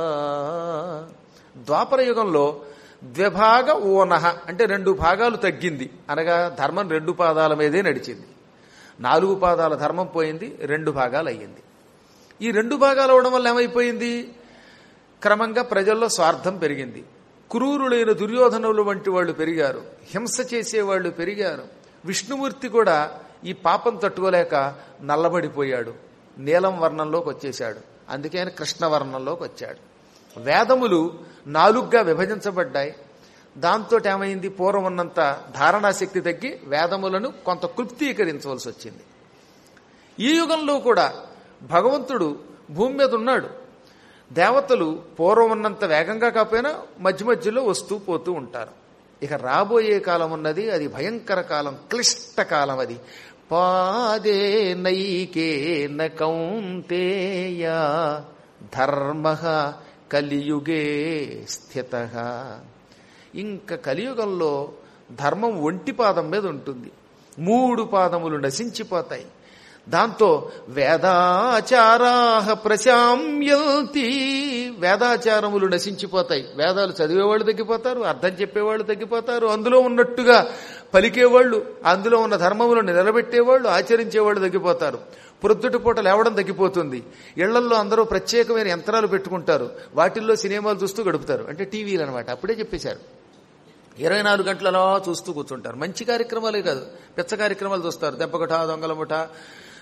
ద్వాపరయుగంలో ద్విభాగ ఓనహ అంటే రెండు భాగాలు తగ్గింది అనగా ధర్మం రెండు పాదాల మీదే నడిచింది నాలుగు పాదాల ధర్మం పోయింది రెండు భాగాలు అయ్యింది ఈ రెండు భాగాలు అవడం వల్ల ఏమైపోయింది క్రమంగా ప్రజల్లో స్వార్థం పెరిగింది క్రూరులైన దుర్యోధనులు వంటి వాళ్ళు పెరిగారు హింస చేసేవాళ్ళు పెరిగారు విష్ణుమూర్తి కూడా ఈ పాపం తట్టుకోలేక నల్లబడిపోయాడు నీలం వర్ణంలోకి వచ్చేశాడు అందుకే ఆయన కృష్ణ వర్ణంలోకి వచ్చాడు వేదములు నాలుగుగా విభజించబడ్డాయి దాంతో ఏమైంది పూర్వం ఉన్నంత ధారణాశక్తి తగ్గి వేదములను కొంత క్లుప్తీకరించవలసి వచ్చింది ఈ యుగంలో కూడా భగవంతుడు భూమి మీద ఉన్నాడు దేవతలు పూర్వం ఉన్నంత వేగంగా కాకపోయినా మధ్య మధ్యలో వస్తూ పోతూ ఉంటారు ఇక రాబోయే కాలం ఉన్నది అది భయంకర కాలం క్లిష్ట కాలం అది పాదే నైకే కౌంతేయ ధర్మ కలియుగే స్థిత ఇంకా కలియుగంలో ధర్మం ఒంటి పాదం మీద ఉంటుంది మూడు పాదములు నశించిపోతాయి దాంతో వేదాచారా ప్రశామ్యంతి వేదాచారములు నశించిపోతాయి వేదాలు చదివేవాళ్ళు తగ్గిపోతారు అర్థం చెప్పేవాళ్ళు తగ్గిపోతారు అందులో ఉన్నట్టుగా పలికేవాళ్ళు అందులో ఉన్న ధర్మములను నిలబెట్టేవాళ్ళు ఆచరించేవాళ్ళు తగ్గిపోతారు ప్రొద్దుటి పూట లేవడం తగ్గిపోతుంది ఇళ్లల్లో అందరూ ప్రత్యేకమైన యంత్రాలు పెట్టుకుంటారు వాటిల్లో సినిమాలు చూస్తూ గడుపుతారు అంటే టీవీలు అనమాట అప్పుడే చెప్పేశారు ఇరవై నాలుగు గంటలలో చూస్తూ కూర్చుంటారు మంచి కార్యక్రమాలే కాదు పెచ్చ కార్యక్రమాలు చూస్తారు దెబ్బకొట దొంగల ముఠ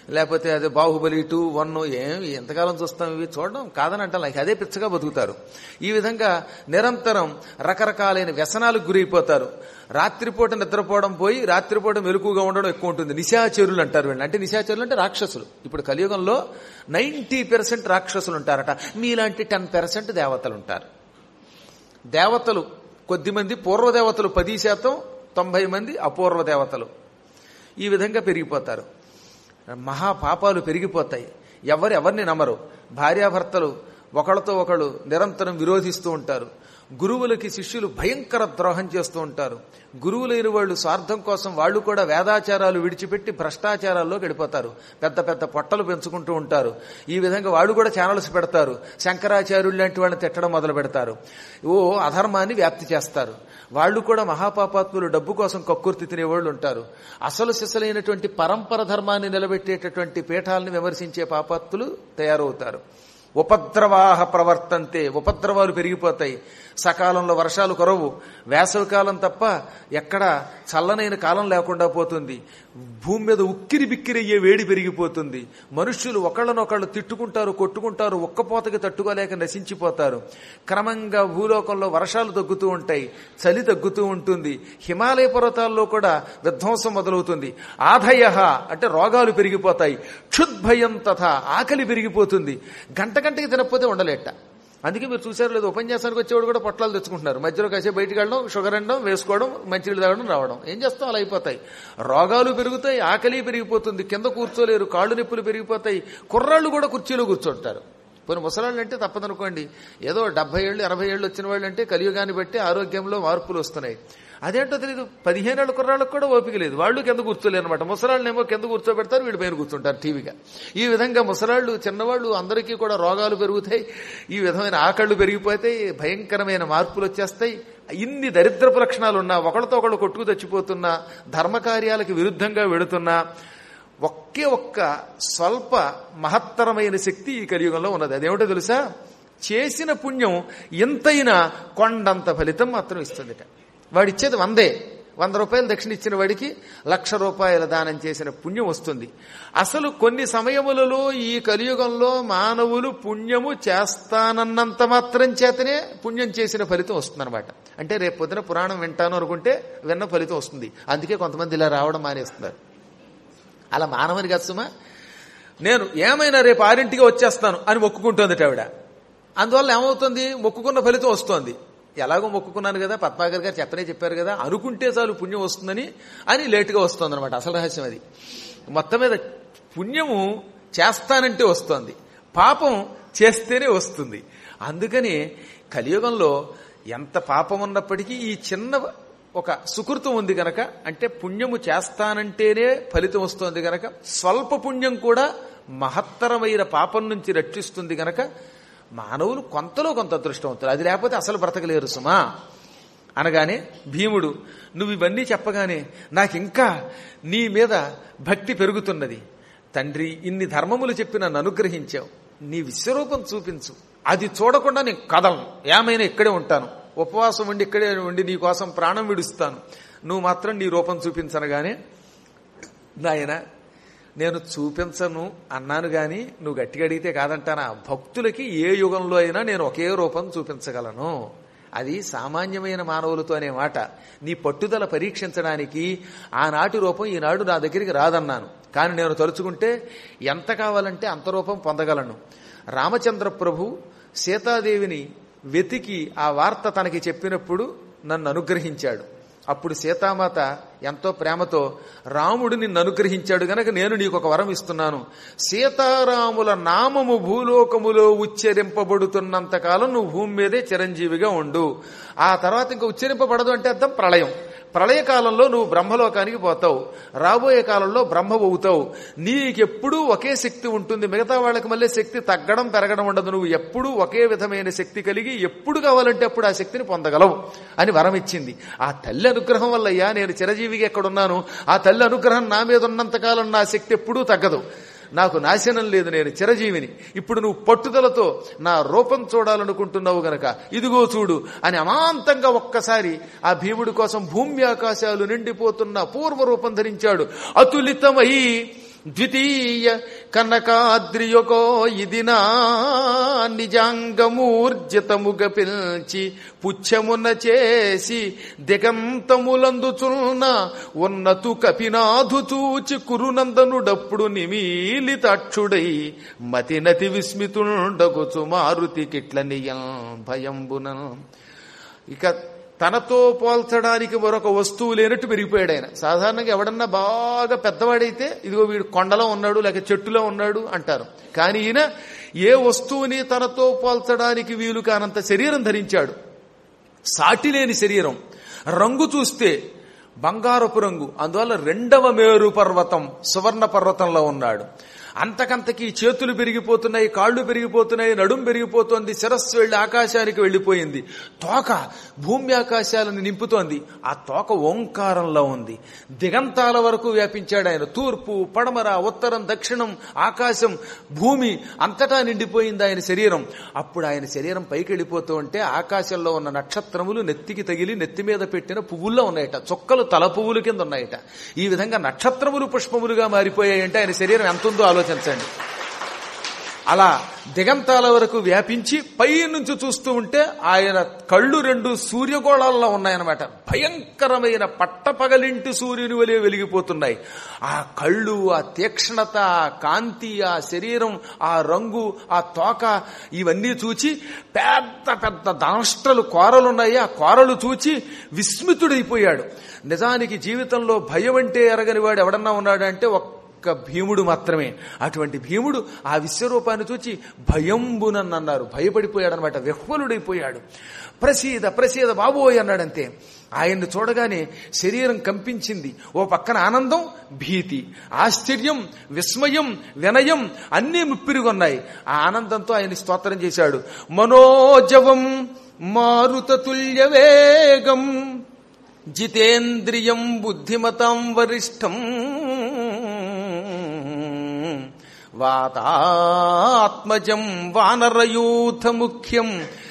లేకపోతే అదే బాహుబలి టూ వన్ ఏం ఎంతకాలం చూస్తాం ఇవి చూడడం కాదని అంటే నాకు అదే పిచ్చగా బతుకుతారు ఈ విధంగా నిరంతరం రకరకాలైన వ్యసనాలకు గురైపోతారు రాత్రిపూట నిద్రపోవడం పోయి రాత్రిపూట మెలకుగా ఉండడం ఎక్కువ ఉంటుంది నిశాచరులు అంటారు వీళ్ళని అంటే నిశాచరులు అంటే రాక్షసులు ఇప్పుడు కలియుగంలో నైన్టీ పెర్సెంట్ రాక్షసులు ఉంటారట మీలాంటి టెన్ పెర్సెంట్ దేవతలు ఉంటారు దేవతలు కొద్దిమంది పూర్వదేవతలు పది శాతం తొంభై మంది అపూర్వ దేవతలు ఈ విధంగా పెరిగిపోతారు మహా పాపాలు పెరిగిపోతాయి ఎవరు ఎవరిని నమ్మరు భార్యాభర్తలు ఒకళ్ళతో ఒకళ్ళు నిరంతరం విరోధిస్తూ ఉంటారు గురువులకి శిష్యులు భయంకర ద్రోహం చేస్తూ ఉంటారు గురువులైన వాళ్ళు స్వార్థం కోసం వాళ్ళు కూడా వేదాచారాలు విడిచిపెట్టి భ్రష్టాచారాల్లోకి వెళ్ళిపోతారు పెద్ద పెద్ద పొట్టలు పెంచుకుంటూ ఉంటారు ఈ విధంగా వాళ్ళు కూడా ఛానల్స్ పెడతారు శంకరాచార్యులు లాంటి వాళ్ళని తిట్టడం మొదలు పెడతారు ఓ అధర్మాన్ని వ్యాప్తి చేస్తారు వాళ్ళు కూడా మహాపాపాత్ములు డబ్బు కోసం కక్కుర్తి తినేవాళ్ళు ఉంటారు అసలు సిసలైనటువంటి పరంపర ధర్మాన్ని నిలబెట్టేటటువంటి పీఠాలను విమర్శించే పాపాత్తులు తయారవుతారు ఉపద్రవాహ ప్రవర్తంతే ఉపద్రవాలు పెరిగిపోతాయి సకాలంలో వర్షాలు కొరవు వేసవికాలం తప్ప ఎక్కడ చల్లనైన కాలం లేకుండా పోతుంది భూమి మీద ఉక్కిరి బిక్కిరయ్యే వేడి పెరిగిపోతుంది మనుష్యులు ఒకళ్ళనొకళ్ళు తిట్టుకుంటారు కొట్టుకుంటారు ఒక్కపోతకి తట్టుకోలేక నశించిపోతారు క్రమంగా భూలోకంలో వర్షాలు తగ్గుతూ ఉంటాయి చలి తగ్గుతూ ఉంటుంది హిమాలయ పర్వతాల్లో కూడా విధ్వంసం మొదలవుతుంది ఆధయ అంటే రోగాలు పెరిగిపోతాయి క్షుద్భయం తథా ఆకలి పెరిగిపోతుంది గంట గంటకి తినకపోతే ఉండలేట అందుకే మీరు చూసారు లేదు ఉపన్యాసానికి వచ్చేవాడు కూడా పొట్లాలు తెచ్చుకుంటున్నారు మధ్యలో కాసే బయటికి వెళ్ళడం షుగర్ అనడం వేసుకోవడం మంచినీళ్ళు తాగడం రావడం ఏం చేస్తాం అలా అయిపోతాయి రోగాలు పెరుగుతాయి ఆకలి పెరిగిపోతుంది కింద కూర్చోలేరు కాళ్ళు నొప్పులు పెరిగిపోతాయి కుర్రాళ్ళు కూడా కుర్చీలో కూర్చుంటారు పోనీ ముసలాళ్ళు అంటే తప్పదనుకోండి ఏదో డెబ్బై ఏళ్ళు ఎనభై ఏళ్ళు వచ్చిన వాళ్ళు అంటే కలియుగాన్ని బట్టి ఆరోగ్యంలో మార్పులు వస్తున్నాయి అదేంటో తెలియదు పదిహేను ఏళ్ళ కుర్రాళ్ళకు కూడా ఓపిక లేదు వాళ్ళు కింద కూర్చోలేరు అనమాట ముసలాళ్ళనేమో కింద కూర్చోబెడతారు వీళ్ళు పైన కూర్చుంటారు టీవీగా ఈ విధంగా ముసలాళ్ళు చిన్నవాళ్ళు అందరికీ కూడా రోగాలు పెరుగుతాయి ఈ విధమైన ఆకళ్ళు పెరిగిపోతాయి భయంకరమైన మార్పులు వచ్చేస్తాయి ఇన్ని దరిద్రపు లక్షణాలు ఉన్నా ఒకళ్ళతో ఒకళ్ళు కొట్టుకు తెచ్చిపోతున్నా ధర్మకార్యాలకు విరుద్ధంగా వెడుతున్నా ఒకే ఒక్క స్వల్ప మహత్తరమైన శక్తి ఈ కలియుగంలో ఉన్నది అదేమిటో తెలుసా చేసిన పుణ్యం ఎంతైనా కొండంత ఫలితం మాత్రం ఇస్తుందిట వాడిచ్చేది వందే వంద రూపాయలు దక్షిణ ఇచ్చిన వాడికి లక్ష రూపాయల దానం చేసిన పుణ్యం వస్తుంది అసలు కొన్ని సమయములలో ఈ కలియుగంలో మానవులు పుణ్యము చేస్తానన్నంత మాత్రం చేతనే పుణ్యం చేసిన ఫలితం వస్తుందన్నమాట అంటే రేపు పొద్దున పురాణం వింటాను అనుకుంటే విన్న ఫలితం వస్తుంది అందుకే కొంతమంది ఇలా రావడం మానేస్తున్నారు అలా మానవుని కసుమా నేను ఏమైనా రేపు ఆరింటికి వచ్చేస్తాను అని మొక్కుకుంటోంది ఆవిడ అందువల్ల ఏమవుతుంది మొక్కుకున్న ఫలితం వస్తోంది ఎలాగో మొక్కుకున్నాను కదా పద్మాగర్ గారు చెప్పనే చెప్పారు కదా అనుకుంటే చాలు పుణ్యం వస్తుందని అని లేటుగా వస్తుంది అనమాట అసలు రహస్యం అది మొత్తం మీద పుణ్యము చేస్తానంటే వస్తోంది పాపం చేస్తేనే వస్తుంది అందుకని కలియుగంలో ఎంత పాపం ఉన్నప్పటికీ ఈ చిన్న ఒక సుకృతం ఉంది గనక అంటే పుణ్యము చేస్తానంటేనే ఫలితం వస్తుంది గనక స్వల్ప పుణ్యం కూడా మహత్తరమైన పాపం నుంచి రక్షిస్తుంది గనక మానవులు కొంతలో కొంత అదృష్టవంతులు అది లేకపోతే అసలు బ్రతకలేరు సుమా అనగానే భీముడు నువ్వు ఇవన్నీ చెప్పగానే నాకింకా నీ మీద భక్తి పెరుగుతున్నది తండ్రి ఇన్ని ధర్మములు చెప్పి నన్ను అనుగ్రహించావు నీ విశ్వరూపం చూపించు అది చూడకుండా నేను కదలను ఏమైనా ఇక్కడే ఉంటాను ఉపవాసం ఉండి ఇక్కడే ఉండి నీ కోసం ప్రాణం విడుస్తాను నువ్వు మాత్రం నీ రూపం చూపించనగానే నాయన నేను చూపించను అన్నాను గాని నువ్వు గట్టిగా అడిగితే కాదంటానా భక్తులకి ఏ యుగంలో అయినా నేను ఒకే రూపం చూపించగలను అది సామాన్యమైన మానవులతో అనే మాట నీ పట్టుదల పరీక్షించడానికి ఆనాటి రూపం ఈనాడు నా దగ్గరికి రాదన్నాను కానీ నేను తలుచుకుంటే ఎంత కావాలంటే అంత రూపం పొందగలను రామచంద్ర ప్రభు సీతాదేవిని వెతికి ఆ వార్త తనకి చెప్పినప్పుడు నన్ను అనుగ్రహించాడు అప్పుడు సీతామాత ఎంతో ప్రేమతో రాముడు నిన్ను అనుగ్రహించాడు గనక నేను నీకు ఒక వరం ఇస్తున్నాను సీతారాముల నామము భూలోకములో ఉచ్చరింపబడుతున్నంత కాలం నువ్వు భూమి మీదే చిరంజీవిగా ఉండు ఆ తర్వాత ఇంకా ఉచ్చరింపబడదు అంటే అర్థం ప్రళయం ప్రళయ కాలంలో నువ్వు బ్రహ్మలోకానికి పోతావు రాబోయే కాలంలో బ్రహ్మ అవుతావు నీకెప్పుడూ ఒకే శక్తి ఉంటుంది మిగతా వాళ్ళకి మళ్ళీ శక్తి తగ్గడం పెరగడం ఉండదు నువ్వు ఎప్పుడూ ఒకే విధమైన శక్తి కలిగి ఎప్పుడు కావాలంటే అప్పుడు ఆ శక్తిని పొందగలవు అని వరం ఇచ్చింది ఆ తల్లి అనుగ్రహం వల్లయ్యా నేను చిరజీవిగా ఎక్కడున్నాను ఆ తల్లి అనుగ్రహం నా మీద ఉన్నంతకాలం నా శక్తి ఎప్పుడూ తగ్గదు నాకు నాశనం లేదు నేను చిరజీవిని ఇప్పుడు నువ్వు పట్టుదలతో నా రూపం చూడాలనుకుంటున్నావు గనక ఇదిగో చూడు అని అమాంతంగా ఒక్కసారి ఆ భీముడి కోసం భూమి ఆకాశాలు నిండిపోతున్న పూర్వ రూపం ధరించాడు అతులితమై ద్వితీయ కనకాద్రియొకో ఇది నా నిజాంగమూర్జితముగ పిల్చి పుచ్చమున చేసి దిగంతములందుచున్న ఉన్నతు కపినాథు చూచి కురునందనుడప్పుడు నిమీలితాక్షుడై మతినతి విస్మితుండగుచు మారుతి కిట్లనియం భయంబున ఇక తనతో పోల్చడానికి మరొక వస్తువు లేనట్టు పెరిగిపోయాడు ఆయన సాధారణంగా ఎవడన్నా బాగా పెద్దవాడైతే ఇదిగో వీడు కొండలో ఉన్నాడు లేక చెట్టులో ఉన్నాడు అంటారు కానీ ఈయన ఏ వస్తువుని తనతో పోల్చడానికి వీలు కానంత శరీరం ధరించాడు సాటి లేని శరీరం రంగు చూస్తే బంగారపు రంగు అందువల్ల రెండవ మేరు పర్వతం సువర్ణ పర్వతంలో ఉన్నాడు అంతకంతకి చేతులు పెరిగిపోతున్నాయి కాళ్ళు పెరిగిపోతున్నాయి నడుం పెరిగిపోతోంది శిరస్సు వెళ్లి ఆకాశానికి వెళ్లిపోయింది తోక భూమి ఆకాశాలను నింపుతోంది ఆ తోక ఓంకారంలో ఉంది దిగంతాల వరకు వ్యాపించాడు ఆయన తూర్పు పడమర ఉత్తరం దక్షిణం ఆకాశం భూమి అంతటా నిండిపోయింది ఆయన శరీరం అప్పుడు ఆయన శరీరం పైకి వెళ్ళిపోతూ ఉంటే ఆకాశంలో ఉన్న నక్షత్రములు నెత్తికి తగిలి నెత్తి మీద పెట్టిన పువ్వుల్లో ఉన్నాయట చుక్కలు తల పువ్వుల కింద ఉన్నాయట ఈ విధంగా నక్షత్రములు పుష్పములుగా మారిపోయాయంటే ఆయన శరీరం ఎంత ఉందో ఆలోచించండి అలా దిగంతాల వరకు వ్యాపించి పై నుంచి చూస్తూ ఉంటే ఆయన కళ్ళు రెండు సూర్యగోళాల్లో ఉన్నాయన్నమాట భయంకరమైన పట్టపగలింటి సూర్యుని వలె వెలిగిపోతున్నాయి ఆ కళ్ళు ఆ తీక్ష్ణత ఆ కాంతి ఆ శరీరం ఆ రంగు ఆ తోక ఇవన్నీ చూచి పెద్ద పెద్ద దాష్ట్రలు కోరలున్నాయి ఆ కోరలు చూచి విస్మితుడైపోయాడు నిజానికి జీవితంలో భయం అంటే ఎరగని వాడు ఎవడన్నా ఉన్నాడంటే ఒక్క భీముడు మాత్రమే అటువంటి భీముడు ఆ విశ్వరూపాన్ని చూచి భయంబునన్నారు భయపడిపోయాడనమాట విహ్వలుడైపోయాడు ప్రసీద ప్రసీద బాబోయ్ అన్నాడంతే ఆయన్ని చూడగానే శరీరం కంపించింది ఓ పక్కన ఆనందం భీతి ఆశ్చర్యం విస్మయం వినయం అన్నీ ముప్పిరిగొన్నాయి ఆ ఆనందంతో ఆయన స్తోత్రం చేశాడు మనోజవం మారుతతుల్య వేగం జితేంద్రియం బుద్ధిమతాం వరిష్టం వాతాత్మజం వానరయూథ ముఖ్యం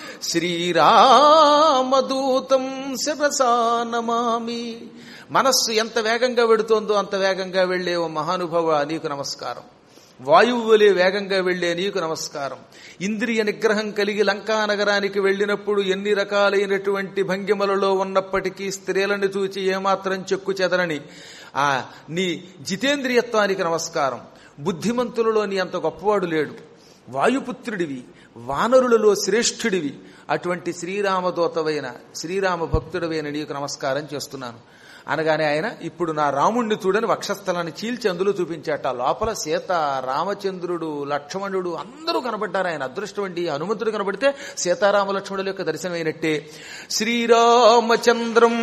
శ్రీరామదూతం శిరసా నమామి మనస్సు ఎంత వేగంగా వెడుతోందో అంత వేగంగా వెళ్లే ఓ మహానుభవ నీకు నమస్కారం వాయువు వలె వేగంగా వెళ్లే నీకు నమస్కారం ఇంద్రియ నిగ్రహం కలిగి లంకా నగరానికి వెళ్ళినప్పుడు ఎన్ని రకాలైనటువంటి భంగిమలలో ఉన్నప్పటికీ స్త్రీలను చూచి ఏమాత్రం చెక్కు చెదరని ఆ నీ జితేంద్రియత్వానికి నమస్కారం బుద్ధిమంతులలో నీ అంత గొప్పవాడు లేడు వాయుపుత్రుడివి వానరులలో శ్రేష్ఠుడివి అటువంటి శ్రీరామదూతవైన శ్రీరామ భక్తుడవైన నీకు నమస్కారం చేస్తున్నాను అనగానే ఆయన ఇప్పుడు నా రాముణ్ణి చూడని వక్షస్థలాన్ని చీల్చి అందులో చూపించాట లోపల సీత రామచంద్రుడు లక్ష్మణుడు అందరూ కనబడ్డారు ఆయన అదృష్టం అండి హనుమంతుడు కనబడితే సీతారామ లక్ష్మణుల యొక్క దర్శనమైనట్టే శ్రీరామచంద్రం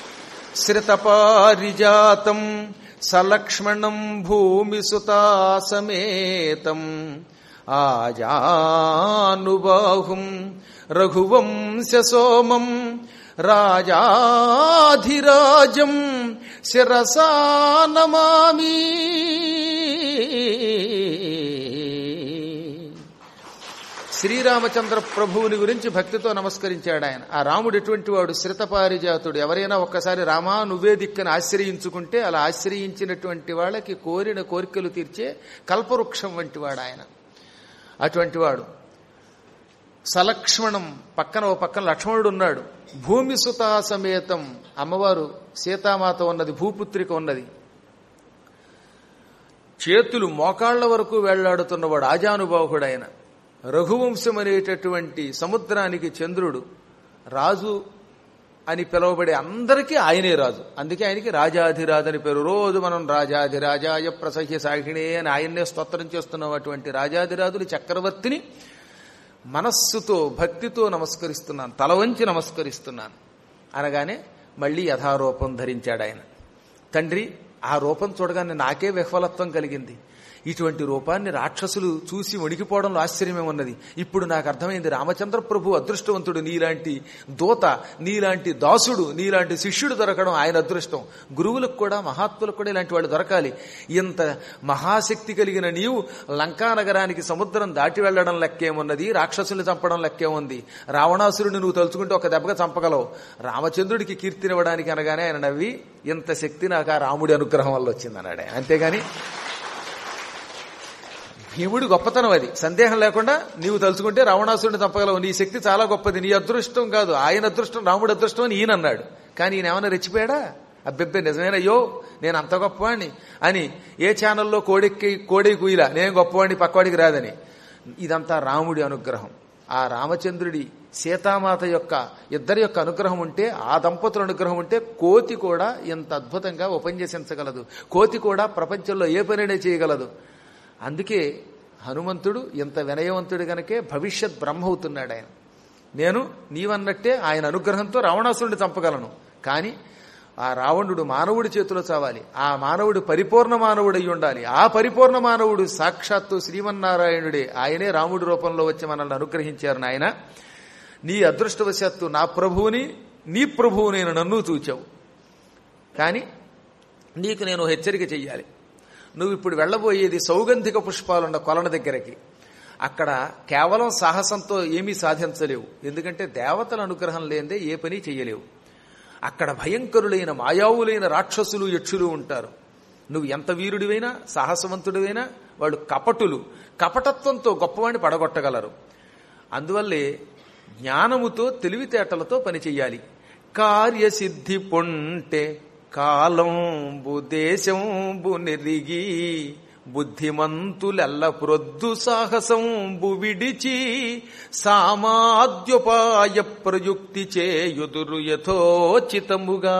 శ్రితపారిజాతం సలక్ష్మణం భూమిసుతాసమేతం ఆజానుబాహుం రఘువంశ సోమం రాజాధిరాజం శిరసా నమామి శ్రీరామచంద్ర ప్రభువుని గురించి భక్తితో నమస్కరించాడు ఆయన ఆ రాముడు ఎటువంటి వాడు శ్రితపారిజాతుడు ఎవరైనా ఒక్కసారి రామా నువ్వే దిక్కని ఆశ్రయించుకుంటే అలా ఆశ్రయించినటువంటి వాళ్ళకి కోరిన కోరికలు తీర్చే కల్పవృక్షం వంటి వాడు ఆయన అటువంటి వాడు సలక్ష్మణం పక్కన ఓ పక్కన లక్ష్మణుడు ఉన్నాడు భూమి సుతా సమేతం అమ్మవారు సీతామాత ఉన్నది భూపుత్రిక ఉన్నది చేతులు మోకాళ్ల వరకు వెళ్లాడుతున్నవాడు ఆజానుబాహుడు ఆయన రఘువంశం అనేటటువంటి సముద్రానికి చంద్రుడు రాజు అని పిలువబడే అందరికీ ఆయనే రాజు అందుకే ఆయనకి రాజాధిరాజు అని పేరు రోజు మనం రాజాధిరాజాయ ప్రసహ్య సాగిణే అని ఆయన్నే స్తోత్రం చేస్తున్నాం అటువంటి రాజాధిరాజుని చక్రవర్తిని మనస్సుతో భక్తితో నమస్కరిస్తున్నాను తల వంచి నమస్కరిస్తున్నాను అనగానే మళ్ళీ యథారూపం ధరించాడు ఆయన తండ్రి ఆ రూపం చూడగానే నాకే విహ్వలత్వం కలిగింది ఇటువంటి రూపాన్ని రాక్షసులు చూసి వణికిపోవడంలో ఆశ్చర్యమే ఉన్నది ఇప్పుడు నాకు అర్థమైంది రామచంద్ర ప్రభు అదృష్టవంతుడు నీలాంటి దూత నీలాంటి దాసుడు నీలాంటి శిష్యుడు దొరకడం ఆయన అదృష్టం గురువులకు కూడా మహాత్ములకు కూడా ఇలాంటి వాళ్ళు దొరకాలి ఇంత మహాశక్తి కలిగిన నీవు లంకా నగరానికి సముద్రం దాటి వెళ్లడం లెక్కేమున్నది రాక్షసుల్ని చంపడం లెక్కేముంది రావణాసురుని నువ్వు తలుచుకుంటే ఒక దెబ్బగా చంపగలవు రామచంద్రుడికి కీర్తినివ్వడానికి అనగానే ఆయన నవ్వి ఇంత శక్తి నాకు ఆ రాముడి అనుగ్రహం వల్ల వచ్చిందన్నాడు ఆయన అంతేగాని భీముడి గొప్పతనం అది సందేహం లేకుండా నీవు తలుచుకుంటే రావణాసురుడిని తప్పగలవు నీ శక్తి చాలా గొప్పది నీ అదృష్టం కాదు ఆయన అదృష్టం రాముడి అదృష్టం అని ఈయన అన్నాడు కానీ ఈయన ఏమైనా రెచ్చిపోయాడా అబ్బెబ్బే నిజమేనయ్యో నేను అంత గొప్పవాణ్ణి అని ఏ ఛానల్లో కోడెక్కి కోడి కుయిలా నేను గొప్పవాడిని పక్కవాడికి రాదని ఇదంతా రాముడి అనుగ్రహం ఆ రామచంద్రుడి సీతామాత యొక్క ఇద్దరి యొక్క అనుగ్రహం ఉంటే ఆ దంపతుల అనుగ్రహం ఉంటే కోతి కూడా ఇంత అద్భుతంగా ఉపన్యసించగలదు కోతి కూడా ప్రపంచంలో ఏ పనినే చేయగలదు అందుకే హనుమంతుడు ఇంత వినయవంతుడు గనకే భవిష్యత్ బ్రహ్మ అవుతున్నాడు ఆయన నేను నీవన్నట్టే ఆయన అనుగ్రహంతో రావణాసురుడిని చంపగలను కానీ ఆ రావణుడు మానవుడి చేతిలో చావాలి ఆ మానవుడు పరిపూర్ణ మానవుడు అయి ఉండాలి ఆ పరిపూర్ణ మానవుడు సాక్షాత్తు శ్రీమన్నారాయణుడే ఆయనే రాముడి రూపంలో వచ్చి మనల్ని అనుగ్రహించారు నాయన నీ అదృష్టవశాత్తు నా ప్రభువుని నీ ప్రభువు నేను నన్ను చూచావు కానీ నీకు నేను హెచ్చరిక చెయ్యాలి నువ్వు ఇప్పుడు వెళ్ళబోయేది సౌగంధిక పుష్పాలున్న కొలన దగ్గరకి అక్కడ కేవలం సాహసంతో ఏమీ సాధించలేవు ఎందుకంటే దేవతల అనుగ్రహం లేదే ఏ పని చెయ్యలేవు అక్కడ భయంకరులైన మాయావులైన రాక్షసులు యక్షులు ఉంటారు నువ్వు ఎంత వీరుడివైనా సాహసవంతుడివైనా వాళ్ళు కపటులు కపటత్వంతో గొప్పవాడిని పడగొట్టగలరు అందువల్లే జ్ఞానముతో తెలివితేటలతో పనిచెయ్యాలి కార్యసిద్ధి పొంటే కాలంబు దేశంబు నెరిగి బుద్ధిమంతులెల్ల ప్రొద్దు సాహసంబు విడిచి సామాద్యోపాయ ప్రయుక్తి చేయుదురు యథోచితముగా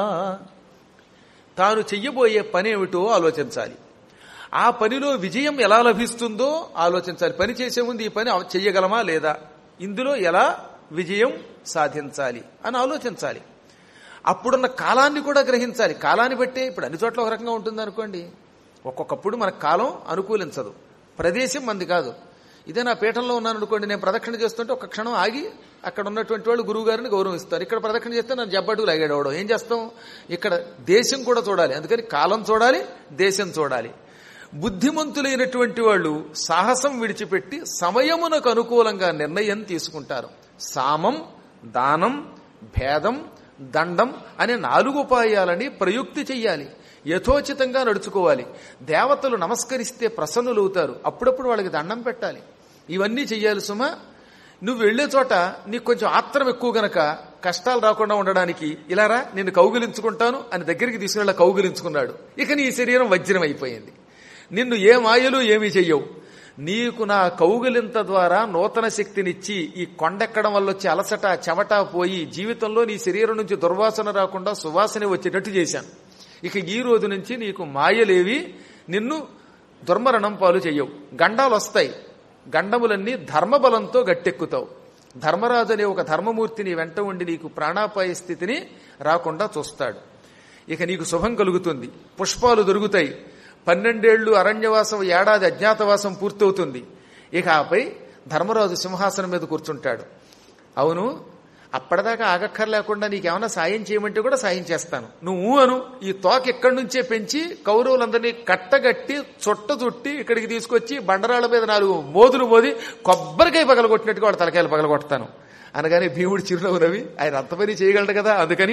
తాను చెయ్యబోయే పనేమిటో ఆలోచించాలి ఆ పనిలో విజయం ఎలా లభిస్తుందో ఆలోచించాలి పని చేసే ముందు ఈ పని చెయ్యగలమా లేదా ఇందులో ఎలా విజయం సాధించాలి అని ఆలోచించాలి అప్పుడున్న కాలాన్ని కూడా గ్రహించాలి కాలాన్ని బట్టే ఇప్పుడు అన్ని చోట్ల ఒక రకంగా ఉంటుంది అనుకోండి ఒక్కొక్కప్పుడు మన కాలం అనుకూలించదు ప్రదేశం మంది కాదు ఇదే నా పీఠంలో ఉన్నాను అనుకోండి నేను ప్రదక్షిణ చేస్తుంటే ఒక క్షణం ఆగి అక్కడ ఉన్నటువంటి వాళ్ళు గురువు గారిని గౌరవిస్తారు ఇక్కడ ప్రదక్షిణ చేస్తే నన్ను జబ్బడుగు లాగాడవడం ఏం చేస్తాం ఇక్కడ దేశం కూడా చూడాలి అందుకని కాలం చూడాలి దేశం చూడాలి బుద్ధిమంతులైనటువంటి వాళ్ళు సాహసం విడిచిపెట్టి సమయమునకు అనుకూలంగా నిర్ణయం తీసుకుంటారు సామం దానం భేదం దండం అనే నాలుగు ఉపాయాలని ప్రయుక్తి చెయ్యాలి యథోచితంగా నడుచుకోవాలి దేవతలు నమస్కరిస్తే ప్రసన్నులవుతారు అప్పుడప్పుడు వాళ్ళకి దండం పెట్టాలి ఇవన్నీ చెయ్యాలి సుమ నువ్వు వెళ్లే చోట నీకు కొంచెం ఆత్రం ఎక్కువ గనక కష్టాలు రాకుండా ఉండడానికి ఇలారా నేను కౌగిలించుకుంటాను అని దగ్గరికి తీసుకెళ్ళ కౌగిలించుకున్నాడు ఇక నీ శరీరం వజ్రం అయిపోయింది నిన్ను ఏ మాయలు ఏమీ చెయ్యవు నీకు నా కౌగిలింత ద్వారా నూతన శక్తినిచ్చి ఈ కొండెక్కడం వల్ల వచ్చే అలసట చెమట పోయి జీవితంలో నీ శరీరం నుంచి దుర్వాసన రాకుండా సువాసన వచ్చేటట్టు చేశాను ఇక ఈ రోజు నుంచి నీకు మాయలేవి నిన్ను దుర్మరణం పాలు చెయ్యవు గండాలు వస్తాయి గండములన్నీ ధర్మబలంతో గట్టెక్కుతావు ధర్మరాజు అనే ఒక ధర్మమూర్తిని వెంట ఉండి నీకు ప్రాణాపాయ స్థితిని రాకుండా చూస్తాడు ఇక నీకు శుభం కలుగుతుంది పుష్పాలు దొరుకుతాయి పన్నెండేళ్లు అరణ్యవాసం ఏడాది అజ్ఞాతవాసం పూర్తవుతుంది ఇక ఆపై ధర్మరాజు సింహాసనం మీద కూర్చుంటాడు అవును అప్పటిదాకా ఆగక్కర్లేకుండా నీకేమైనా సాయం చేయమంటే కూడా సాయం చేస్తాను నువ్వు అను ఈ తోక ఎక్కడి నుంచే పెంచి కౌరవులందరినీ కట్టగట్టి చుట్ట చుట్టి ఇక్కడికి తీసుకొచ్చి బండరాళ్ల మీద నాలుగు మోదులు మోది కొబ్బరికాయ పగలగొట్టినట్టుగా వాడు తలకాయలు పగలగొడతాను అనగానే భీముడు చిరునవ్వు రవి ఆయన అంత పని చేయగలడు కదా అందుకని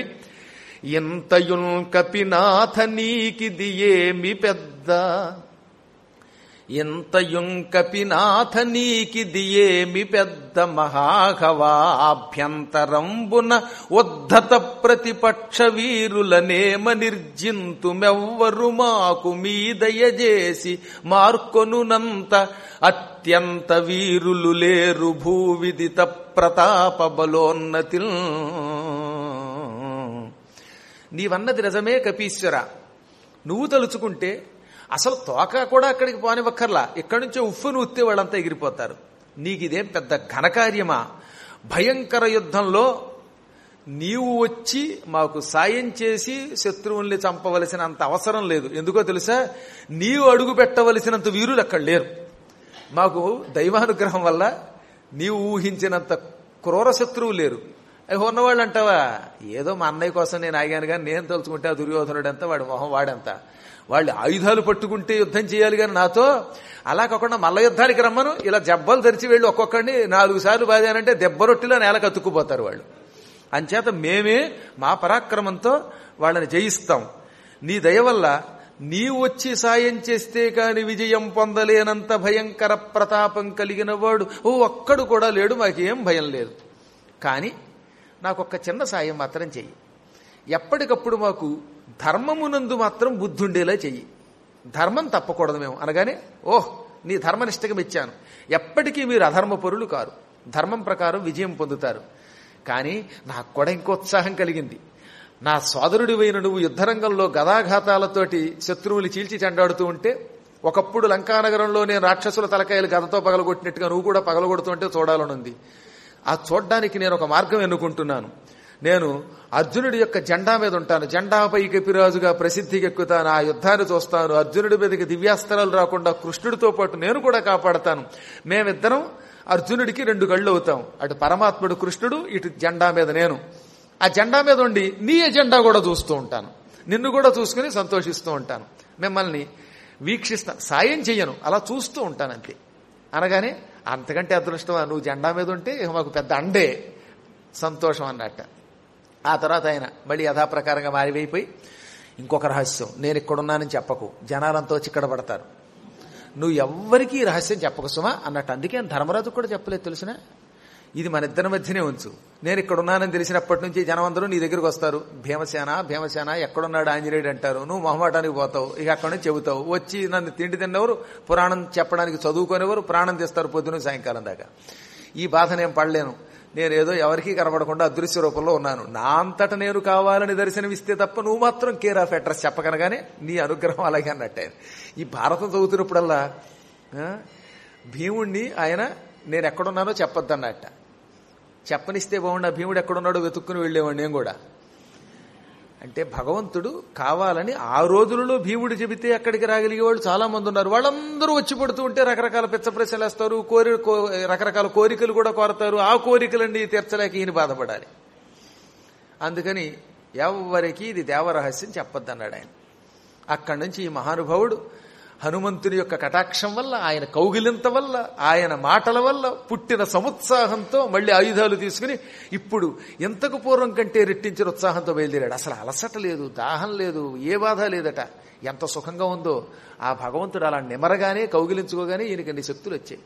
ఎంతయున్ కపినాథ నీకిది ఏమి పెద్ద ఎంతయుం కపినాథ నీకిది ఏమి పెద్ద మహాఘవాభ్యంతరంబున ఉద్ధత ప్రతిపక్ష వీరులనేమ నిర్జింతుమెవ్వరు మాకు మీ దయచేసి మార్కొనునంత అత్యంత వీరులు లేరు భూవిదిత ప్రతాప బలోన్నతి నీవన్నది నిజమే కపీశ్వర నువ్వు తలుచుకుంటే అసలు తోక కూడా అక్కడికి పోనివ్వక్కర్లా ఇక్కడి నుంచే ఉఫ్ఫును ఉత్తే వాళ్ళంతా ఎగిరిపోతారు నీకు ఇదేం పెద్ద ఘనకార్యమా భయంకర యుద్ధంలో నీవు వచ్చి మాకు సాయం చేసి శత్రువుల్ని చంపవలసినంత అవసరం లేదు ఎందుకో తెలుసా నీవు అడుగు పెట్టవలసినంత వీరులు అక్కడ లేరు మాకు దైవానుగ్రహం వల్ల నీవు ఊహించినంత క్రూర శత్రువు లేరు అవి ఉన్నవాళ్ళు అంటావా ఏదో మా అన్నయ్య కోసం నేను ఆగాను కానీ నేను తలుచుకుంటే ఆ దుర్యోధనుడు ఎంత వాడు మొహం వాడంత వాళ్ళు ఆయుధాలు పట్టుకుంటే యుద్ధం చేయాలి కానీ నాతో అలా కాకుండా మల్ల యుద్ధానికి రమ్మను ఇలా జబ్బలు తెరిచి వెళ్ళి ఒక్కొక్కడిని నాలుగు సార్లు బాధానంటే దెబ్బరొట్టిలో నేల కత్తుక్కుపోతారు వాళ్ళు అంచేత మేమే మా పరాక్రమంతో వాళ్ళని జయిస్తాం నీ దయ వల్ల నీ వచ్చి సాయం చేస్తే కాని విజయం పొందలేనంత భయంకర ప్రతాపం కలిగిన వాడు ఓ ఒక్కడు కూడా లేడు మాకేం భయం లేదు కానీ నాకొక్క చిన్న సాయం మాత్రం చెయ్యి ఎప్పటికప్పుడు మాకు ధర్మమునందు మాత్రం బుద్ధుండేలా చెయ్యి ధర్మం తప్పకూడదు మేము అనగానే ఓహ్ నీ ధర్మనిష్టగా మెచ్చాను ఎప్పటికీ మీరు అధర్మ పరులు కారు ధర్మం ప్రకారం విజయం పొందుతారు కానీ నాకు కూడా ఇంకో ఉత్సాహం కలిగింది నా సోదరుడివైన నువ్వు యుద్ధరంగంలో గదాఘాతాలతోటి శత్రువులు చీల్చి చెండాడుతూ ఉంటే ఒకప్పుడు లంకానగరంలో నేను రాక్షసుల తలకాయలు గదతో పగలగొట్టినట్టుగా నువ్వు కూడా పగలగొడుతుంటే చూడాలనుంది ఆ చూడ్డానికి నేను ఒక మార్గం ఎన్నుకుంటున్నాను నేను అర్జునుడి యొక్క జెండా మీద ఉంటాను జెండాపై కపిరాజుగా ప్రసిద్ధికి ఎక్కుతాను ఆ యుద్ధాన్ని చూస్తాను అర్జునుడి మీదకి దివ్యాస్త్రాలు రాకుండా కృష్ణుడితో పాటు నేను కూడా కాపాడతాను మేమిద్దరం అర్జునుడికి రెండు కళ్ళు అవుతాం అటు పరమాత్ముడు కృష్ణుడు ఇటు జెండా మీద నేను ఆ జెండా మీద ఉండి నీ జెండా కూడా చూస్తూ ఉంటాను నిన్ను కూడా చూసుకుని సంతోషిస్తూ ఉంటాను మిమ్మల్ని వీక్షిస్తా సాయం చెయ్యను అలా చూస్తూ ఉంటాను అంతే అనగానే అంతకంటే అదృష్టం నువ్వు జెండా మీద ఉంటే ఇక మాకు పెద్ద అండే సంతోషం అన్నట్ట ఆ తర్వాత ఆయన మళ్ళీ యథాప్రకారంగా మారివైపోయి ఇంకొక రహస్యం నేను ఇక్కడున్నానని చెప్పకు జనాలంతా వచ్చి ఇక్కడ పడతారు నువ్వు ఎవ్వరికీ ఈ రహస్యం చెప్పకు సుమా అన్నట్టు అందుకే ఆయన ధర్మరాజు కూడా చెప్పలేదు తెలిసిన ఇది మన ఇద్దరి మధ్యనే ఉంచు నేను ఇక్కడ ఉన్నానని తెలిసినప్పటి నుంచి జనం అందరూ నీ దగ్గరికి వస్తారు భీమసేన భీమసేన ఎక్కడున్నాడు ఆంజనేయుడు అంటారు నువ్వు మొహమాటానికి పోతావు ఇక అక్కడ నుంచి చెబుతావు వచ్చి నన్ను తిండి తిన్నవారు పురాణం చెప్పడానికి చదువుకునేవారు ప్రాణం తీస్తారు పొద్దున సాయంకాలం దాకా ఈ బాధ నేను పడలేను నేను ఏదో ఎవరికీ కనబడకుండా అదృశ్య రూపంలో ఉన్నాను నా అంతట నేను కావాలని దర్శనమిస్తే తప్ప నువ్వు మాత్రం కేర్ ఆఫ్ అడ్రస్ చెప్పకనగానే నీ అనుగ్రహం అలాగే అన్నట్టే ఈ భారతం చదువుతున్నప్పుడల్లా ఆ, భీముణ్ణి ఆయన నేను ఎక్కడున్నానో చెప్పొద్దన్నట్ట చెప్పనిస్తే బాగుండా భీముడు ఎక్కడున్నాడో వెతుక్కుని వెళ్ళేవాడిని నేను కూడా అంటే భగవంతుడు కావాలని ఆ రోజులలో భీముడు చెబితే అక్కడికి రాగలిగే వాళ్ళు చాలా మంది ఉన్నారు వాళ్ళందరూ వచ్చి పడుతూ ఉంటే రకరకాల పెచ్చ ప్రశ్నలు వేస్తారు కోరి కో- రకరకాల కోరికలు కూడా కోరతారు ఆ కోరికలన్నీ తీర్చలేక ఈయన బాధపడాలి అందుకని ఎవరికి ఇది దేవరహస్యం చెప్పొద్దన్నాడు ఆయన అక్కడి నుంచి ఈ మహానుభావుడు హనుమంతుని యొక్క కటాక్షం వల్ల ఆయన కౌగిలింత వల్ల ఆయన మాటల వల్ల పుట్టిన సముత్సాహంతో మళ్ళీ ఆయుధాలు తీసుకుని ఇప్పుడు ఎంతకు పూర్వం కంటే రెట్టించిన ఉత్సాహంతో బయలుదేరాడు అసలు అలసట లేదు దాహం లేదు ఏ బాధ లేదట ఎంత సుఖంగా ఉందో ఆ భగవంతుడు అలా నిమరగానే కౌగిలించుకోగానే ఈయనకి అన్ని శక్తులు వచ్చాయి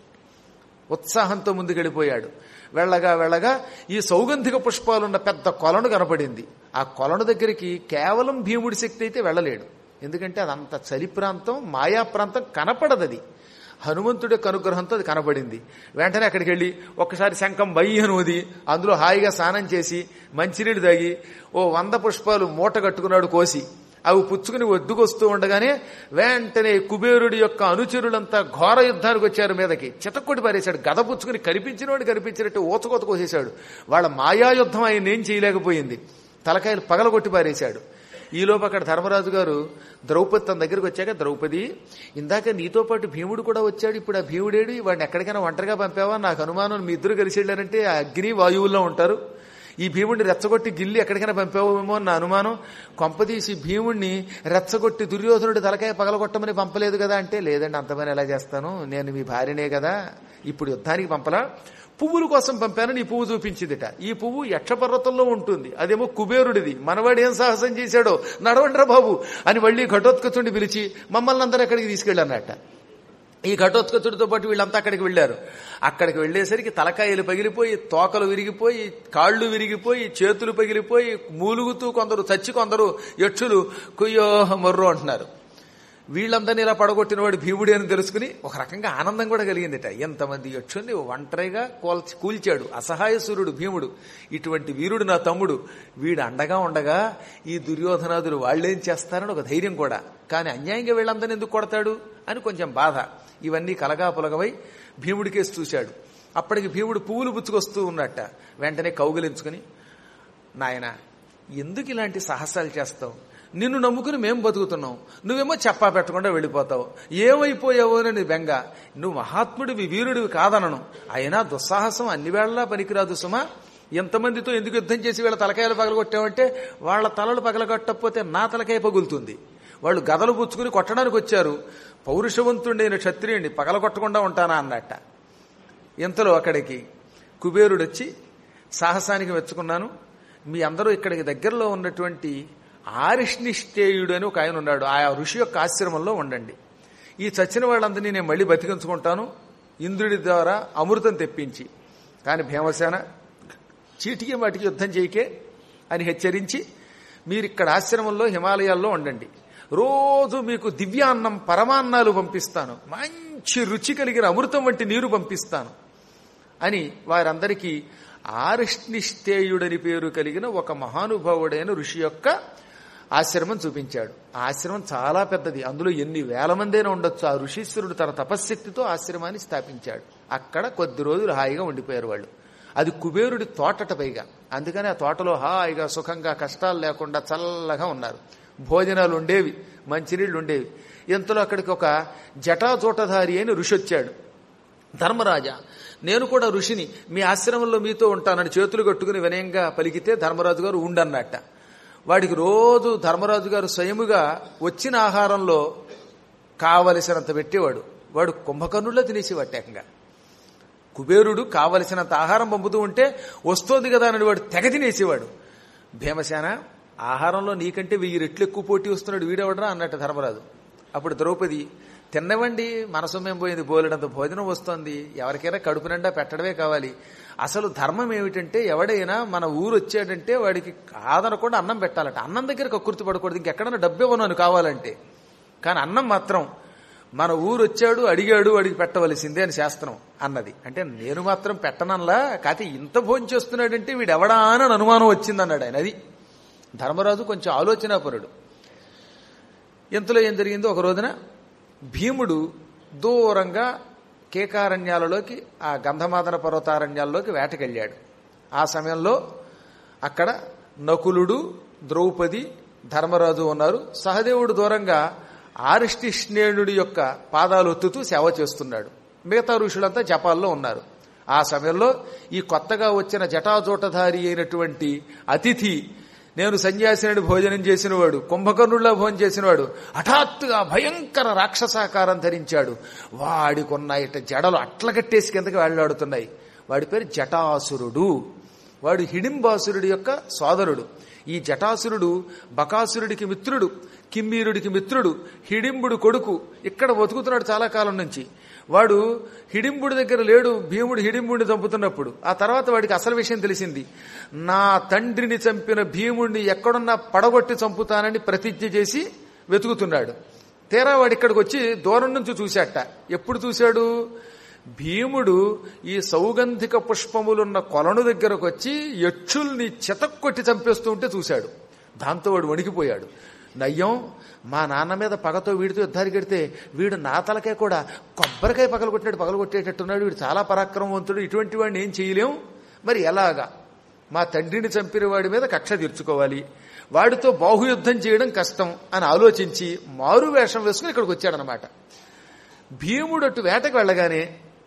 ఉత్సాహంతో ముందుకెళ్ళిపోయాడు వెళ్ళగా వెళ్ళగా ఈ సౌగంధిక పుష్పాలున్న పెద్ద కొలను కనపడింది ఆ కొలను దగ్గరికి కేవలం భీముడి శక్తి అయితే వెళ్ళలేడు ఎందుకంటే అదంత చలి ప్రాంతం మాయా ప్రాంతం కనపడదది హనుమంతుడి యొక్క అనుగ్రహంతో అది కనపడింది వెంటనే అక్కడికి వెళ్ళి ఒక్కసారి శంఖం బయ్యనూది అందులో హాయిగా స్నానం చేసి మంచినీళ్ళు తాగి ఓ వంద పుష్పాలు మూట కట్టుకున్నాడు కోసి అవి పుచ్చుకుని ఒడ్డుకొస్తూ ఉండగానే వెంటనే కుబేరుడి యొక్క అనుచరులంతా ఘోర యుద్ధానికి వచ్చారు మీదకి చితక్కొట్టి పారేశాడు గద పుచ్చుకుని కనిపించినోడు కనిపించినట్టు ఓచకోత కోసేశాడు వాళ్ళ మాయాయుద్ధం ఆయన ఏం చేయలేకపోయింది తలకాయలు పగలగొట్టి పారేశాడు ఈలోపు అక్కడ ధర్మరాజు గారు ద్రౌపది తన దగ్గరికి వచ్చాక ద్రౌపది ఇందాక నీతో పాటు భీముడు కూడా వచ్చాడు ఇప్పుడు ఆ భీముడేడి వాడిని ఎక్కడికైనా ఒంటరిగా పంపావా నాకు అనుమానం మీ ఇద్దరు కలిసి వెళ్ళారంటే ఆ అగ్ని వాయువుల్లో ఉంటారు ఈ భీముడిని రెచ్చగొట్టి గిల్లి ఎక్కడికైనా పంపావేమో అని నా అనుమానం కొంపదీసి భీముడిని రెచ్చగొట్టి దుర్యోధనుడి తలకాయ పగలగొట్టమని పంపలేదు కదా అంటే లేదండి అంత పని ఎలా చేస్తాను నేను మీ భార్యనే కదా ఇప్పుడు యుద్ధానికి పంపలా పువ్వుల కోసం పంపాను నీ పువ్వు చూపించిందిట ఈ పువ్వు యక్షపర్వతంలో ఉంటుంది అదేమో కుబేరుడిది మనవాడు ఏం సాహసం చేశాడో నడవండ్రా బాబు అని మళ్ళీ ఘటోత్కచుండి పిలిచి మమ్మల్ని అందరూ ఎక్కడికి తీసుకెళ్ళన్నట్ట ఈ ఘటోత్కచుడితో పాటు వీళ్ళంతా అక్కడికి వెళ్ళారు అక్కడికి వెళ్ళేసరికి తలకాయలు పగిలిపోయి తోకలు విరిగిపోయి కాళ్ళు విరిగిపోయి చేతులు పగిలిపోయి మూలుగుతూ కొందరు చచ్చి కొందరు యక్షులు కుయ్యో మొర్రో అంటున్నారు వీళ్ళందరినీ ఇలా పడగొట్టిన వాడు భీముడే అని తెలుసుకుని ఒక రకంగా ఆనందం కూడా కలిగిందిట ఎంతమంది యక్షుల్ని ఒంటరిగా కోల్చి కూల్చాడు అసహాయ సూర్యుడు భీముడు ఇటువంటి వీరుడు నా తమ్ముడు వీడు అండగా ఉండగా ఈ దుర్యోధనాదులు వాళ్ళేం చేస్తారని ఒక ధైర్యం కూడా కానీ అన్యాయంగా వీళ్ళందరినీ ఎందుకు కొడతాడు అని కొంచెం బాధ ఇవన్నీ కలగా పులగవై భీముడికేసి చూశాడు అప్పటికి భీముడు పువ్వులు పుచ్చుకొస్తూ ఉన్నట్ట వెంటనే కౌగిలించుకుని నాయన ఎందుకు ఇలాంటి సాహసాలు చేస్తావు నిన్ను నమ్ముకుని మేము బతుకుతున్నాం నువ్వేమో చెప్పా పెట్టకుండా వెళ్ళిపోతావు ఏమైపోయావోనని బెంగ నువ్వు మహాత్ముడివి వీరుడివి కాదనను అయినా దుస్సాహసం అన్ని వేళలా పనికిరాదు సుమా ఎంతమందితో ఎందుకు యుద్ధం చేసి వీళ్ళ తలకాయలు పగలగొట్టావంటే వాళ్ళ తలలు పగలగొట్టకపోతే నా తలకాయ పగులుతుంది వాళ్ళు గదలు పుచ్చుకుని కొట్టడానికి వచ్చారు పౌరుషవంతుడైన క్షత్రియుడిని పగలగొట్టకుండా ఉంటానా అన్నట్ట ఇంతలో అక్కడికి కుబేరుడు వచ్చి సాహసానికి మెచ్చుకున్నాను మీ అందరూ ఇక్కడికి దగ్గరలో ఉన్నటువంటి ఆరిష్నిష్టేయుడు అని ఒక ఆయన ఉన్నాడు ఆ ఋషి యొక్క ఆశ్రమంలో ఉండండి ఈ చచ్చిన వాళ్ళందరినీ నేను మళ్ళీ బతికించుకుంటాను ఇంద్రుడి ద్వారా అమృతం తెప్పించి కానీ భీమసేన చీటికి వాటికి యుద్ధం చేయకే అని హెచ్చరించి మీరు ఇక్కడ ఆశ్రమంలో హిమాలయాల్లో ఉండండి రోజు మీకు దివ్యాన్నం పరమాన్నాలు పంపిస్తాను మంచి రుచి కలిగిన అమృతం వంటి నీరు పంపిస్తాను అని వారందరికీ ఆరిష్నిష్టేయుడని పేరు కలిగిన ఒక మహానుభావుడైన ఋషి యొక్క ఆశ్రమం చూపించాడు ఆ ఆశ్రమం చాలా పెద్దది అందులో ఎన్ని వేల మందైనా ఉండొచ్చు ఆ ఋషీశ్వరుడు తన తపశ్శక్తితో ఆశ్రమాన్ని స్థాపించాడు అక్కడ కొద్ది రోజులు హాయిగా ఉండిపోయారు వాళ్ళు అది కుబేరుడి తోటట పైగా అందుకని ఆ తోటలో హాయిగా సుఖంగా కష్టాలు లేకుండా చల్లగా ఉన్నారు భోజనాలు ఉండేవి మంచినీళ్లు ఉండేవి ఇంతలో అక్కడికి ఒక జటాజోటధారి అని ఋషి వచ్చాడు ధర్మరాజా నేను కూడా ఋషిని మీ ఆశ్రమంలో మీతో ఉంటానని చేతులు కట్టుకుని వినయంగా పలికితే ధర్మరాజు గారు ఉండన్నట్ట వాడికి రోజు ధర్మరాజు గారు స్వయముగా వచ్చిన ఆహారంలో కావలసినంత పెట్టేవాడు వాడు కుంభకర్ణుల్లో తినేసేవాడు ఏకంగా కుబేరుడు కావలసినంత ఆహారం పంపుతూ ఉంటే వస్తోంది కదా అని వాడు తెగ తినేసేవాడు భీమసేన ఆహారంలో నీకంటే వెయ్యి రెట్లు ఎక్కువ పోటీ వస్తున్నాడు వీడెవడరా అన్నట్టు ధర్మరాజు అప్పుడు ద్రౌపది తిన్నవండి మనసు మేము పోయింది బోలెడంత భోజనం వస్తోంది ఎవరికైనా కడుపు నిండా పెట్టడమే కావాలి అసలు ధర్మం ఏమిటంటే ఎవడైనా మన ఊరు వచ్చాడంటే వాడికి కాదనకుండా అన్నం పెట్టాలట అన్నం దగ్గర కక్కుర్తి పడకూడదు ఇంకెక్కడైనా డబ్బు ఇవ్వను కావాలంటే కానీ అన్నం మాత్రం మన ఊరు వచ్చాడు అడిగాడు వాడికి పెట్టవలసిందే అని శాస్త్రం అన్నది అంటే నేను మాత్రం పెట్టనల్లా కాకపోతే ఇంత భోజనం చేస్తున్నాడంటే వీడు ఎవడా అని అనుమానం వచ్చింది అన్నాడు ఆయన అది ధర్మరాజు కొంచెం ఆలోచనాపరుడు ఇంతలో ఏం జరిగిందో ఒక రోజున భీముడు దూరంగా కేకారణ్యాలలోకి ఆ గంధమాదన పర్వతారణ్యాల్లోకి వేటకెళ్ళాడు ఆ సమయంలో అక్కడ నకులుడు ద్రౌపది ధర్మరాజు ఉన్నారు సహదేవుడు దూరంగా ఆరిష్టిష్ణేణుడి యొక్క పాదాలు ఒత్తుతూ సేవ చేస్తున్నాడు మిగతా ఋషులంతా జపాల్లో ఉన్నారు ఆ సమయంలో ఈ కొత్తగా వచ్చిన జటాజోటధారి అయినటువంటి అతిథి నేను సన్యాసిని భోజనం చేసినవాడు కుంభకర్ణుల్లా భోజనం చేసినవాడు హఠాత్తుగా భయంకర రాక్షసాకారం ధరించాడు వాడికున్న ఇట జడలు అట్ల కట్టేసి కిందకి వెళ్ళాడుతున్నాయి వాడి పేరు జటాసురుడు వాడు హిడింబాసురుడి యొక్క సోదరుడు ఈ జటాసురుడు బకాసురుడికి మిత్రుడు కిమ్మీరుడికి మిత్రుడు హిడింబుడు కొడుకు ఇక్కడ బతుకుతున్నాడు చాలా కాలం నుంచి వాడు హిడింబుడి దగ్గర లేడు భీముడు హిడింబుడిని చంపుతున్నప్పుడు ఆ తర్వాత వాడికి అసలు విషయం తెలిసింది నా తండ్రిని చంపిన భీముడిని ఎక్కడున్నా పడగొట్టి చంపుతానని ప్రతిజ్ఞ చేసి వెతుకుతున్నాడు తీరా వాడు ఇక్కడికి వచ్చి దూరం నుంచి చూశాట ఎప్పుడు చూశాడు భీముడు ఈ సౌగంధిక పుష్పములున్న కొలను దగ్గరకు వచ్చి యక్షుల్ని చెతక్కొట్టి చంపేస్తూ ఉంటే చూశాడు దాంతో వాడు వణికిపోయాడు నయ్యం మా నాన్న మీద పగతో వీడితో యుద్ధానికి వెడితే వీడు నా తలకే కూడా కొబ్బరికాయ పగలగొట్టినట్టు పగలగొట్టేటట్టున్నాడు వీడు చాలా పరాక్రమవంతుడు ఇటువంటి వాడిని ఏం చేయలేం మరి ఎలాగా మా తండ్రిని చంపిన వాడి మీద కక్ష తీర్చుకోవాలి వాడితో బాహుయుద్ధం చేయడం కష్టం అని ఆలోచించి మారు వేషం వేసుకుని ఇక్కడికి వచ్చాడనమాట భీముడు అటు వేటకు వెళ్ళగానే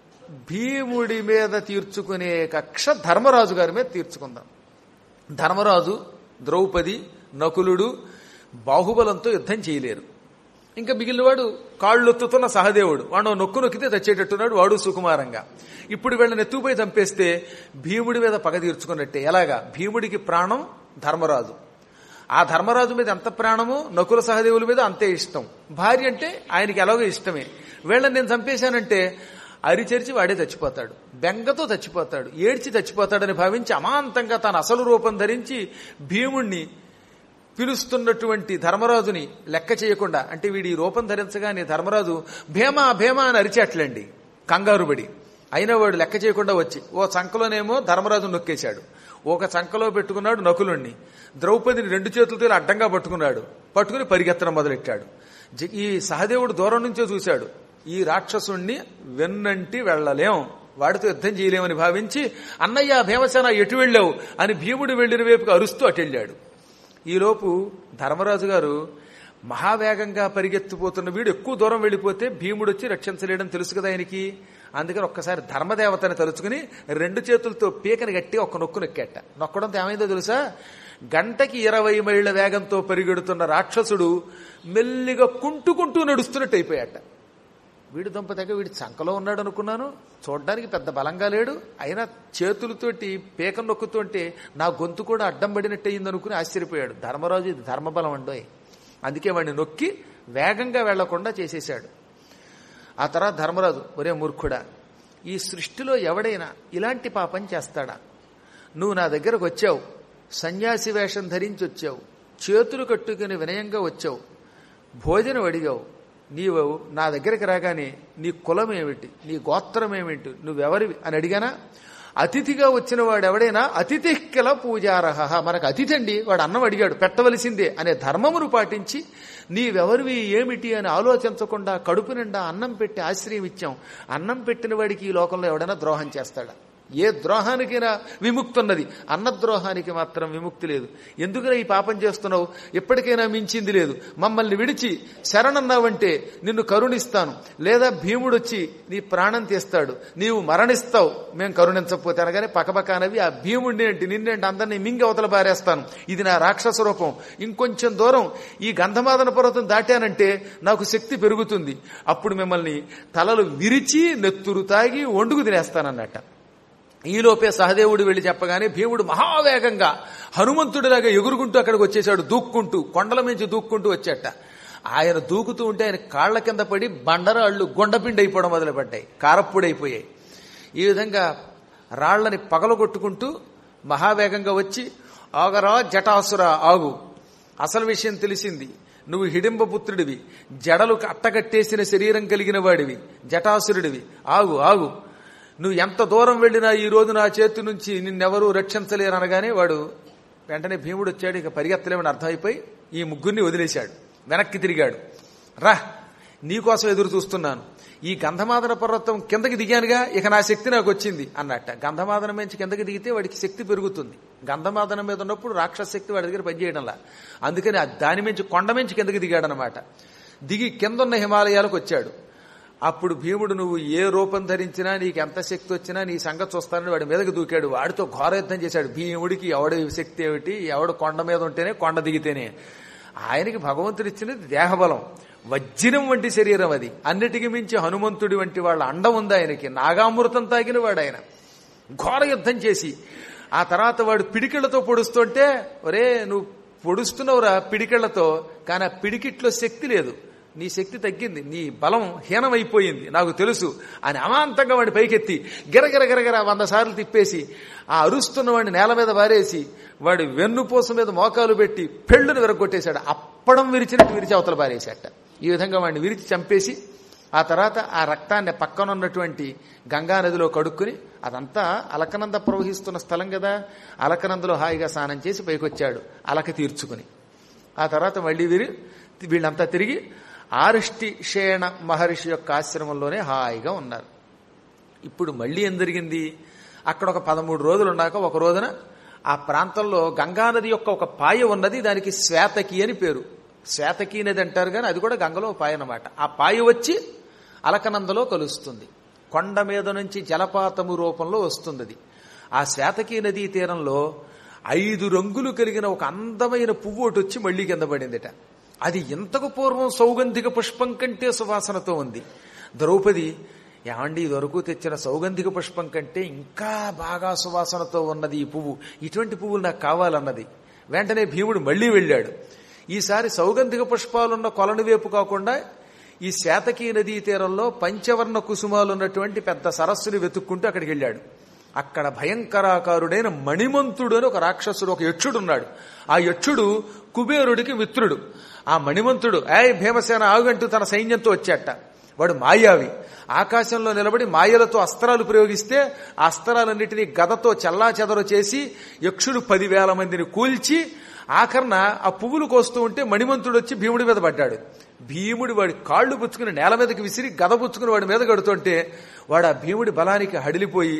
భీముడి మీద తీర్చుకునే కక్ష ధర్మరాజు గారి మీద తీర్చుకుందాం ధర్మరాజు ద్రౌపది నకులుడు బాహుబలంతో యుద్ధం చేయలేరు ఇంకా మిగిలినవాడు కాళ్ళొత్తుతున్న సహదేవుడు వాడు నొక్కు నొక్కితే తెచ్చేటట్టున్నాడు వాడు సుకుమారంగా ఇప్పుడు వీళ్ళని ఎత్తుకుపోయి చంపేస్తే భీముడి మీద పగ తీర్చుకున్నట్టే ఎలాగా భీముడికి ప్రాణం ధర్మరాజు ఆ ధర్మరాజు మీద ఎంత ప్రాణమో నకుల సహదేవుల మీద అంతే ఇష్టం భార్య అంటే ఆయనకి ఎలాగో ఇష్టమే వీళ్ళని నేను చంపేశానంటే అరిచెరిచి వాడే చచ్చిపోతాడు బెంగతో చచ్చిపోతాడు ఏడ్చి చచ్చిపోతాడని భావించి అమాంతంగా తన అసలు రూపం ధరించి భీముణ్ణి పిలుస్తున్నటువంటి ధర్మరాజుని లెక్క చేయకుండా అంటే వీడి రూపం ధరించగానే ధర్మరాజు భీమా భీమా అని అరిచేట్లండి కంగారుబడి అయినా వాడు లెక్క చేయకుండా వచ్చి ఓ చంకలోనేమో ధర్మరాజు నొక్కేశాడు ఒక చంకలో పెట్టుకున్నాడు నకులుణ్ణి ద్రౌపదిని రెండు చేతులతో ఇలా అడ్డంగా పట్టుకున్నాడు పట్టుకుని పరిగెత్తడం మొదలెట్టాడు జ- ఈ సహదేవుడు దూరం నుంచే చూశాడు ఈ రాక్షసుణ్ణి వెన్నంటి వెళ్ళలేం వాడితో యుద్ధం చేయలేమని భావించి అన్నయ్య భీమసేన ఎటు వెళ్ళావు అని భీముడు వెళ్లిన వైపుకి అరుస్తూ అటు వెళ్ళాడు ఈలోపు ధర్మరాజు గారు మహావేగంగా పరిగెత్తిపోతున్న వీడు ఎక్కువ దూరం వెళ్ళిపోతే భీముడు వచ్చి రక్షించలేడని తెలుసు కదా ఆయనకి అందుకని ఒక్కసారి ధర్మదేవతని తలుచుకుని రెండు చేతులతో పీకని గట్టి ఒక్క నొక్కు నొక్కేట నొక్కడంతో ఏమైందో తెలుసా గంటకి ఇరవై మైళ్ళ వేగంతో పరిగెడుతున్న రాక్షసుడు మెల్లిగా కుంటుకుంటూ నడుస్తున్నట్టు అయిపోయాట వీడి దుంప తెగ వీడి చంకలో ఉన్నాడు అనుకున్నాను చూడడానికి పెద్ద బలంగా లేడు అయినా చేతులతోటి పీక నొక్కుతుంటే నా గొంతు కూడా అడ్డం పడినట్టు అయింది అనుకుని ఆశ్చర్యపోయాడు ధర్మరాజు ఇది ధర్మబలం అండోయ్ అందుకే వాడిని నొక్కి వేగంగా వెళ్లకుండా చేసేశాడు ఆ తర్వాత ధర్మరాజు ఒరే మూర్ఖుడా ఈ సృష్టిలో ఎవడైనా ఇలాంటి పాపం చేస్తాడా నువ్వు నా దగ్గరకు వచ్చావు సన్యాసి వేషం ధరించి వచ్చావు చేతులు కట్టుకుని వినయంగా వచ్చావు భోజనం అడిగావు నీవు నా దగ్గరికి రాగానే నీ కులం ఏమిటి నీ గోత్రం ఏమిటి నువ్వెవరివి అని అడిగానా అతిథిగా వచ్చిన వాడు ఎవడైనా అతిథిక్కెల పూజారహ మనకు అతిథి అండి వాడు అన్నం అడిగాడు పెట్టవలసిందే అనే ధర్మమును పాటించి నీవెవరివి ఏమిటి అని ఆలోచించకుండా కడుపు నిండా అన్నం పెట్టి ఆశ్రయం ఇచ్చాం అన్నం పెట్టిన వాడికి ఈ లోకంలో ఎవడైనా ద్రోహం చేస్తాడా ఏ ద్రోహానికైనా విముక్తి ఉన్నది అన్నద్రోహానికి మాత్రం విముక్తి లేదు ఎందుకురా ఈ పాపం చేస్తున్నావు ఎప్పటికైనా మించింది లేదు మమ్మల్ని విడిచి శరణన్నావంటే నిన్ను కరుణిస్తాను లేదా భీముడు వచ్చి నీ ప్రాణం తీస్తాడు నీవు మరణిస్తావు మేము కరుణించకపోతే అనగానే పకపకానవి ఆ భీముడిని ఏంటి నిన్నేంటి అందరినీ మింగి అవతల బారేస్తాను ఇది నా రాక్షస రూపం ఇంకొంచెం దూరం ఈ గంధమాదన పర్వతం దాటానంటే నాకు శక్తి పెరుగుతుంది అప్పుడు మిమ్మల్ని తలలు విరిచి నెత్తురు తాగి వండుకు తినేస్తానన్నట్ట ఈలోపే సహదేవుడు వెళ్లి చెప్పగానే భీముడు మహావేగంగా హనుమంతుడిలాగా ఎగురుకుంటూ అక్కడికి వచ్చేశాడు దూక్కుంటూ కొండల మించి దూక్కుంటూ వచ్చేట ఆయన దూకుతూ ఉంటే ఆయన కాళ్ల కింద పడి బండరాళ్లు గుండపిండి అయిపోవడం మొదలుపడ్డాయి కారప్పుడైపోయాయి ఈ విధంగా రాళ్లని పగలగొట్టుకుంటూ మహావేగంగా వచ్చి ఆగరా జటాసుర ఆగు అసలు విషయం తెలిసింది నువ్వు హిడింబపుత్రుడివి జడలు అట్టగట్టేసిన శరీరం కలిగిన వాడివి జటాసురుడివి ఆగు ఆగు నువ్వు ఎంత దూరం వెళ్ళినా ఈ రోజు నా చేతి నుంచి నిన్నెవరూ రక్షించలేరు అనగానే వాడు వెంటనే భీముడు వచ్చాడు ఇక పరిగెత్తలేమని అర్థమైపోయి ఈ ముగ్గురిని వదిలేశాడు వెనక్కి తిరిగాడు రా నీకోసం ఎదురు చూస్తున్నాను ఈ గంధమాదన పర్వతం కిందకి దిగానుగా ఇక నా శక్తి నాకు వచ్చింది అన్నట్ట గంధమాదనం నుంచి కిందకి దిగితే వాడికి శక్తి పెరుగుతుంది గంధమాదనం మీద ఉన్నప్పుడు రాక్షస శక్తి వాడి దగ్గర పనిచేయడంలా అందుకని ఆ దాని మించి కొండ మించి కిందకి దిగాడనమాట దిగి కిందున్న హిమాలయాలకు వచ్చాడు అప్పుడు భీముడు నువ్వు ఏ రూపం ధరించినా నీకు ఎంత శక్తి వచ్చినా నీ సంగతి చూస్తానని వాడి మీదకి దూకాడు వాడితో ఘోర యుద్ధం చేశాడు భీముడికి ఎవడి శక్తి ఏమిటి ఎవడు కొండ మీద ఉంటేనే కొండ దిగితేనే ఆయనకి భగవంతుడు ఇచ్చినది దేహబలం వజ్రం వంటి శరీరం అది అన్నిటికీ మించి హనుమంతుడి వంటి వాళ్ళ అండం ఉంది ఆయనకి నాగామృతం తాగిన వాడు ఆయన ఘోర యుద్ధం చేసి ఆ తర్వాత వాడు పిడికిళ్లతో పొడుస్తుంటే ఒరే నువ్వు పొడుస్తున్నావురా పిడికిళ్లతో కానీ ఆ పిడికిట్లో శక్తి లేదు నీ శక్తి తగ్గింది నీ బలం హీనమైపోయింది నాకు తెలుసు అని అమాంతంగా వాడిని పైకెత్తి గిరగిర గిరగిర వంద సార్లు తిప్పేసి ఆ అరుస్తున్న వాడిని నేల మీద వారేసి వాడి వెన్నుపూస మీద మోకాలు పెట్టి పెళ్ళును విరగొట్టేశాడు అప్పడం విరిచినట్టు విరిచి అవతల పారేశాట ఈ విధంగా వాడిని విరిచి చంపేసి ఆ తర్వాత ఆ రక్తాన్ని పక్కనున్నటువంటి గంగా నదిలో కడుక్కుని అదంతా అలకనంద ప్రవహిస్తున్న స్థలం కదా అలకనందలో హాయిగా స్నానం చేసి పైకొచ్చాడు అలక తీర్చుకుని ఆ తర్వాత మళ్ళీ వీరి వీళ్ళంతా తిరిగి ఆరుష్టి షేణ మహర్షి యొక్క ఆశ్రమంలోనే హాయిగా ఉన్నారు ఇప్పుడు మళ్ళీ ఏం జరిగింది అక్కడ ఒక పదమూడు రోజులు ఉన్నాక ఒక రోజున ఆ ప్రాంతంలో గంగానది యొక్క ఒక పాయ ఉన్నది దానికి శ్వేతకి అని పేరు శ్వేతకి నది అంటారు కానీ అది కూడా గంగలో పాయ అన్నమాట ఆ పాయ వచ్చి అలకనందలో కలుస్తుంది కొండ మీద నుంచి జలపాతము రూపంలో వస్తుంది అది ఆ శ్వేతకీ నదీ తీరంలో ఐదు రంగులు కలిగిన ఒక అందమైన పువ్వు ఒకటి వచ్చి మళ్లీ కింద పడిందిట అది ఇంతకు పూర్వం సౌగంధిక పుష్పం కంటే సువాసనతో ఉంది ద్రౌపది ఏమండి ఇదివరకు తెచ్చిన సౌగంధిక పుష్పం కంటే ఇంకా బాగా సువాసనతో ఉన్నది ఈ పువ్వు ఇటువంటి పువ్వులు నాకు కావాలన్నది వెంటనే భీముడు మళ్లీ వెళ్ళాడు ఈసారి సౌగంధిక పుష్పాలున్న కొలను వైపు కాకుండా ఈ శాతకీ నదీ తీరంలో పంచవర్ణ కుసుమాలు ఉన్నటువంటి పెద్ద సరస్సుని వెతుక్కుంటూ అక్కడికి వెళ్ళాడు అక్కడ భయంకరాకారుడైన మణిమంతుడు అని ఒక రాక్షసుడు ఒక యక్షుడు ఉన్నాడు ఆ యక్షుడు కుబేరుడికి మిత్రుడు ఆ మణిమంతుడు ఏయ్ భీమసేన ఆగంటూ తన సైన్యంతో వచ్చాట వాడు మాయావి ఆకాశంలో నిలబడి మాయలతో అస్త్రాలు ప్రయోగిస్తే ఆ అస్త్రాలన్నిటినీ గదతో చల్లా చెదరు చేసి యక్షుడు పదివేల మందిని కూల్చి ఆఖరణ ఆ పువ్వులు కోస్తూ ఉంటే మణిమంతుడు వచ్చి భీముడి మీద పడ్డాడు భీముడి వాడి కాళ్ళు పుచ్చుకుని నేల మీదకి విసిరి గద పుచ్చుకుని వాడి మీద కడుతుంటే వాడు ఆ భీముడి బలానికి హడిలిపోయి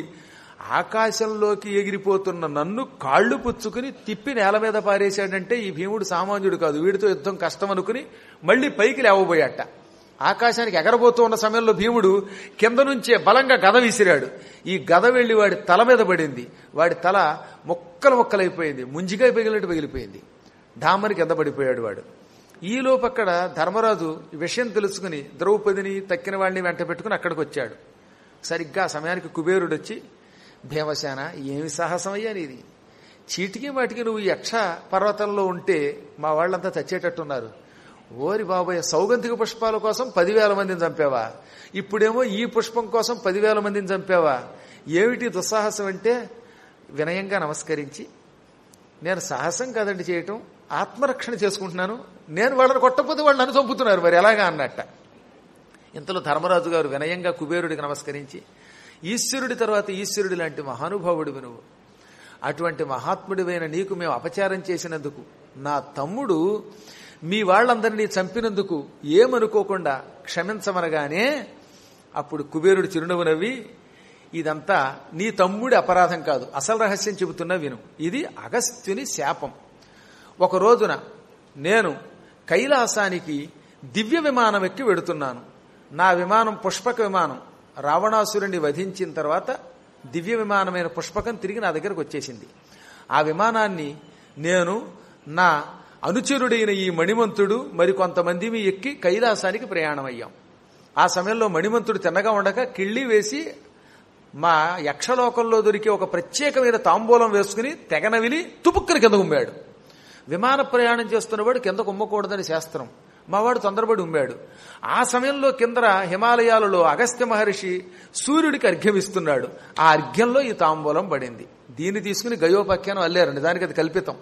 ఆకాశంలోకి ఎగిరిపోతున్న నన్ను కాళ్ళు పుచ్చుకుని తిప్పి నేల మీద పారేశాడంటే ఈ భీముడు సామాన్యుడు కాదు వీడితో యుద్ధం కష్టం అనుకుని మళ్ళీ పైకి లేవబోయాట ఆకాశానికి ఎగరబోతూ ఉన్న సమయంలో భీముడు కింద నుంచే బలంగా గద విసిరాడు ఈ గద వెళ్లి వాడి తల మీద పడింది వాడి తల మొక్కలు మొక్కలైపోయింది ముంజిగా పగిలినట్టు పగిలిపోయింది డామని కింద పడిపోయాడు వాడు ఈలోపు అక్కడ ధర్మరాజు ఈ విషయం తెలుసుకుని ద్రౌపదిని తక్కిన వాడిని వెంట పెట్టుకుని అక్కడికి వచ్చాడు సరిగ్గా ఆ సమయానికి కుబేరుడు వచ్చి భీమసేన ఏమి సాహసం అయ్యా నీది చీటికి వాటికి నువ్వు ఈ యక్ష పర్వతంలో ఉంటే మా వాళ్ళంతా చచ్చేటట్టున్నారు ఓరి బాబాయ్ సౌగంధిక పుష్పాల కోసం పదివేల మందిని చంపావా ఇప్పుడేమో ఈ పుష్పం కోసం పదివేల మందిని చంపావా ఏమిటి దుస్సాహసం అంటే వినయంగా నమస్కరించి నేను సాహసం కాదండి చేయటం ఆత్మరక్షణ చేసుకుంటున్నాను నేను వాళ్ళని కొట్టకపోతే వాళ్ళు నన్ను చంపుతున్నారు మరి ఎలాగా అన్నట్ట ఇంతలో ధర్మరాజు గారు వినయంగా కుబేరుడికి నమస్కరించి ఈశ్వరుడి తర్వాత ఈశ్వరుడి లాంటి మహానుభావుడివి నువ్వు అటువంటి మహాత్ముడివైన నీకు మేము అపచారం చేసినందుకు నా తమ్ముడు మీ వాళ్ళందరినీ చంపినందుకు ఏమనుకోకుండా క్షమించమనగానే అప్పుడు కుబేరుడు చిరునవ్వు నవ్వి ఇదంతా నీ తమ్ముడి అపరాధం కాదు అసలు రహస్యం చెబుతున్నా విను ఇది అగస్త్యుని శాపం ఒక రోజున నేను కైలాసానికి దివ్య విమానం ఎక్కి వెడుతున్నాను నా విమానం పుష్పక విమానం రావణాసురుణ్ణి వధించిన తర్వాత దివ్య విమానమైన పుష్పకం తిరిగి నా దగ్గరకు వచ్చేసింది ఆ విమానాన్ని నేను నా అనుచరుడైన ఈ మణిమంతుడు మరి కొంతమంది ఎక్కి కైలాసానికి ప్రయాణమయ్యాం ఆ సమయంలో మణిమంతుడు తిన్నగా ఉండగా కిళ్ళి వేసి మా యక్షలోకంలో దొరికే ఒక ప్రత్యేకమైన తాంబూలం వేసుకుని తెగనవిలి తుపుక్కుని కింద ఉమ్మాడు విమాన ప్రయాణం చేస్తున్నవాడు కింద కుమ్మకూడదని శాస్త్రం మావాడు తొందరపడి ఉమ్మాడు ఆ సమయంలో కింద హిమాలయాలలో అగస్త్య మహర్షి సూర్యుడికి అర్ఘ్యమిస్తున్నాడు ఆ అర్ఘ్యంలో ఈ తాంబూలం పడింది దీన్ని తీసుకుని గయోపాఖ్యానం అల్లారు నిజానికి అది కల్పితం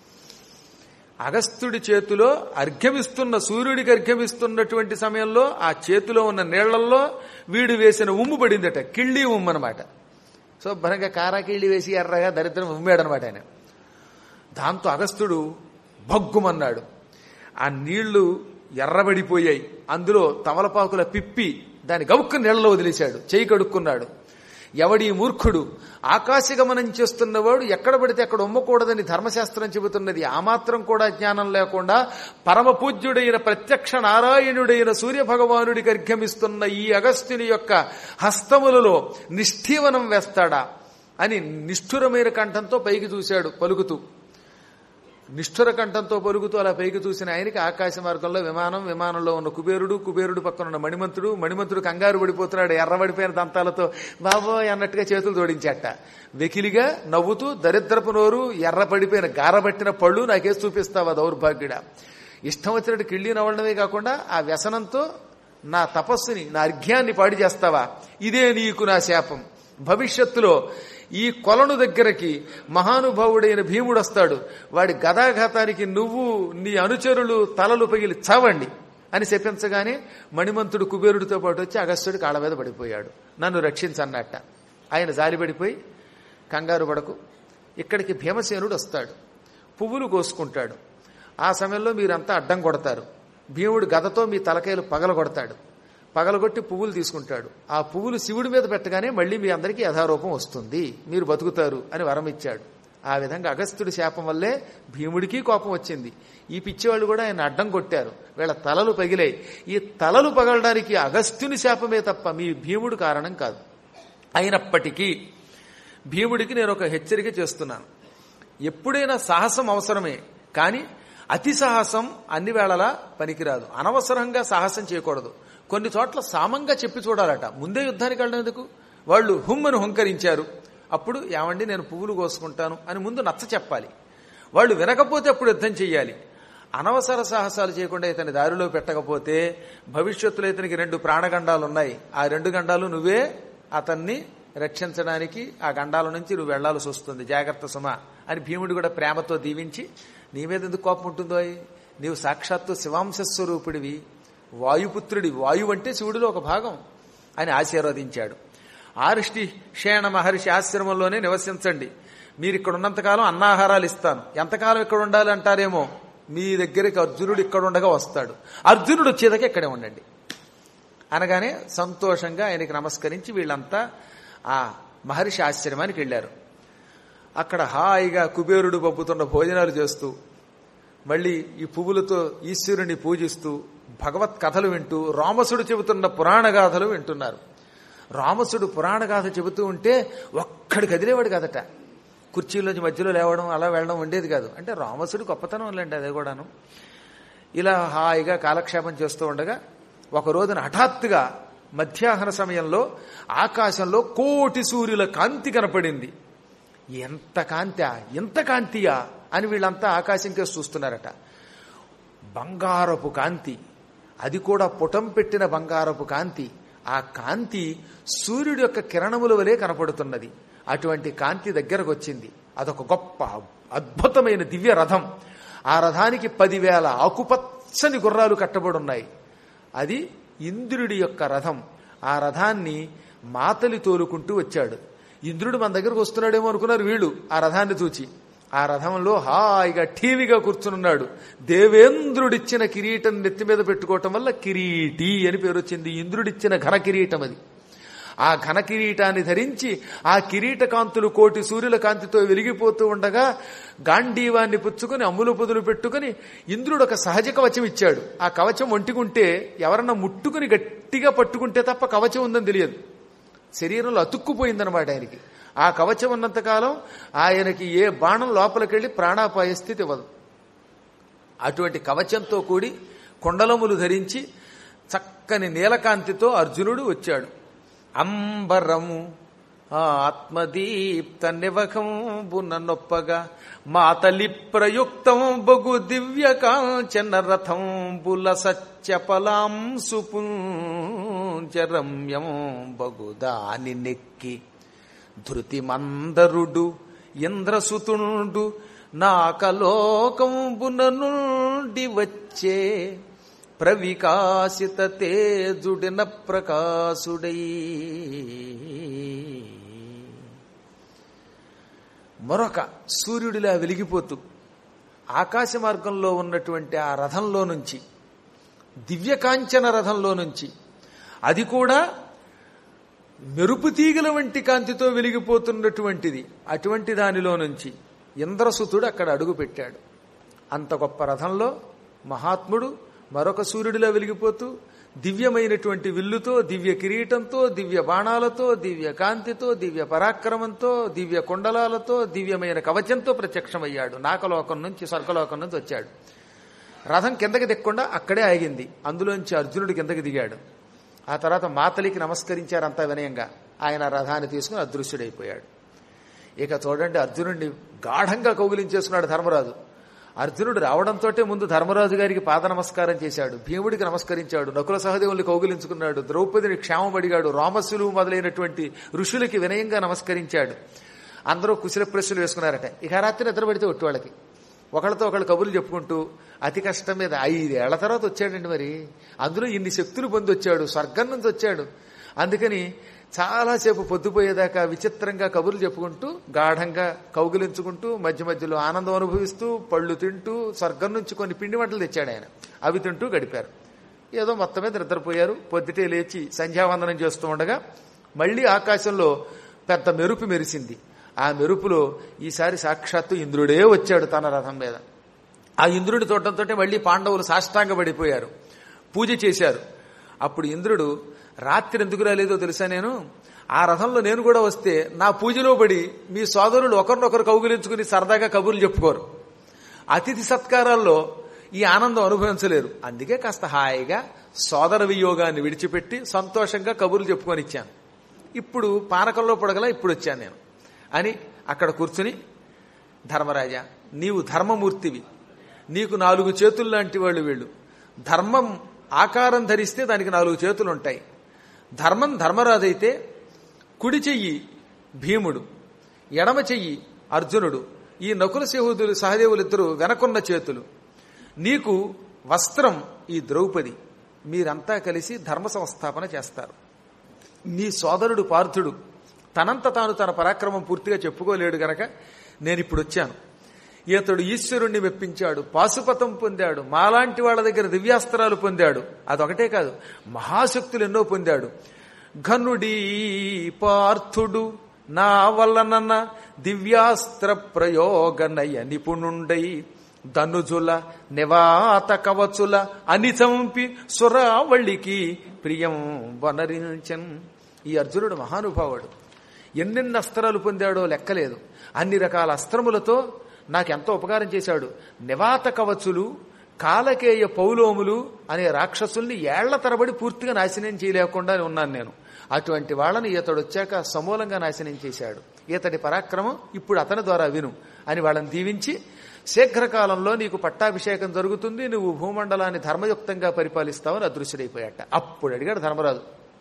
అగస్త్యుడి చేతిలో అర్ఘ్యమిస్తున్న సూర్యుడికి అర్ఘ్యమిస్తున్నటువంటి సమయంలో ఆ చేతిలో ఉన్న నీళ్లల్లో వీడు వేసిన ఉమ్ము పడిందట కిళ్ళి ఉమ్ము అనమాట శుభ్రంగా కారా కిళ్ళి వేసి ఎర్రగా దరిద్రం ఉమ్మాడనమాట ఆయన దాంతో అగస్త్యుడు భగ్గుమన్నాడు ఆ నీళ్లు ఎర్రబడిపోయాయి అందులో తమలపాకుల పిప్పి దాని గవుక్కు నీళ్లలో వదిలేశాడు చేయి కడుక్కున్నాడు ఎవడి మూర్ఖుడు ఆకాశగమనం చేస్తున్నవాడు ఎక్కడ పడితే అక్కడ ఉమ్మకూడదని ధర్మశాస్త్రం చెబుతున్నది ఆ మాత్రం కూడా జ్ఞానం లేకుండా పరమ పూజ్యుడైన ప్రత్యక్ష నారాయణుడైన సూర్య భగవానుడికి అర్ఘ్యమిస్తున్న ఈ అగస్త్యుని యొక్క హస్తములలో నిష్ఠీవనం వేస్తాడా అని నిష్ఠురమైన కంఠంతో పైకి చూశాడు పలుకుతూ నిష్ఠుర కంఠంతో పలుకుతూ అలా పైకి చూసిన ఆయనకి ఆకాశ మార్గంలో విమానం విమానంలో ఉన్న కుబేరుడు కుబేరుడు పక్కన ఉన్న మణిమంతుడు మణిమంతుడు కంగారు పడిపోతున్నాడు ఎర్రబడిపోయిన దంతాలతో బాబోయ్ అన్నట్టుగా చేతులు జోడించాట వెకిలిగా నవ్వుతూ దరిద్రపు నోరు ఎర్ర పడిపోయిన గారబట్టిన పళ్ళు నాకేసి చూపిస్తావా దౌర్భాగ్యుడా ఇష్టం వచ్చినట్టు కిళ్ళి నవ్వడమే కాకుండా ఆ వ్యసనంతో నా తపస్సుని నా అర్ఘ్యాన్ని పాడి చేస్తావా ఇదే నీకు నా శాపం భవిష్యత్తులో ఈ కొలను దగ్గరకి మహానుభావుడైన భీముడు వస్తాడు వాడి గదాఘాతానికి నువ్వు నీ అనుచరులు తలలు పగిలి చావండి అని చెప్పించగానే మణిమంతుడు కుబేరుడితో పాటు వచ్చి అగస్త్యుడి కాళ్ళ మీద పడిపోయాడు నన్ను రక్షించన్నట్ట ఆయన జాలిపడిపోయి కంగారు పడకు ఇక్కడికి భీమసేనుడు వస్తాడు పువ్వులు కోసుకుంటాడు ఆ సమయంలో మీరంతా అడ్డం కొడతారు భీముడు గదతో మీ తలకాయలు పగలగొడతాడు పగలగొట్టి పువ్వులు తీసుకుంటాడు ఆ పువ్వులు శివుడి మీద పెట్టగానే మళ్ళీ మీ అందరికీ యథారూపం వస్తుంది మీరు బతుకుతారు అని వరం ఇచ్చాడు ఆ విధంగా అగస్త్యుడి శాపం వల్లే భీముడికి కోపం వచ్చింది ఈ పిచ్చివాళ్ళు కూడా ఆయన అడ్డం కొట్టారు వీళ్ళ తలలు పగిలాయి ఈ తలలు పగలడానికి అగస్త్యుని శాపమే తప్ప మీ భీముడు కారణం కాదు అయినప్పటికీ భీముడికి నేను ఒక హెచ్చరిక చేస్తున్నాను ఎప్పుడైనా సాహసం అవసరమే కానీ అతి సాహసం అన్ని వేళలా పనికిరాదు అనవసరంగా సాహసం చేయకూడదు కొన్ని చోట్ల సామంగా చెప్పి చూడాలట ముందే యుద్ధానికి వెళ్ళడం ఎందుకు వాళ్ళు హుమ్మను హుంకరించారు అప్పుడు ఏమండి నేను పువ్వులు కోసుకుంటాను అని ముందు నచ్చ చెప్పాలి వాళ్ళు వినకపోతే అప్పుడు యుద్ధం చెయ్యాలి అనవసర సాహసాలు చేయకుండా ఇతని దారిలో పెట్టకపోతే భవిష్యత్తులో ఇతనికి రెండు ప్రాణగండాలు ఉన్నాయి ఆ రెండు గండాలు నువ్వే అతన్ని రక్షించడానికి ఆ గండాల నుంచి నువ్వు వెళ్లాల్సి వస్తుంది జాగ్రత్త సుమ అని భీముడు కూడా ప్రేమతో దీవించి నీ మీద ఎందుకు కోపం ఉంటుందో నీవు సాక్షాత్తు శివాంశ స్వరూపుడివి వాయుపుత్రుడి వాయువు అంటే శివుడిలో ఒక భాగం అని ఆశీర్వదించాడు ఆరుష్టి షేణ మహర్షి ఆశ్రమంలోనే నివసించండి మీరు ఇక్కడ ఉన్నంతకాలం అన్నాహారాలు ఇస్తాను ఎంతకాలం ఇక్కడ ఉండాలి అంటారేమో మీ దగ్గరికి అర్జునుడు ఇక్కడ ఉండగా వస్తాడు అర్జునుడు వచ్చేదాకా ఇక్కడే ఉండండి అనగానే సంతోషంగా ఆయనకి నమస్కరించి వీళ్ళంతా ఆ మహర్షి ఆశ్రమానికి వెళ్ళారు అక్కడ హాయిగా కుబేరుడు పంపుతున్న భోజనాలు చేస్తూ మళ్ళీ ఈ పువ్వులతో ఈశ్వరుని పూజిస్తూ భగవత్ కథలు వింటూ రామసుడు చెబుతున్న పురాణ గాథలు వింటున్నారు రామసుడు పురాణ గాథ చెబుతూ ఉంటే ఒక్కడి కదిలేవాడు కాదట కుర్చీలోంచి మధ్యలో లేవడం అలా వెళ్ళడం ఉండేది కాదు అంటే రామసుడు గొప్పతనం లేండి అదే కూడాను ఇలా హాయిగా కాలక్షేపం చేస్తూ ఉండగా ఒక రోజున హఠాత్తుగా మధ్యాహ్న సమయంలో ఆకాశంలో కోటి సూర్యుల కాంతి కనపడింది ఎంత కాంత్యా ఎంత కాంతియా అని వీళ్ళంతా ఆకాశం కేసి చూస్తున్నారట బంగారపు కాంతి అది కూడా పుటం పెట్టిన బంగారపు కాంతి ఆ కాంతి సూర్యుడి యొక్క కిరణముల వలె కనపడుతున్నది అటువంటి కాంతి దగ్గరకు వచ్చింది అదొక గొప్ప అద్భుతమైన దివ్య రథం ఆ రథానికి పదివేల ఆకుపచ్చని గుర్రాలు కట్టబడి ఉన్నాయి అది ఇంద్రుడి యొక్క రథం ఆ రథాన్ని మాతలి తోలుకుంటూ వచ్చాడు ఇంద్రుడు మన దగ్గరకు వస్తున్నాడేమో అనుకున్నారు వీళ్ళు ఆ రథాన్ని చూచి ఆ రథంలో హాయిగా టీవీగా కూర్చునున్నాడు దేవేంద్రుడిచ్చిన కిరీటం నెత్తి మీద పెట్టుకోవటం వల్ల కిరీటి అని పేరు వచ్చింది ఇంద్రుడిచ్చిన ఘన కిరీటం అది ఆ ఘన కిరీటాన్ని ధరించి ఆ కిరీట కాంతులు కోటి సూర్యుల కాంతితో వెలిగిపోతూ ఉండగా గాంధీవాన్ని పుచ్చుకుని అమ్ములు పొదులు పెట్టుకుని ఇంద్రుడు ఒక సహజ కవచం ఇచ్చాడు ఆ కవచం ఒంటికుంటే ఎవరన్నా ముట్టుకుని గట్టిగా పట్టుకుంటే తప్ప కవచం ఉందని తెలియదు శరీరంలో అతుక్కుపోయిందనమాట ఆయనకి ఆ కవచం ఉన్నంతకాలం ఆయనకి ఏ బాణం లోపలికెళ్ళి ప్రాణాపాయ స్థితి ఇవ్వదు అటువంటి కవచంతో కూడి కొండలములు ధరించి చక్కని నీలకాంతితో అర్జునుడు వచ్చాడు అంబరము ఆత్మదీప్త నివకంబున నొప్పగా మాతలి ప్రయుక్తం బగు దివ్య కాంచన రథం బుల సత్యపలాం సుపుంజరమ్యం బగుదాని నెక్కి ధృతి మందరుడు ఇంద్రసుతుండు నాకలోకంబున నుండి వచ్చే ప్రవికాసిత తేజుడిన ప్రకాశుడై మరొక సూర్యుడిలా వెలిగిపోతూ ఆకాశ మార్గంలో ఉన్నటువంటి ఆ రథంలో నుంచి దివ్యకాంచన రథంలో నుంచి అది కూడా మెరుపు తీగల వంటి కాంతితో వెలిగిపోతున్నటువంటిది అటువంటి దానిలో నుంచి ఇంద్రసుతుడు అక్కడ అడుగు పెట్టాడు అంత గొప్ప రథంలో మహాత్ముడు మరొక సూర్యుడిలా వెలిగిపోతూ దివ్యమైనటువంటి విల్లుతో దివ్య కిరీటంతో దివ్య బాణాలతో దివ్య కాంతితో దివ్య పరాక్రమంతో దివ్య కుండలాలతో దివ్యమైన కవచంతో ప్రత్యక్షమయ్యాడు నాకలోకం నుంచి స్వర్గలోకం నుంచి వచ్చాడు రథం కిందకి దిక్కుండా అక్కడే ఆగింది అందులోంచి అర్జునుడు కిందకి దిగాడు ఆ తర్వాత మాతలికి నమస్కరించారు అంతా వినయంగా ఆయన రథాన్ని తీసుకుని అదృశ్యుడైపోయాడు ఇక చూడండి అర్జునుడిని గాఢంగా కౌగిలించేసుకున్నాడు ధర్మరాజు అర్జునుడు రావడంతో ముందు ధర్మరాజు గారికి పాద నమస్కారం చేశాడు భీముడికి నమస్కరించాడు నకుల సహదేవుల్ని కౌగిలించుకున్నాడు ద్రౌపదిని క్షేమం అడిగాడు రామసులు మొదలైనటువంటి ఋషులకి వినయంగా నమస్కరించాడు అందరూ కుశల ప్రశ్నలు వేసుకున్నారట ఇక రాత్రి నిద్ర పడితే ఒట్టి వాళ్ళకి ఒకళ్ళతో ఒకళ్ళు కబుర్లు చెప్పుకుంటూ అతి కష్టం మీద ఐదేళ్ల తర్వాత వచ్చాడండి మరి అందులో ఇన్ని శక్తులు పొంది వచ్చాడు స్వర్గం నుంచి వచ్చాడు అందుకని చాలాసేపు పొద్దుపోయేదాకా విచిత్రంగా కబుర్లు చెప్పుకుంటూ గాఢంగా కౌగిలించుకుంటూ మధ్య మధ్యలో ఆనందం అనుభవిస్తూ పళ్ళు తింటూ స్వర్గం నుంచి కొన్ని పిండి వంటలు తెచ్చాడు ఆయన అవి తింటూ గడిపారు ఏదో మొత్తం మీద నిద్రపోయారు పొద్దుటే లేచి సంధ్యావందనం చేస్తూ ఉండగా మళ్ళీ ఆకాశంలో పెద్ద మెరుపు మెరిసింది ఆ మెరుపులో ఈసారి సాక్షాత్తు ఇంద్రుడే వచ్చాడు తన రథం మీద ఆ ఇంద్రుడి చూడటంతో మళ్ళీ పాండవులు సాష్టాంగ పడిపోయారు పూజ చేశారు అప్పుడు ఇంద్రుడు రాత్రి ఎందుకు రాలేదో తెలుసా నేను ఆ రథంలో నేను కూడా వస్తే నా పూజలో పడి మీ సోదరులు ఒకరినొకరు కౌగిలించుకుని సరదాగా కబుర్లు చెప్పుకోరు అతిథి సత్కారాల్లో ఈ ఆనందం అనుభవించలేరు అందుకే కాస్త హాయిగా సోదర వియోగాన్ని విడిచిపెట్టి సంతోషంగా కబుర్లు చెప్పుకొని ఇచ్చాను ఇప్పుడు పానకంలో పొడగల ఇప్పుడు వచ్చాను నేను అని అక్కడ కూర్చుని ధర్మరాజా నీవు ధర్మమూర్తివి నీకు నాలుగు చేతులు లాంటి వాళ్ళు వీళ్ళు ధర్మం ఆకారం ధరిస్తే దానికి నాలుగు చేతులు ఉంటాయి ధర్మం ధర్మరాజు అయితే కుడి చెయ్యి భీముడు ఎడమ చెయ్యి అర్జునుడు ఈ నకుల సహోదులు సహదేవులిద్దరూ వెనకున్న చేతులు నీకు వస్త్రం ఈ ద్రౌపది మీరంతా కలిసి ధర్మ సంస్థాపన చేస్తారు నీ సోదరుడు పార్థుడు తనంత తాను తన పరాక్రమం పూర్తిగా చెప్పుకోలేడు గనక నేను ఇప్పుడు వచ్చాను ఇతడు ఈశ్వరుణ్ణి మెప్పించాడు పాశుపతం పొందాడు మాలాంటి వాళ్ళ దగ్గర దివ్యాస్త్రాలు పొందాడు అదొకటే కాదు మహాశక్తులు ఎన్నో పొందాడు ఘనుడీ పార్థుడు నా వల్లనన్న దివ్యాస్త్ర ప్రయోగనయ నిపుణుండై ధనుజుల నివాత కవచుల అని చంపి సురావళికి ప్రియం వనరించన్ ఈ అర్జునుడు మహానుభావుడు ఎన్నెన్ని అస్త్రాలు పొందాడో లెక్కలేదు అన్ని రకాల అస్త్రములతో నాకెంతో ఉపకారం చేశాడు నివాత కవచులు కాలకేయ పౌలోములు అనే రాక్షసుల్ని ఏళ్ల తరబడి పూర్తిగా నాశనం చేయలేకుండా ఉన్నాను నేను అటువంటి వాళ్ళని ఇతడు వచ్చాక సమూలంగా నాశనం చేశాడు ఇతడి పరాక్రమం ఇప్పుడు అతని ద్వారా విను అని వాళ్ళని దీవించి శీఘ్రకాలంలో నీకు పట్టాభిషేకం జరుగుతుంది నువ్వు భూమండలాన్ని ధర్మయుక్తంగా పరిపాలిస్తావని అదృశ్యుడైపోయాట అప్పుడు అడిగాడు ధర్మరాజు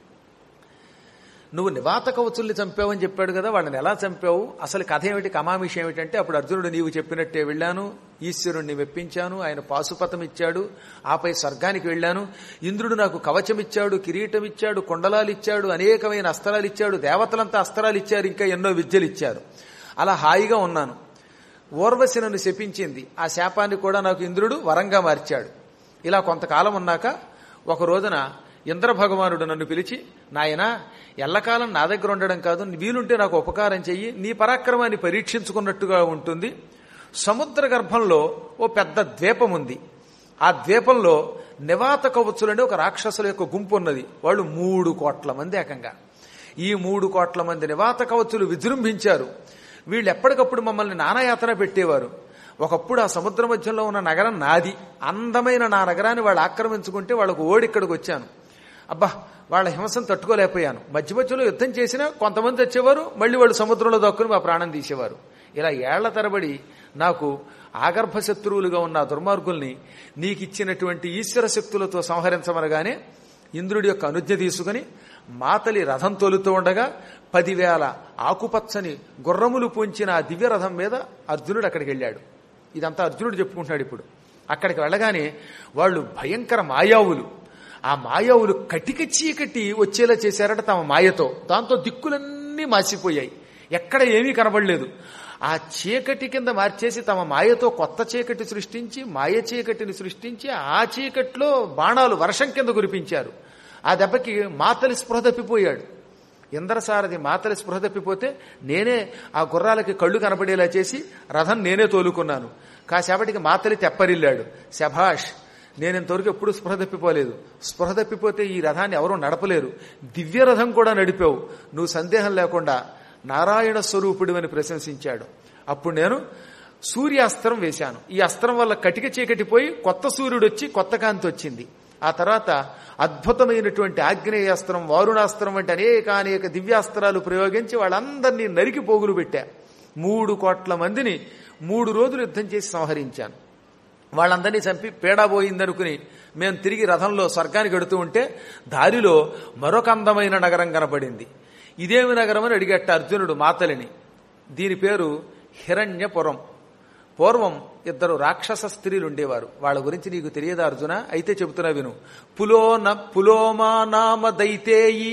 నువ్వు నివాత కవచుల్ని చంపావని చెప్పాడు కదా వాళ్ళని ఎలా చంపావు అసలు కథ ఏమిటి కమామిషం ఏమిటంటే అప్పుడు అర్జునుడు నీవు చెప్పినట్టే వెళ్ళాను ఈశ్వరుణ్ణి మెప్పించాను ఆయన పాశుపతం ఇచ్చాడు ఆపై స్వర్గానికి వెళ్ళాను ఇంద్రుడు నాకు కవచం ఇచ్చాడు కిరీటం ఇచ్చాడు కొండలాలు ఇచ్చాడు అనేకమైన అస్త్రాలు ఇచ్చాడు దేవతలంతా అస్త్రాలు ఇచ్చారు ఇంకా ఎన్నో విద్యలు ఇచ్చారు అలా హాయిగా ఉన్నాను ఓర్వశి నన్ను శపించింది ఆ శాపాన్ని కూడా నాకు ఇంద్రుడు వరంగా మార్చాడు ఇలా కొంతకాలం ఉన్నాక ఒక రోజున ఇంద్ర భగవానుడు నన్ను పిలిచి నాయనా ఎల్లకాలం నా దగ్గర ఉండడం కాదు వీలుంటే నాకు ఉపకారం చెయ్యి నీ పరాక్రమాన్ని పరీక్షించుకున్నట్టుగా ఉంటుంది సముద్ర గర్భంలో ఓ పెద్ద ద్వీపం ఉంది ఆ ద్వీపంలో నివాత కవచులని ఒక రాక్షసుల యొక్క గుంపు ఉన్నది వాళ్ళు మూడు కోట్ల మంది ఏకంగా ఈ మూడు కోట్ల మంది నివాత కవచులు విజృంభించారు వీళ్ళు ఎప్పటికప్పుడు మమ్మల్ని నానాయాతన పెట్టేవారు ఒకప్పుడు ఆ సముద్ర మధ్యంలో ఉన్న నగరం నాది అందమైన నా నగరాన్ని వాళ్ళు ఆక్రమించుకుంటే వాళ్ళకు ఓడి ఇక్కడికి వచ్చాను అబ్బా వాళ్ళ హింసను తట్టుకోలేకపోయాను మధ్య మధ్యలో యుద్ధం చేసినా కొంతమంది వచ్చేవారు మళ్ళీ వాళ్ళు సముద్రంలో దక్కుని మా ప్రాణం తీసేవారు ఇలా ఏళ్ల తరబడి నాకు ఆగర్భ శత్రువులుగా ఉన్న ఆ దుర్మార్గుల్ని నీకిచ్చినటువంటి ఈశ్వర శక్తులతో సంహరించమనగానే ఇంద్రుడి యొక్క అనుజ్ఞ తీసుకుని మాతలి రథం తోలుతూ ఉండగా పదివేల ఆకుపచ్చని గుర్రములు పూంచిన ఆ దివ్య రథం మీద అర్జునుడు అక్కడికి వెళ్ళాడు ఇదంతా అర్జునుడు చెప్పుకుంటున్నాడు ఇప్పుడు అక్కడికి వెళ్ళగానే వాళ్ళు భయంకర మాయావులు ఆ మాయావులు కటిక చీకటి వచ్చేలా చేశారట తమ మాయతో దాంతో దిక్కులన్నీ మాసిపోయాయి ఎక్కడ ఏమీ కనబడలేదు ఆ చీకటి కింద మార్చేసి తమ మాయతో కొత్త చీకటి సృష్టించి మాయ చీకటిని సృష్టించి ఆ చీకట్లో బాణాలు వర్షం కింద కురిపించారు ఆ దెబ్బకి మాతలి స్పృహ తప్పిపోయాడు ఇంద్రసారథి మాతలి స్పృహ తప్పిపోతే నేనే ఆ గుర్రాలకి కళ్ళు కనబడేలా చేసి రథం నేనే తోలుకున్నాను కాసేపటికి మాతలి తెప్పరిల్లాడు శభాష్ నేను ఇంతవరకు ఎప్పుడు స్పృహ తప్పిపోలేదు స్పృహ తప్పిపోతే ఈ రథాన్ని ఎవరూ నడపలేరు దివ్య రథం కూడా నడిపావు నువ్వు సందేహం లేకుండా నారాయణ స్వరూపుడు అని ప్రశంసించాడు అప్పుడు నేను సూర్యాస్త్రం వేశాను ఈ అస్త్రం వల్ల కటిక చీకటి పోయి కొత్త సూర్యుడు వచ్చి కొత్త కాంతి వచ్చింది ఆ తర్వాత అద్భుతమైనటువంటి ఆగ్నేయాస్త్రం వారుణాస్త్రం వంటి అనేక అనేక దివ్యాస్త్రాలు ప్రయోగించి వాళ్ళందరినీ నరికి పోగులు పెట్టా మూడు కోట్ల మందిని మూడు రోజులు యుద్ధం చేసి సంహరించాను వాళ్ళందరినీ చంపి పేడా పోయిందనుకుని మేము తిరిగి రథంలో స్వర్గానికి వెడుతూ ఉంటే దారిలో మరొక అందమైన నగరం కనపడింది ఇదేమి నగరం అని అడిగట్ట అర్జునుడు మాతలిని దీని పేరు హిరణ్యపురం పూర్వం ఇద్దరు రాక్షస స్త్రీలు ఉండేవారు వాళ్ళ గురించి నీకు తెలియదా అర్జున అయితే చెబుతున్నా విను పులోన పులోమా నామ దైతేయి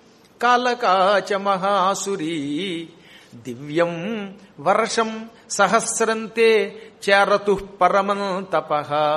కాలకాచ మహాసురీ దివ్యం వర్షం సహస్రంతే చేరతు పరమం తప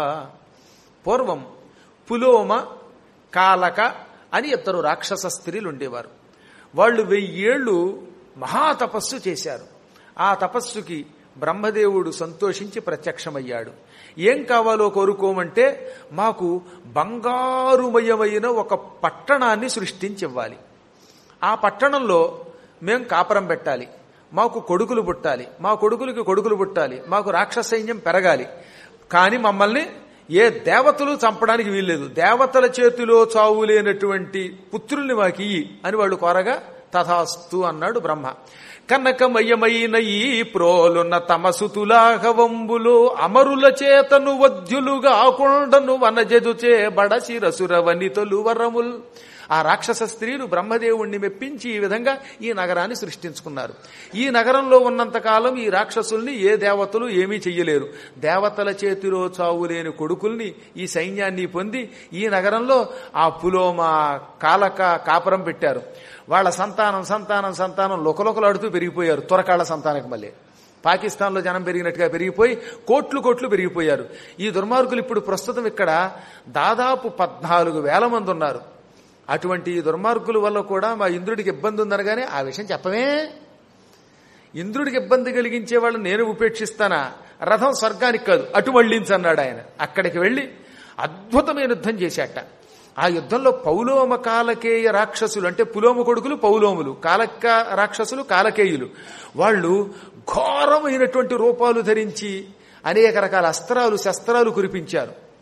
పూర్వం పులోమ కాలక అని ఇద్దరు రాక్షస స్త్రీలు ఉండేవారు వాళ్ళు వెయ్యేళ్లు మహాతపస్సు చేశారు ఆ తపస్సుకి బ్రహ్మదేవుడు సంతోషించి ప్రత్యక్షమయ్యాడు ఏం కావాలో కోరుకోమంటే మాకు బంగారుమయమైన ఒక పట్టణాన్ని సృష్టించివ్వాలి ఆ పట్టణంలో మేం కాపురం పెట్టాలి మాకు కొడుకులు పుట్టాలి మా కొడుకులకి కొడుకులు పుట్టాలి మాకు రాక్షస సైన్యం పెరగాలి కానీ మమ్మల్ని ఏ దేవతలు చంపడానికి వీల్లేదు దేవతల చేతిలో చావు లేనటువంటి పుత్రుల్ని మాకు ఇయ్యి అని వాళ్ళు కోరగా తథాస్తు అన్నాడు బ్రహ్మ కనకమయమైన ఈ ప్రోలున్న తమసుతులాహవంబులు అమరుల చేతను వధ్యులుగా కొండను వనజదుచే బడశిరసుర వనితలు వరముల్ ఆ రాక్షస స్త్రీలు బ్రహ్మదేవుణ్ణి మెప్పించి ఈ విధంగా ఈ నగరాన్ని సృష్టించుకున్నారు ఈ నగరంలో ఉన్నంతకాలం ఈ రాక్షసుల్ని ఏ దేవతలు ఏమీ చెయ్యలేరు దేవతల చేతిలో చావు లేని కొడుకుల్ని ఈ సైన్యాన్ని పొంది ఈ నగరంలో ఆ పులోమ కాలక కాపురం పెట్టారు వాళ్ళ సంతానం సంతానం సంతానం లొకలొకలాడుతూ పెరిగిపోయారు త్వరకాళ్ల సంతానకు మళ్ళీ పాకిస్తాన్లో జనం పెరిగినట్టుగా పెరిగిపోయి కోట్లు కోట్లు పెరిగిపోయారు ఈ దుర్మార్గులు ఇప్పుడు ప్రస్తుతం ఇక్కడ దాదాపు పద్నాలుగు వేల మంది ఉన్నారు అటువంటి ఈ దుర్మార్గుల వల్ల కూడా మా ఇంద్రుడికి ఇబ్బంది ఉందనగానే ఆ విషయం చెప్పమే ఇంద్రుడికి ఇబ్బంది కలిగించే వాళ్ళని నేను ఉపేక్షిస్తానా రథం స్వర్గానికి కాదు అటు మళ్ళించన్నాడు ఆయన అక్కడికి వెళ్ళి అద్భుతమైన యుద్ధం చేశాట ఆ యుద్ధంలో పౌలోమ కాలకేయ రాక్షసులు అంటే పులోమ కొడుకులు పౌలోములు కాలక్క రాక్షసులు కాలకేయులు వాళ్ళు ఘోరమైనటువంటి రూపాలు ధరించి అనేక రకాల అస్త్రాలు శస్త్రాలు కురిపించారు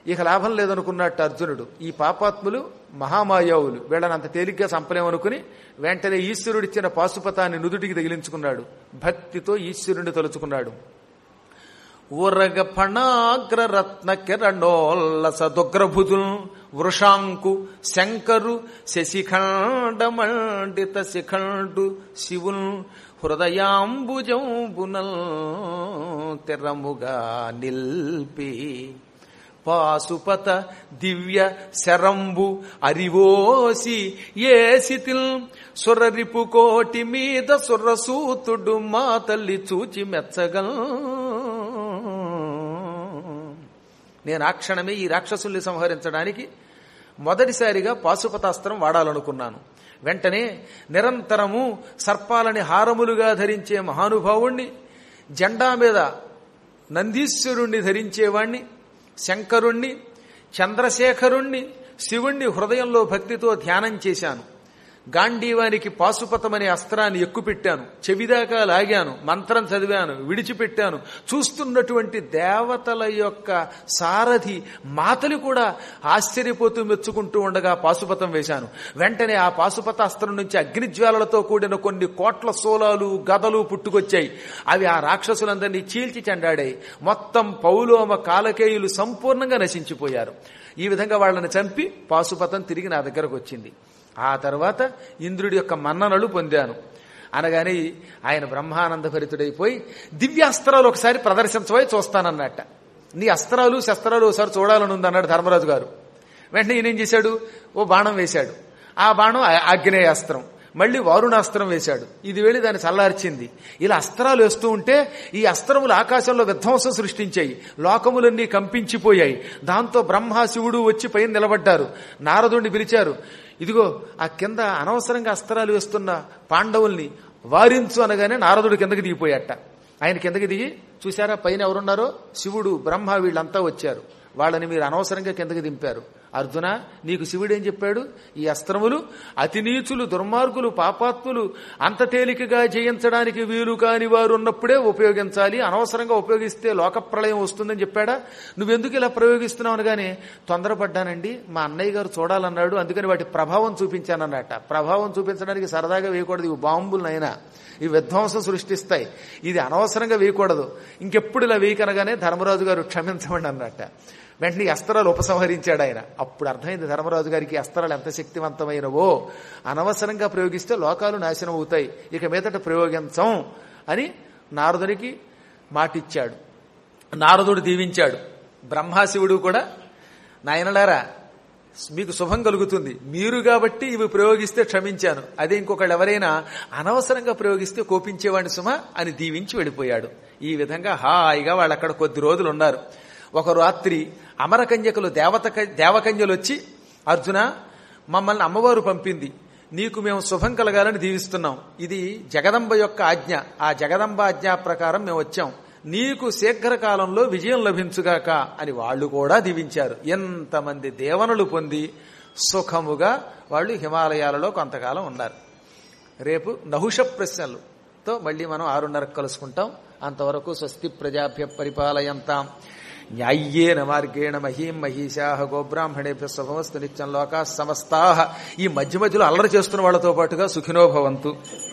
ఇక లాభం లేదనుకున్నట్టు అర్జునుడు ఈ పాపాత్ములు మహామాయావులు వీళ్ళని అంత తేలిగ్గా చంపలేమనుకుని వెంటనే ఈశ్వరుడిచ్చిన పాశుపతాన్ని నుదుటికి తగిలించుకున్నాడు భక్తితో ఈశ్వరుడిని తలుచుకున్నాడు ఉరగ ఫణాగ్ర రత్న కిరణోల్లస దుగ్రభుతుల్ వృషాంకు శంకరు శశిఖండమండిత శిఖండు శివుల్ హృదయాంబుజంబునల్ తెరముగా నిల్పి పాశుపత దివ్య శరంబు అరివోసి ఏసితిల్ సురరిపు కోటి మీద సురసూతుడు మా తల్లి చూచి మెచ్చగల్ నేను ఆ క్షణమే ఈ రాక్షసుల్ని సంహరించడానికి మొదటిసారిగా పాశుపతాస్త్రం వాడాలనుకున్నాను వెంటనే నిరంతరము సర్పాలని హారములుగా ధరించే మహానుభావుణ్ణి జెండా మీద నందీశ్వరుణ్ణి ధరించేవాణ్ణి శంకరుణ్ణి చంద్రశేఖరుణ్ణి శివుణ్ణి హృదయంలో భక్తితో ధ్యానం చేశాను గాంధీవానికి పాశుపతమనే అస్త్రాన్ని ఎక్కుపెట్టాను చెవిదాకా లాగాను మంత్రం చదివాను విడిచిపెట్టాను చూస్తున్నటువంటి దేవతల యొక్క సారథి మాతలు కూడా ఆశ్చర్యపోతూ మెచ్చుకుంటూ ఉండగా పాశుపతం వేశాను వెంటనే ఆ పాశుపత అస్త్రం నుంచి అగ్నిజ్వాలలతో కూడిన కొన్ని కోట్ల సోలాలు గదలు పుట్టుకొచ్చాయి అవి ఆ రాక్షసులందరినీ చీల్చి చెండాడాయి మొత్తం పౌలోమ కాలకేయులు సంపూర్ణంగా నశించిపోయారు ఈ విధంగా వాళ్ళని చంపి పాశుపతం తిరిగి నా దగ్గరకు వచ్చింది ఆ తర్వాత ఇంద్రుడి యొక్క మన్ననలు పొందాను అనగానే ఆయన బ్రహ్మానంద భరితుడైపోయి దివ్యాస్త్రాలు ఒకసారి ప్రదర్శించబోయి చూస్తానన్నట్ట నీ అస్త్రాలు శస్త్రాలు ఒకసారి చూడాలని ఉంది అన్నాడు ధర్మరాజు గారు వెంటనే ఈయన ఏం చేశాడు ఓ బాణం వేశాడు ఆ బాణం ఆగ్నేయాస్త్రం మళ్ళీ వారుణాస్త్రం వేశాడు ఇది వెళ్ళి దాన్ని చల్లార్చింది ఇలా అస్త్రాలు వేస్తూ ఉంటే ఈ అస్త్రములు ఆకాశంలో విధ్వంసం సృష్టించాయి లోకములన్నీ కంపించిపోయాయి దాంతో బ్రహ్మ శివుడు వచ్చి పైన నిలబడ్డారు నారదుణ్ణి పిలిచారు ఇదిగో ఆ కింద అనవసరంగా అస్త్రాలు వేస్తున్న పాండవుల్ని వారించు అనగానే నారదుడు కిందకి దిగిపోయాట ఆయన కిందకి దిగి చూసారా పైన ఎవరున్నారో శివుడు బ్రహ్మ వీళ్ళంతా వచ్చారు వాళ్ళని మీరు అనవసరంగా కిందకి దింపారు అర్జున నీకు శివుడు ఏం చెప్పాడు ఈ అస్త్రములు అతి నీచులు దుర్మార్గులు పాపాత్ములు అంత తేలికగా జయించడానికి వీలు కాని వారు ఉన్నప్పుడే ఉపయోగించాలి అనవసరంగా ఉపయోగిస్తే లోక ప్రళయం వస్తుందని చెప్పాడా నువ్వెందుకు ఇలా ప్రయోగిస్తున్నావు అనగానే తొందరపడ్డానండి మా అన్నయ్య గారు చూడాలన్నాడు అందుకని వాటి ప్రభావం చూపించానన్నట ప్రభావం చూపించడానికి సరదాగా వేయకూడదు ఇవి బాంబులనైనా ఈ విధ్వంసం సృష్టిస్తాయి ఇది అనవసరంగా వేయకూడదు ఇంకెప్పుడు ఇలా వేయకనగానే ధర్మరాజు గారు క్షమించమండి అన్నట్ట వెంటనే ఈ అస్త్రాలు ఉపసంహరించాడు ఆయన అప్పుడు అర్థమైంది ధర్మరాజు గారికి ఈ అస్త్రాలు ఎంత శక్తివంతమైనవో అనవసరంగా ప్రయోగిస్తే లోకాలు నాశనం అవుతాయి ఇక మీదట ప్రయోగించం అని నారదునికి మాటిచ్చాడు నారదుడు దీవించాడు బ్రహ్మాశివుడు కూడా నాయనలారా మీకు శుభం కలుగుతుంది మీరు కాబట్టి ఇవి ప్రయోగిస్తే క్షమించాను అదే ఇంకొకళ్ళు ఎవరైనా అనవసరంగా ప్రయోగిస్తే కోపించేవాడిని సుమ అని దీవించి వెళ్ళిపోయాడు ఈ విధంగా హాయిగా వాళ్ళు అక్కడ కొద్ది రోజులు ఉన్నారు ఒక రాత్రి అమరకన్యకులు దేవత దేవకన్యలు వచ్చి అర్జున మమ్మల్ని అమ్మవారు పంపింది నీకు మేము శుభం కలగాలని దీవిస్తున్నాం ఇది జగదంబ యొక్క ఆజ్ఞ ఆ జగదంబ ఆజ్ఞ ప్రకారం మేము వచ్చాం నీకు శీఘ్రకాలంలో విజయం లభించుగాక అని వాళ్ళు కూడా దీవించారు ఎంతమంది దేవనలు పొంది సుఖముగా వాళ్ళు హిమాలయాలలో కొంతకాలం ఉన్నారు రేపు నహుష ప్రశ్నలతో మళ్ళీ మనం ఆరున్నరకు కలుసుకుంటాం అంతవరకు స్వస్తి ప్రజాభ్య పరిపాలయంతాం న్యాయ్యేన మార్గేణ మహీం మహీషా గోబ్రాహ్మణేభ్య శుభమస్తు నిత్యం లోకా సమస్తా ఈ మధ్య మధ్యలో అల్లరి చేస్తున్న వాళ్ళతో పాటుగా సుఖినో భవంతు